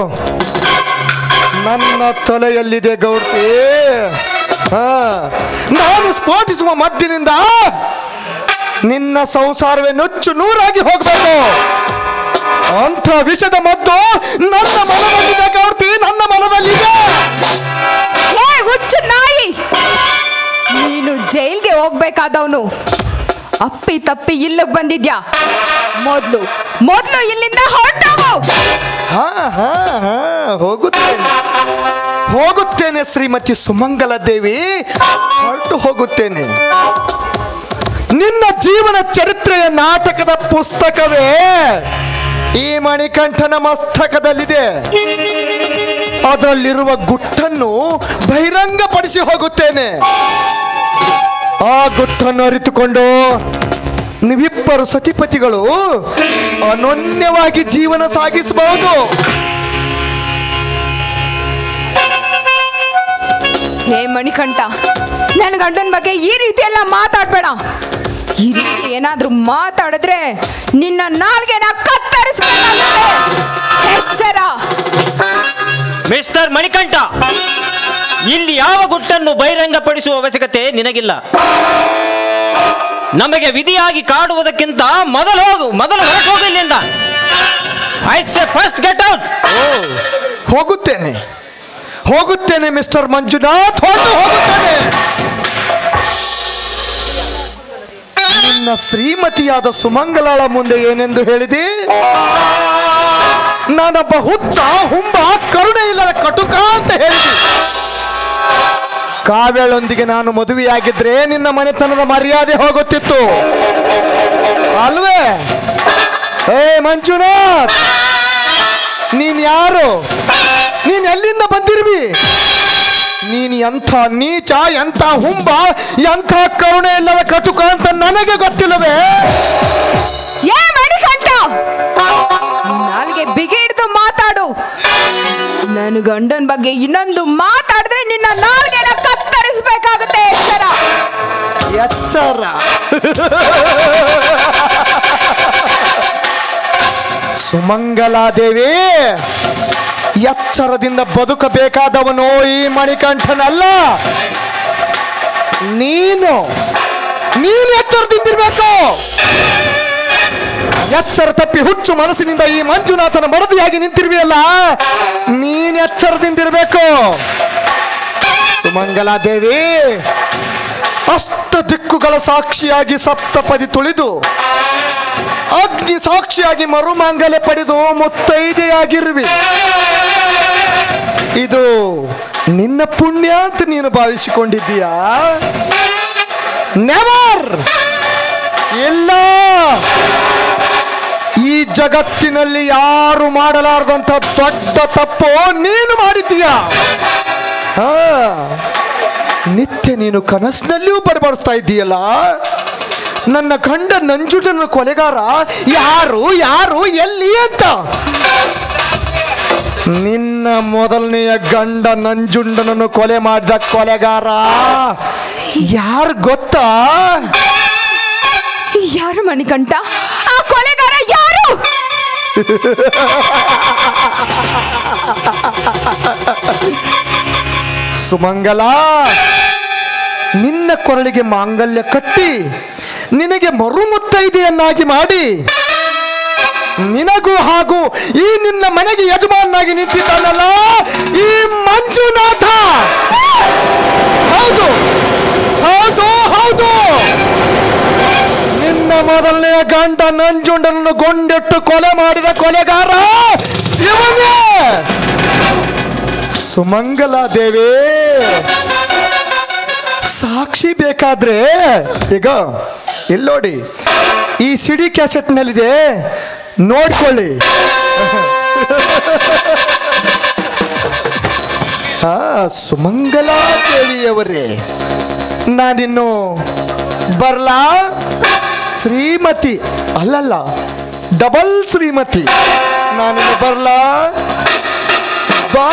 Speaker 6: ನನ್ನ ತಲೆಯಲ್ಲಿದೆ ಗೌಡ್ತಿ ಹಾ ನಾನು ಸ್ಫೋಟಿಸುವ ಮದ್ದಿನಿಂದ ನಿನ್ನ ಸಂಸಾರವೇ ನುಚ್ಚು ನೂರಾಗಿ ಹೋಗ್ಬೇಕು ಅಂಥ ವಿಷದ ಮದ್ದು ನನ್ನ ಮನದಲ್ಲಿದೆ ಗೌಡ್ತಿ ನನ್ನ ಮನದಲ್ಲಿದೆ
Speaker 1: ಹೇ ಹುಚ್ಚು ನಾಯಿ ನೀನು ಜೈಲ್ಗೆ ಹೋಗ್ಬೇಕಾದವನು ಅಪ್ಪಿ ತಪ್ಪಿ ಇಲ್ಲಿಗೆ ಬಂದಿದ್ಯಾ ಮೊದ್ಲು ಮೊದ್ಲು ಇಲ್ಲಿಂದ ಹೊರಟೋಗು
Speaker 6: ಹಾ ಹಾ ಹಾ ಹೋಗುತ್ತೇನೆ ಹೋಗುತ್ತೇನೆ ಶ್ರೀಮತಿ ಸುಮಂಗಲ ದೇವಿ ಹೊರಟು ಹೋಗುತ್ತೇನೆ ನಿನ್ನ ಜೀವನ ಚರಿತ್ರೆಯ ನಾಟಕದ ಪುಸ್ತಕವೇ ಈ ಮಣಿಕಂಠನ ಮಸ್ತಕದಲ್ಲಿದೆ ಅದರಲ್ಲಿರುವ ಗುಟ್ಟನ್ನು ಬಹಿರಂಗಪಡಿಸಿ ಹೋಗುತ್ತೇನೆ ಆ ಗುಟ್ಟನ್ನು ಅರಿತುಕೊಂಡು ನೀವಿಬ್ಬರು ಸತಿಪತಿಗಳು ಅನನ್ಯವಾಗಿ ಜೀವನ ಸಾಗಿಸಬಹುದು
Speaker 1: ಹೇ ಮಣಿಕಂಠ ನನ್ನ ಗಂಡನ ಬಗ್ಗೆ ಈ ರೀತಿ ಎಲ್ಲ ಮಾತಾಡ್ಬೇಡ ಈ ರೀತಿ ಏನಾದ್ರೂ ಮಾತಾಡಿದ್ರೆ ನಿನ್ನ ನಾಲ್ಗೆನ ಕತ್ತರಿಸ್ಬೇಕಾಗುತ್ತೆ ಎಚ್ಚರ
Speaker 7: ಮಿಸ್ಟರ್ ಮಣಿಕಂಠ ಇಲ್ಲಿ ಯಾವ ಗುಟ್ಟನ್ನು ಬಹಿರಂಗಪಡಿಸುವ ಅವಶ್ಯಕತೆ ನಿನಗಿಲ್ಲ ನಮಗೆ ವಿಧಿಯಾಗಿ ಕಾಡುವುದಕ್ಕಿಂತ ಮೊದಲು ಹೋಗು ಮೊದಲು ಹೊರಟು ಹೋಗು ಇಲ್ಲಿಂದ ಐ ಸೆ ಫಸ್ಟ್ ಗೆಟ್ ಔಟ್
Speaker 6: ಹೋಗುತ್ತೇನೆ ಹೋಗುತ್ತೇನೆ ಮಿಸ್ಟರ್ ಮಂಜುನಾಥ್ ಹೊರಟು ಹೋಗುತ್ತೇನೆ ನಿನ್ನ ಶ್ರೀಮತಿಯಾದ ಸುಮಂಗಲಾಳ ಮುಂದೆ ಏನೆಂದು ಹೇಳಿದಿ ನಾನೊಬ್ಬ ಹುಚ್ಚ ಹುಂಬ ಕರುಣೆ ಇಲ್ಲದ ಕಟುಕ ಅಂತ ಹೇಳಿದಿ ಕಾವ್ಯಳೊಂದಿಗೆ ನಾನು ಮದುವೆಯಾಗಿದ್ರೆ ನಿನ್ನ ಮನೆತನದ ಮರ್ಯಾದೆ ಹೋಗುತ್ತಿತ್ತು ಅಲ್ವೇ ಏ ಮಂಜುನಾಥ್ ನೀನ್ ಯಾರು ನೀನ್ ಎಲ್ಲಿಂದ ಬಂದಿರ್ವಿ ನೀನ್ ಎಂಥ ನೀಚ ಎಂಥ ಹುಂಬ ಎಂಥ ಕರುಣೆ ಇಲ್ಲದ ಕಟುಕ ಅಂತ ನನಗೆ ಗೊತ್ತಿಲ್ಲವೇ
Speaker 1: ಏ ಮಣಿಕಂಠ ನಾಲ್ಗೆ ಬಿಗಿ ಹಿಡಿದು ಮಾತಾಡು ನನ್ನ ನನ್ನ ಗಂಡನ ಬಗ್ಗೆ ಇನ್ನೊಂದು ಮಾತಾಡಿದ್ರೆ ನಿನ್ನ ನಾಲ್ಗೆನ ಕತ್ತರಿಸ್ಬೇಕಾಗುತ್ತೆ ಎಚ್ಚರ
Speaker 6: ಎಚ್ಚರ ಸುಮಂಗಲಾದೇವಿ ಎಚ್ಚರದಿಂದ ಬದುಕಬೇಕಾದವನು ಈ ಮಣಿಕಂಠನಲ್ಲ ನೀನು ನೀನು ಎಚ್ಚರದಿಂದಿರ್ಬೇಕು ಎಚ್ಚರ ತಪ್ಪಿ ಹುಚ್ಚು ಮನಸ್ಸಿನಿಂದ ಈ ಮಂಜುನಾಥನ ಮಡದಿಯಾಗಿ ನಿಂತಿರ್ವಿಯಲ್ಲ ನೀನ್ ಎಚ್ಚರದಿಂದಿರ್ಬೇಕು ಸುಮಂಗಲಾದೇವಿ ಅಷ್ಟ ದಿಕ್ಕುಗಳ ಸಾಕ್ಷಿಯಾಗಿ ಸಪ್ತಪದಿ ತುಳಿದು ಅಗ್ನಿ ಸಾಕ್ಷಿಯಾಗಿ ಮರುಮಾಂಗಲ್ಯ ಪಡೆದು ಮುತ್ತೈದೆಯಾಗಿರುವಿ ಇದು ನಿನ್ನ ಪುಣ್ಯ ಅಂತ ನೀನು ಭಾವಿಸಿಕೊಂಡಿದ್ದೀಯಾ ನೆವರ್ ಇಲ್ಲ ಈ ಜಗತ್ತಿನಲ್ಲಿ ಯಾರು ಮಾಡಲಾರದಂತ ದೊಡ್ಡ ತಪ್ಪು ನೀನು ಮಾಡಿದ್ದೀಯಾ ಹಾ ನಿತ್ಯ ನೀನು ಕನಸಿನಲ್ಲಿಯೂ ಬಡಬಡಿಸ್ತಾ ಇದ್ದೀಯಲ್ಲ ನನ್ನ ಗಂಡ ನಂಜುಂಡನ ಕೊಲೆಗಾರ ಯಾರು ಯಾರು ಎಲ್ಲಿ ಅಂತ ನಿನ್ನ ಮೊದಲನೆಯ ಗಂಡ ನಂಜುಂಡನನ್ನು ಕೊಲೆ ಮಾಡಿದ ಕೊಲೆಗಾರ ಯಾರು ಗೊತ್ತಾ
Speaker 1: ಯಾರು ಮಣಿಕಂಠ ಆ ಕೊಲೆಗಾರ ಯಾರು
Speaker 6: ಸುಮಂಗಲ ನಿನ್ನ ಕೊರಳಿಗೆ ಮಾಂಗಲ್ಯ ಕಟ್ಟಿ ನಿನಗೆ ಮರುಮುತ್ತೈದೆಯನ್ನಾಗಿ ಮಾಡಿ ನಿನಗೂ ಹಾಗೂ ಈ ನಿನ್ನ ಮನೆಗೆ ಯಜಮಾನಾಗಿ ನಿಂತಿದ್ದಾನಲ್ಲ ಈ ಮಂಜುನಾಥ ಹೌದು ಹೌದು ಹೌದು ನಿನ್ನ ಮೊದಲನೆಯ ಗಂಡ ನಂಜುಂಡನನ್ನು ಗೊಂಡೆಟ್ಟು ಕೊಲೆ ಮಾಡಿದ ಕೊಲೆಗಾರ ಇವನೇ ಸುಮಂಗಲ ದೇವಿ ಸಾಕ್ಷಿ ಬೇಕಾದ್ರೆ ಈಗ ಇಲ್ಲೋಡಿ ಈ ಸಿಡಿ ಕ್ಯಾಸೆಟ್ನಲ್ಲಿದೆ ನೋಡ್ಕೊಳ್ಳಿ ಆ ಸುಮಂಗಲಾ ದೇವಿಯವರೇ ನಾನಿನ್ನು ಬರ್ಲಾ ಶ್ರೀಮತಿ ಅಲ್ಲಲ್ಲ ಡಬಲ್ ಶ್ರೀಮತಿ ನಾನಿನ್ನು ಬರ್ಲಾ ಬಾ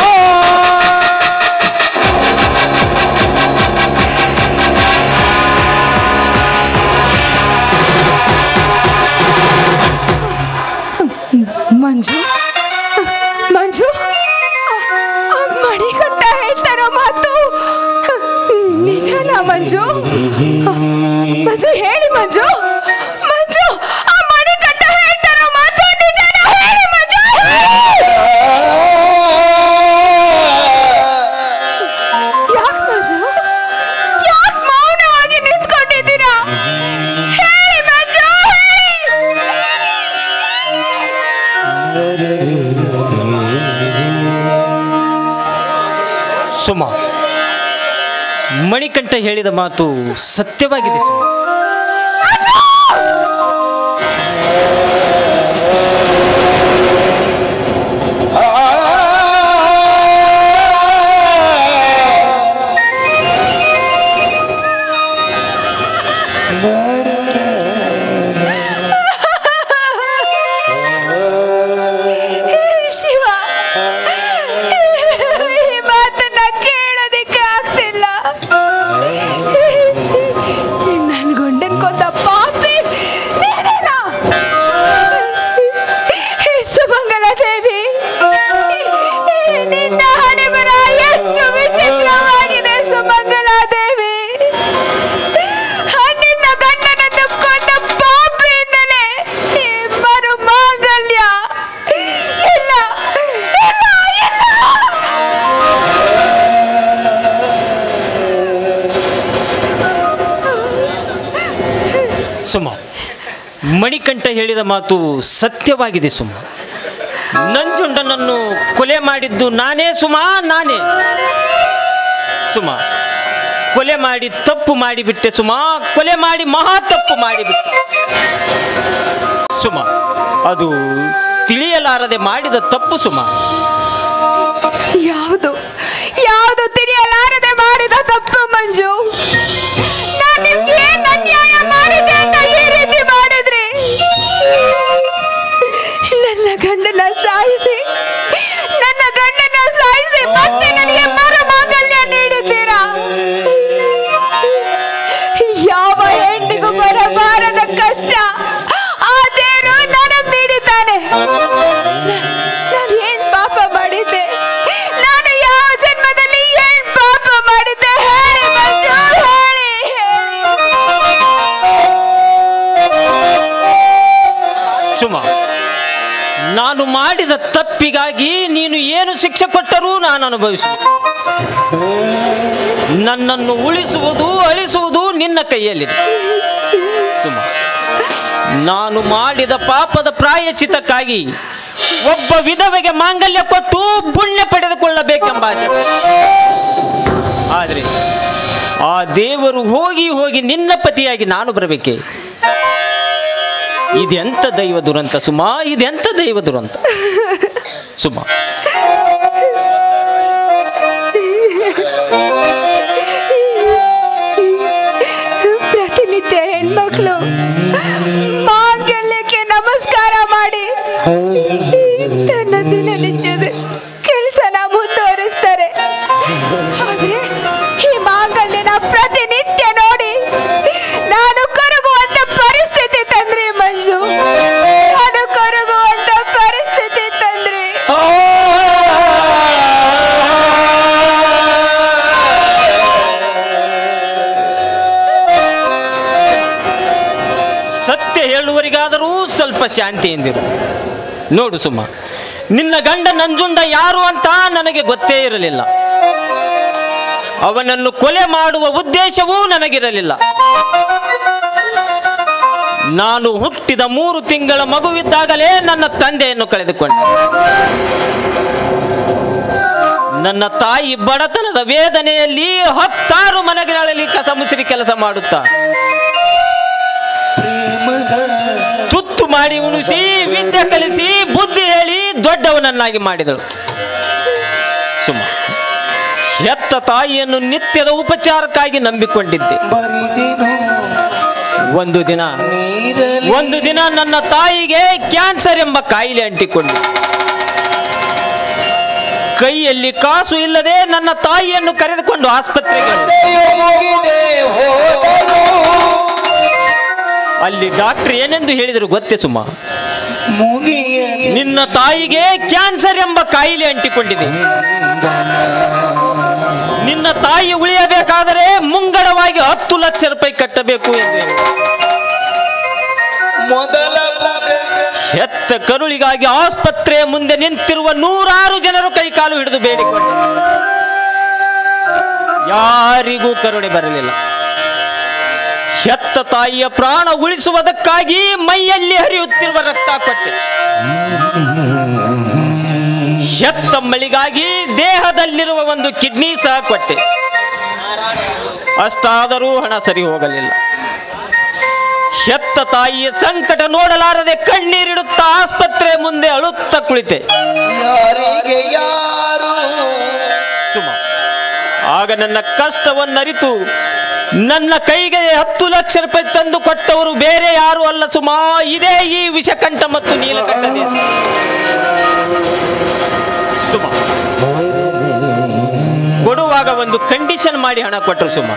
Speaker 1: ಮಂಜು ಮಂಜು ಆ ಮಣಿಕಂಠ ಹೇಳ್ತಾರೋ ಮಾತು ನಿಜನಾ ಮಂಜು ಮಂಜು ಹೇಳಿ ಮಂಜು ಮಂಜು ಆ ಮಣಿಕಂಠ ಹೇಳ್ತಾರೋ ಮಾತು ನಿಜನಾ ಹೇಳಿ ಮಂಜು ಯಾಕ್ ಮಂಜು ಯಾಕ್ ಮೌನವಾಗಿ ನಿಂತ್ಕೊಂಡಿದ್ದೀರಾ ಹೇಳಿ ಮಂಜು ಹೇಳಿ
Speaker 7: ಸುಮ ಮಣಿಕಂಠ ಹೇಳಿದ ಮಾತು ಸತ್ಯವಾಗಿದೆ ಸುಮ
Speaker 1: ಶಿವ ಈ ಮಾತನ್ನ ಕೇಳೋದಿಕ್ಕೆ ಆಗ್ತಿಲ್ಲ ನನ್ ಗಂಡನ್ ಕೊಂದ ಪಾಪಿ ನೀನೇನಾ? ಈ ಸುಮಂಗಲ ದೇವಿ ನಿನ್ನ ಹಣೆಬರ ಎಷ್ಟು ವಿಚಿತ್ರವಾಗಿದೆ ಸುಮಂಗಲ ದೇವಿ ನಿನ್ನ ಗಂಡನನ್ನು ಕೊಂದ ಪಾಪಿಯಿಂದಲೇ ಈ ಮರು ಮಾಂಗಲ್ಯ ಇಲ್ಲ ಇಲ್ಲ ಇಲ್ಲ
Speaker 7: ಸುಮ ಮಣಿಕಂಠ ಹೇಳಿದ ಮಾತು ಸತ್ಯವಾಗಿದೆ ಸುಮ ನಂಜುಂಡನನ್ನು ಕೊಲೆ ಮಾಡಿದ್ದು ನಾನೇ ಸುಮ ನಾನೇ ಸುಮ ಕೊಲೆ ಮಾಡಿ ತಪ್ಪು ಮಾಡಿಬಿಟ್ಟೆ ಸುಮ ಕೊಲೆ ಮಾಡಿ ಮಹಾ ತಪ್ಪು ಮಾಡಿಬಿಟ್ಟೆ ಸುಮ ಅದು ತಿಳಿಯಲಾರದೆ ಮಾಡಿದ ತಪ್ಪು ಸುಮ
Speaker 1: ಯಾವುದು ಯಾವುದು ತಿಳಿಯಲಾರದೆ ಮಾಡಿದ ತಪ್ಪು ಮಂಜು ನಾನ್ ನಿಮ್ಗೆ ಏನ್ ಅನ್ಯಾಯ ಮಾಡಿದೆ ಅಂತ ಈ ರೀತಿ ಮಾಡಿದ್ರಿ ನನ್ನ ಗಂಡನ ಸಾಯಿಸಿ ನನ್ನ ಗಂಡನ ಸಾಯಿಸಿ ಪಡಬಾರದ ಕಷ್ಟ ಆ ದೇವರು ನನಗ್ ನೀಡಿದ್ದಾನೆ ನಾನು ಏನ್ ಪಾಪ ಮಾಡಿದ್ದೆ ನಾನು ಯಾವ ಜನ್ಮದಲ್ಲಿ ಏನ್ ಪಾಪ ಮಾಡಿದ್ದೆ ಹೇಳಿ ಮಂಜು ಹೇಳಿ ಹೇಳಿ
Speaker 7: ಸುಮ ನಾನು ಮಾಡಿದ ತಪ್ಪಿಗಾಗಿ ನೀನು ಏನು ಶಿಕ್ಷೆ ಕೊಟ್ಟರೂ ನಾನು ಅನುಭವಿಸುವುದು ನನ್ನನ್ನು ಉಳಿಸುವುದು ಅಳಿಸುವುದು ನಿನ್ನ ಕೈಯಲ್ಲಿದೆ ಸುಮ ನಾನು ಮಾಡಿದ ಪಾಪದ ಪ್ರಾಯಚಿತಕ್ಕಾಗಿ ಒಬ್ಬ ವಿಧವೆಗೆ ಮಾಂಗಲ್ಯ ಕೊಟ್ಟು ಪುಣ್ಯ ಪಡೆದುಕೊಳ್ಳಬೇಕೆಂಬ ಆಸೆ ಆದರೆ ಆ ದೇವರು ಹೋಗಿ ಹೋಗಿ ನಿನ್ನ ಪತಿಯಾಗಿ ನಾನು ಬರಬೇಕೆ ಇದೆಂತ ದೈವ ದುರಂತ ಸುಮಾ ಇದೆಂತ ದೈವ ದುರಂತ ಸುಮಾ
Speaker 1: ಪ್ರತಿನಿತ್ಯ ಹೆಣ್ಮಕ್ಳು ಮಾಂಗಲ್ಯಕ್ಕೆ ನಮಸ್ಕಾರ ಮಾಡಿ ತನ್ನ ದಿನನಿತ್ಯದ ಕೆಲಸನ ಮುಂದುವರಿಸ್ತಾರೆ ಆದ್ರೆ ಈ ಮಾಂಗಲ್ಯನ ಪ್ರತಿನಿತ್ಯ ನೋಡಿ ನಾನು ಕರಗುವಂತ ಪರಿಸ್ಥಿತಿ ತಂದ್ರಿ ಮಂಜು ನಾನು ಕರಗುವಂತ ಪರಿಸ್ಥಿತಿ ತಂದ್ರಿ
Speaker 7: ಸತ್ಯ ಹೇಳುವರಿಗಾದರೂ ಸ್ವಲ್ಪ ಶಾಂತಿಯಿಂದಿರು ನೋಡು ಸುಮ್ಮ ನಿನ್ನ ಗಂಡ ನಂಜುಂಡ ಯಾರು ಅಂತ ನನಗೆ ಗೊತ್ತೇ ಇರಲಿಲ್ಲ ಅವನನ್ನು ಕೊಲೆ ಮಾಡುವ ಉದ್ದೇಶವೂ ನನಗಿರಲಿಲ್ಲ ನಾನು ಹುಟ್ಟಿದ ಮೂರು ತಿಂಗಳ ಮಗುವಿದ್ದಾಗಲೇ ನನ್ನ ತಂದೆಯನ್ನು ಕಳೆದುಕೊಂಡೆ ನನ್ನ ತಾಯಿ ಬಡತನದ ವೇದನೆಯಲ್ಲಿ ಹತ್ತಾರು ಮನೆಗಳಲ್ಲಿ ಕಸ ಮುಚ್ಚಿರಿ ಕೆಲಸ ಮಾಡುತ್ತಾ ತುತ್ತು ಮಾಡಿ ಉಣಿಸಿ ವಿದ್ಯೆ ಕಲಿಸಿ ಬುದ್ಧಿ ಹೇಳಿ ದೊಡ್ಡವನನ್ನಾಗಿ ಮಾಡಿದಳು ಸುಮ್ಮ ಹೆತ್ತ ತಾಯಿಯನ್ನು ನಿತ್ಯದ ಉಪಚಾರಕ್ಕಾಗಿ ನಂಬಿಕೊಂಡಿದ್ದೆ ಒಂದು ದಿನ ಒಂದು ದಿನ ನನ್ನ ತಾಯಿಗೆ ಕ್ಯಾನ್ಸರ್ ಎಂಬ ಕಾಯಿಲೆ ಅಂಟಿಕೊಂಡು ಕೈಯಲ್ಲಿ ಕಾಸು ಇಲ್ಲದೆ ನನ್ನ ತಾಯಿಯನ್ನು ಕರೆದುಕೊಂಡು ಆಸ್ಪತ್ರೆಗೆ ಹೋದೆ. ಅಲ್ಲಿ ಡಾಕ್ಟರ್ ಏನೆಂದು ಹೇಳಿದರು ಗೊತ್ತೇ ಸುಮ್ಮ ನಿನ್ನ ತಾಯಿಗೆ ಕ್ಯಾನ್ಸರ್ ಎಂಬ ಕಾಯಿಲೆ ಅಂಟಿಕೊಂಡಿದೆ ನಿನ್ನ ತಾಯಿ ಉಳಿಯಬೇಕಾದರೆ ಮುಂಗಡವಾಗಿ ಹತ್ತು ಲಕ್ಷ ರೂಪಾಯಿ ಕಟ್ಟಬೇಕು ಎಂದು ಹೇಳಿದರು. ಹೆತ್ತ ಕರುಳಿಗಾಗಿ ಆಸ್ಪತ್ರೆಯ ಮುಂದೆ ನಿಂತಿರುವ ನೂರಾರು ಜನರು ಕೈಕಾಲು ಹಿಡಿದು ಬೇಡಿಕೊಂಡರು ಯಾರಿಗೂ ಕರುಣೆ ಬರಲಿಲ್ಲ ಹೆತ್ತ ತಾಯಿಯ ಪ್ರಾಣ ಉಳಿಸುವುದಕ್ಕಾಗಿ ಮೈಯಲ್ಲಿ ಹರಿಯುತ್ತಿರುವ ರಕ್ತ ಕೊಟ್ಟೆ ಹೆತ್ತ ಮಳಿಗಾಗಿ ದೇಹದಲ್ಲಿರುವ ಒಂದು ಕಿಡ್ನಿ ಸಹ ಕೊಟ್ಟೆ ಅಷ್ಟಾದರೂ ಹಣ ಸರಿ ಹೋಗಲಿಲ್ಲ ಹೆತ್ತ ತಾಯಿಯ ಸಂಕಟ ನೋಡಲಾರದೆ ಕಣ್ಣೀರಿಡುತ್ತಾ ಆಸ್ಪತ್ರೆ ಮುಂದೆ ಅಳುತ್ತಾ ಕುಳಿತೆ ಸುಮ ಆಗ ನನ್ನ ಕಷ್ಟವನ್ನರಿತು ನನ್ನ ಕೈಗೆ ಹತ್ತು ಲಕ್ಷ ರೂಪಾಯಿ ತಂದು ಕೊಟ್ಟವರು ಬೇರೆ ಯಾರು ಅಲ್ಲ ಸುಮಾ ಇದೇ ಈ ವಿಷಕಂಠ ಮತ್ತು ನೀಲಕಂಠ ದೇಶ ಸುಮ ಕೊಡುವಾಗ ಒಂದು ಕಂಡೀಷನ್ ಮಾಡಿ ಹಣ ಕೊಟ್ಟರು ಸುಮ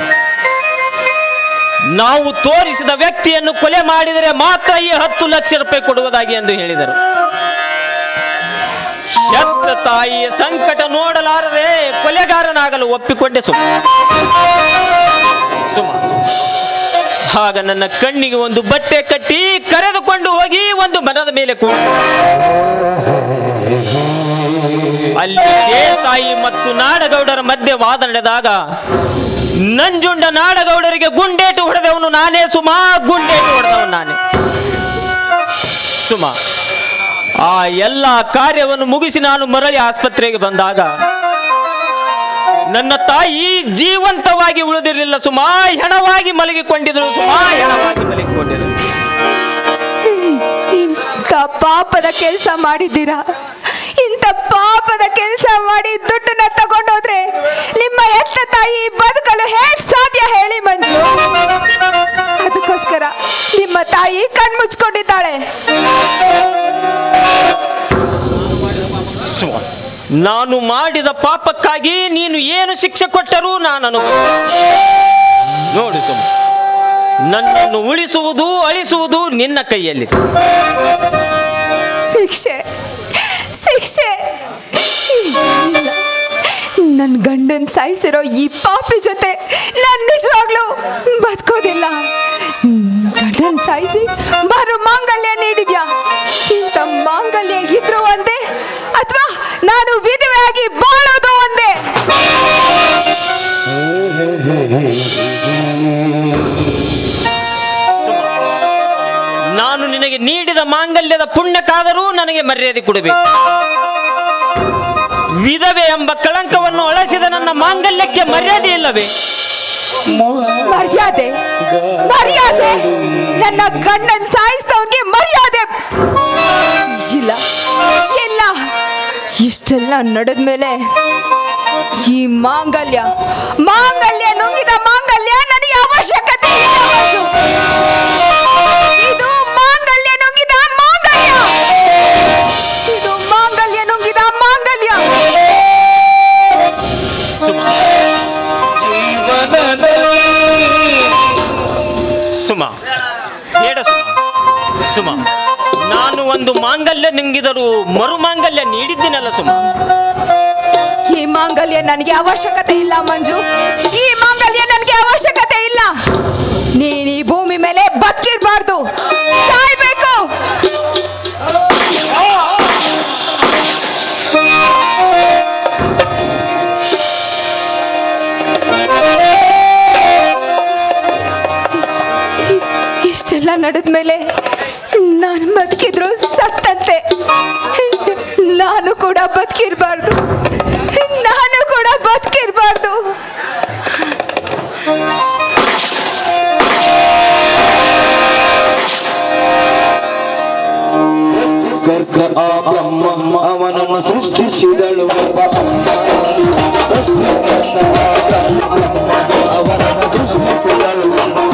Speaker 7: ನಾವು ತೋರಿಸಿದ ವ್ಯಕ್ತಿಯನ್ನು ಕೊಲೆ ಮಾಡಿದರೆ ಮಾತ್ರ ಈ ಹತ್ತು ಲಕ್ಷ ರೂಪಾಯಿ ಕೊಡುವುದಾಗಿ ಎಂದು ಹೇಳಿದರು ಹೆತ್ತ ತಾಯಿಯ ಸಂಕಟ ನೋಡಲಾರದೆ ಕೊಲೆಗಾರನಾಗಲು ಒಪ್ಪಿಕೊಂಡೆ ಸುಮ ಸುಮ ಆಗ ನನ್ನ ಕಣ್ಣಿಗೆ ಒಂದು ಬಟ್ಟೆ ಕಟ್ಟಿ ಕರೆದುಕೊಂಡು ಹೋಗಿ ಒಂದು ಮರದ ಮೇಲೆ ಕೂಡ ಅಲ್ಲಿ ದೇಸಾಯಿ ಮತ್ತು ನಾಡಗೌಡರ ಮಧ್ಯೆ ವಾದ ನಡೆದಾಗ ನಂಜುಂಡ ನಾಡಗೌಡರಿಗೆ ಗುಂಡೇಟು ಹೊಡೆದವನು ನಾನೇ ಸುಮಾ ಗುಂಡೇಟು ಹೊಡೆದವನು ನಾನೇ ಸುಮಾ ಆ ಎಲ್ಲ ಕಾರ್ಯವನ್ನು ಮುಗಿಸಿ ನಾನು ಮರಳಿ ಆಸ್ಪತ್ರೆಗೆ ಬಂದಾಗ ನನ್ನ ತಾಯಿ ಜೀವಂತವಾಗಿ ಉಳಿದಿರಲಿಲ್ಲ ಸುಮಾ ಹೆಣವಾಗಿ ಮಲಗಿಕೊಂಡಿದ್ರು ಸುಮಾ ಹೆಣವಾಗಿ ಮಲಗಿಕೊಂಡಿದ್ರು
Speaker 1: ಇಂಥ ಪಾಪದ ಕೆಲಸ ಮಾಡಿದ್ದೀರಾ ಇಂಥ ಪಾಪದ ಕೆಲಸ ಮಾಡಿ ದುಡ್ಡನ್ನ ತಗೊಂಡೋದ್ರೆ ನಿಮ್ಮ ಎತ್ತ ತಾಯಿ ಬದುಕಲು ಹೇಗ್ ಸಾಧ್ಯ ಹೇಳಿ ಮಂಜು ಅದಕ್ಕೋಸ್ಕರ ನಿಮ್ಮ ತಾಯಿ ಕಣ್ಮುಚ್ಕೊಂಡಿದ್ದಾಳೆ
Speaker 7: ಸುಮ ನಾನು ಮಾಡಿದ ಪಾಪಕ್ಕಾಗಿ ನೀನು ಏನು ಶಿಕ್ಷೆ ಕೊಟ್ಟರೂ ನಾನು ಅನುಭವ ನೋಡು ಸುಮ ನನ್ನನ್ನು ಉಳಿಸುವುದು ಅಳಿಸುವುದು ನಿನ್ನ ಕೈಯಲ್ಲಿ
Speaker 1: ಶಿಕ್ಷೆ ಶಿಕ್ಷೆ ಇಲ್ಲ ನನ್ನ ಗಂಡನ್ ಸಾಯಿಸಿರೋ ಈ ಪಾಪಿ ಜೊತೆ ನಾನು ನಿಜವಾಗ್ಲೂ ಬದುಕೋದಿಲ್ಲ ಗಂಡನ್ ಸಾಯಿಸಿ ಬರೋ ಮಾಂಗಲ್ಯ ನೀಡಿದ್ಯಾ ಇಂಥ ಮಾಂಗಲ್ಯ ಇದ್ರು ಒಂದೇ ಅಥವಾ ನಾನು ವಿಧವೆಯಾಗಿ ಬಾಳೋದು ಒಂದೇ
Speaker 7: ನಾನು ನಿನಗೆ ನೀಡಿದ ಮಾಂಗಲ್ಯದ ಪುಣ್ಯಕ್ಕಾದರೂ ನನಗೆ ಮರ್ಯಾದೆ ಕೊಡಬೇಕು ವಿಧವೆ ಎಂಬ ಕಳಂಕವನ್ನು ಅಳಸಿದ ನನ್ನ ಮಾಂಗಲ್ಯಕ್ಕೆ ಮರ್ಯಾದೆ ಇಲ್ಲವೇ
Speaker 1: ಮರ್ಯಾದೆ ಮರ್ಯಾದೆ ನನ್ನ ಗಂಡನ್ ಸಾಯಿಸ್ತವನ್ಗೆ ಮರ್ಯಾದೆ ಇಲ್ಲ ಇಲ್ಲ ಇಷ್ಟೆಲ್ಲ ನಡೆದ್ಮೇಲೆ ಈ ಮಾಂಗಲ್ಯ ಮಾಂಗಲ್ಯ ನುಂಗಿದ ಮಾಂಗಲ್ಯ ನನಗೆ ಅವಶ್ಯಕತೆ ಇಲ್ಲ ಮಂಜು. ಇದು ಮಾಂಗಲ್ಯ ನುಂಗಿದ ಮಾಂಗಲ್ಯ ಇದು ಮಾಂಗಲ್ಯ ನುಂಗಿದ ಮಾಂಗಲ್ಯ
Speaker 7: ಸುಮ ಬೇಡ ಸುಮ ಸುಮ ನಾನು ಒಂದು ಮಾಂಗಲ್ಯ ನುಂಗಿದರೂ ಮರು ಮಾಂಗಲ್ಯ ನೀಡಿದ್ದೀನಲ್ಲ ಸುಮ
Speaker 1: ಈ ಮಾಂಗಲ್ಯ ನನಗೆ ಅವಶ್ಯಕತೆ ಇಲ್ಲ ಮಂಜು ಈ ಮಾಂಗಲ್ಯ ನನಗೆ ಅವಶ್ಯಕತೆ ಇಲ್ಲ ನೀನ್ ಈ ಭೂಮಿ ಮೇಲೆ ಬದುಕಿರ್ಬಾರ್ದು ಸಾಯ್ಬೇಕು ಇಷ್ಟೆಲ್ಲ ನಡೆದ್ಮೇಲೆ ನಾನು ಬದುಕಿದ್ರು ಸತ್ತಂತೆ ನಾನು ಕೂಡ ಬದುಕಿರ್ಬಾರ್ದು ನಾನು ಕೂಡ ಬದುಕಿರ್ಬಾರ್ದು
Speaker 9: ಗರ್ಗ ಆ ಬ್ರಹ್ಮ ಅವನನ್ನು ಸೃಷ್ಟಿಸಿದಳು ಒಬ್ಬ ಸೃಷ್ಟಿಕರ್ತ ಆ ಬ್ರಹ್ಮ ಅವನನ್ನು ಸೃಷ್ಟಿಸಿದಳು ಒಬ್ಬ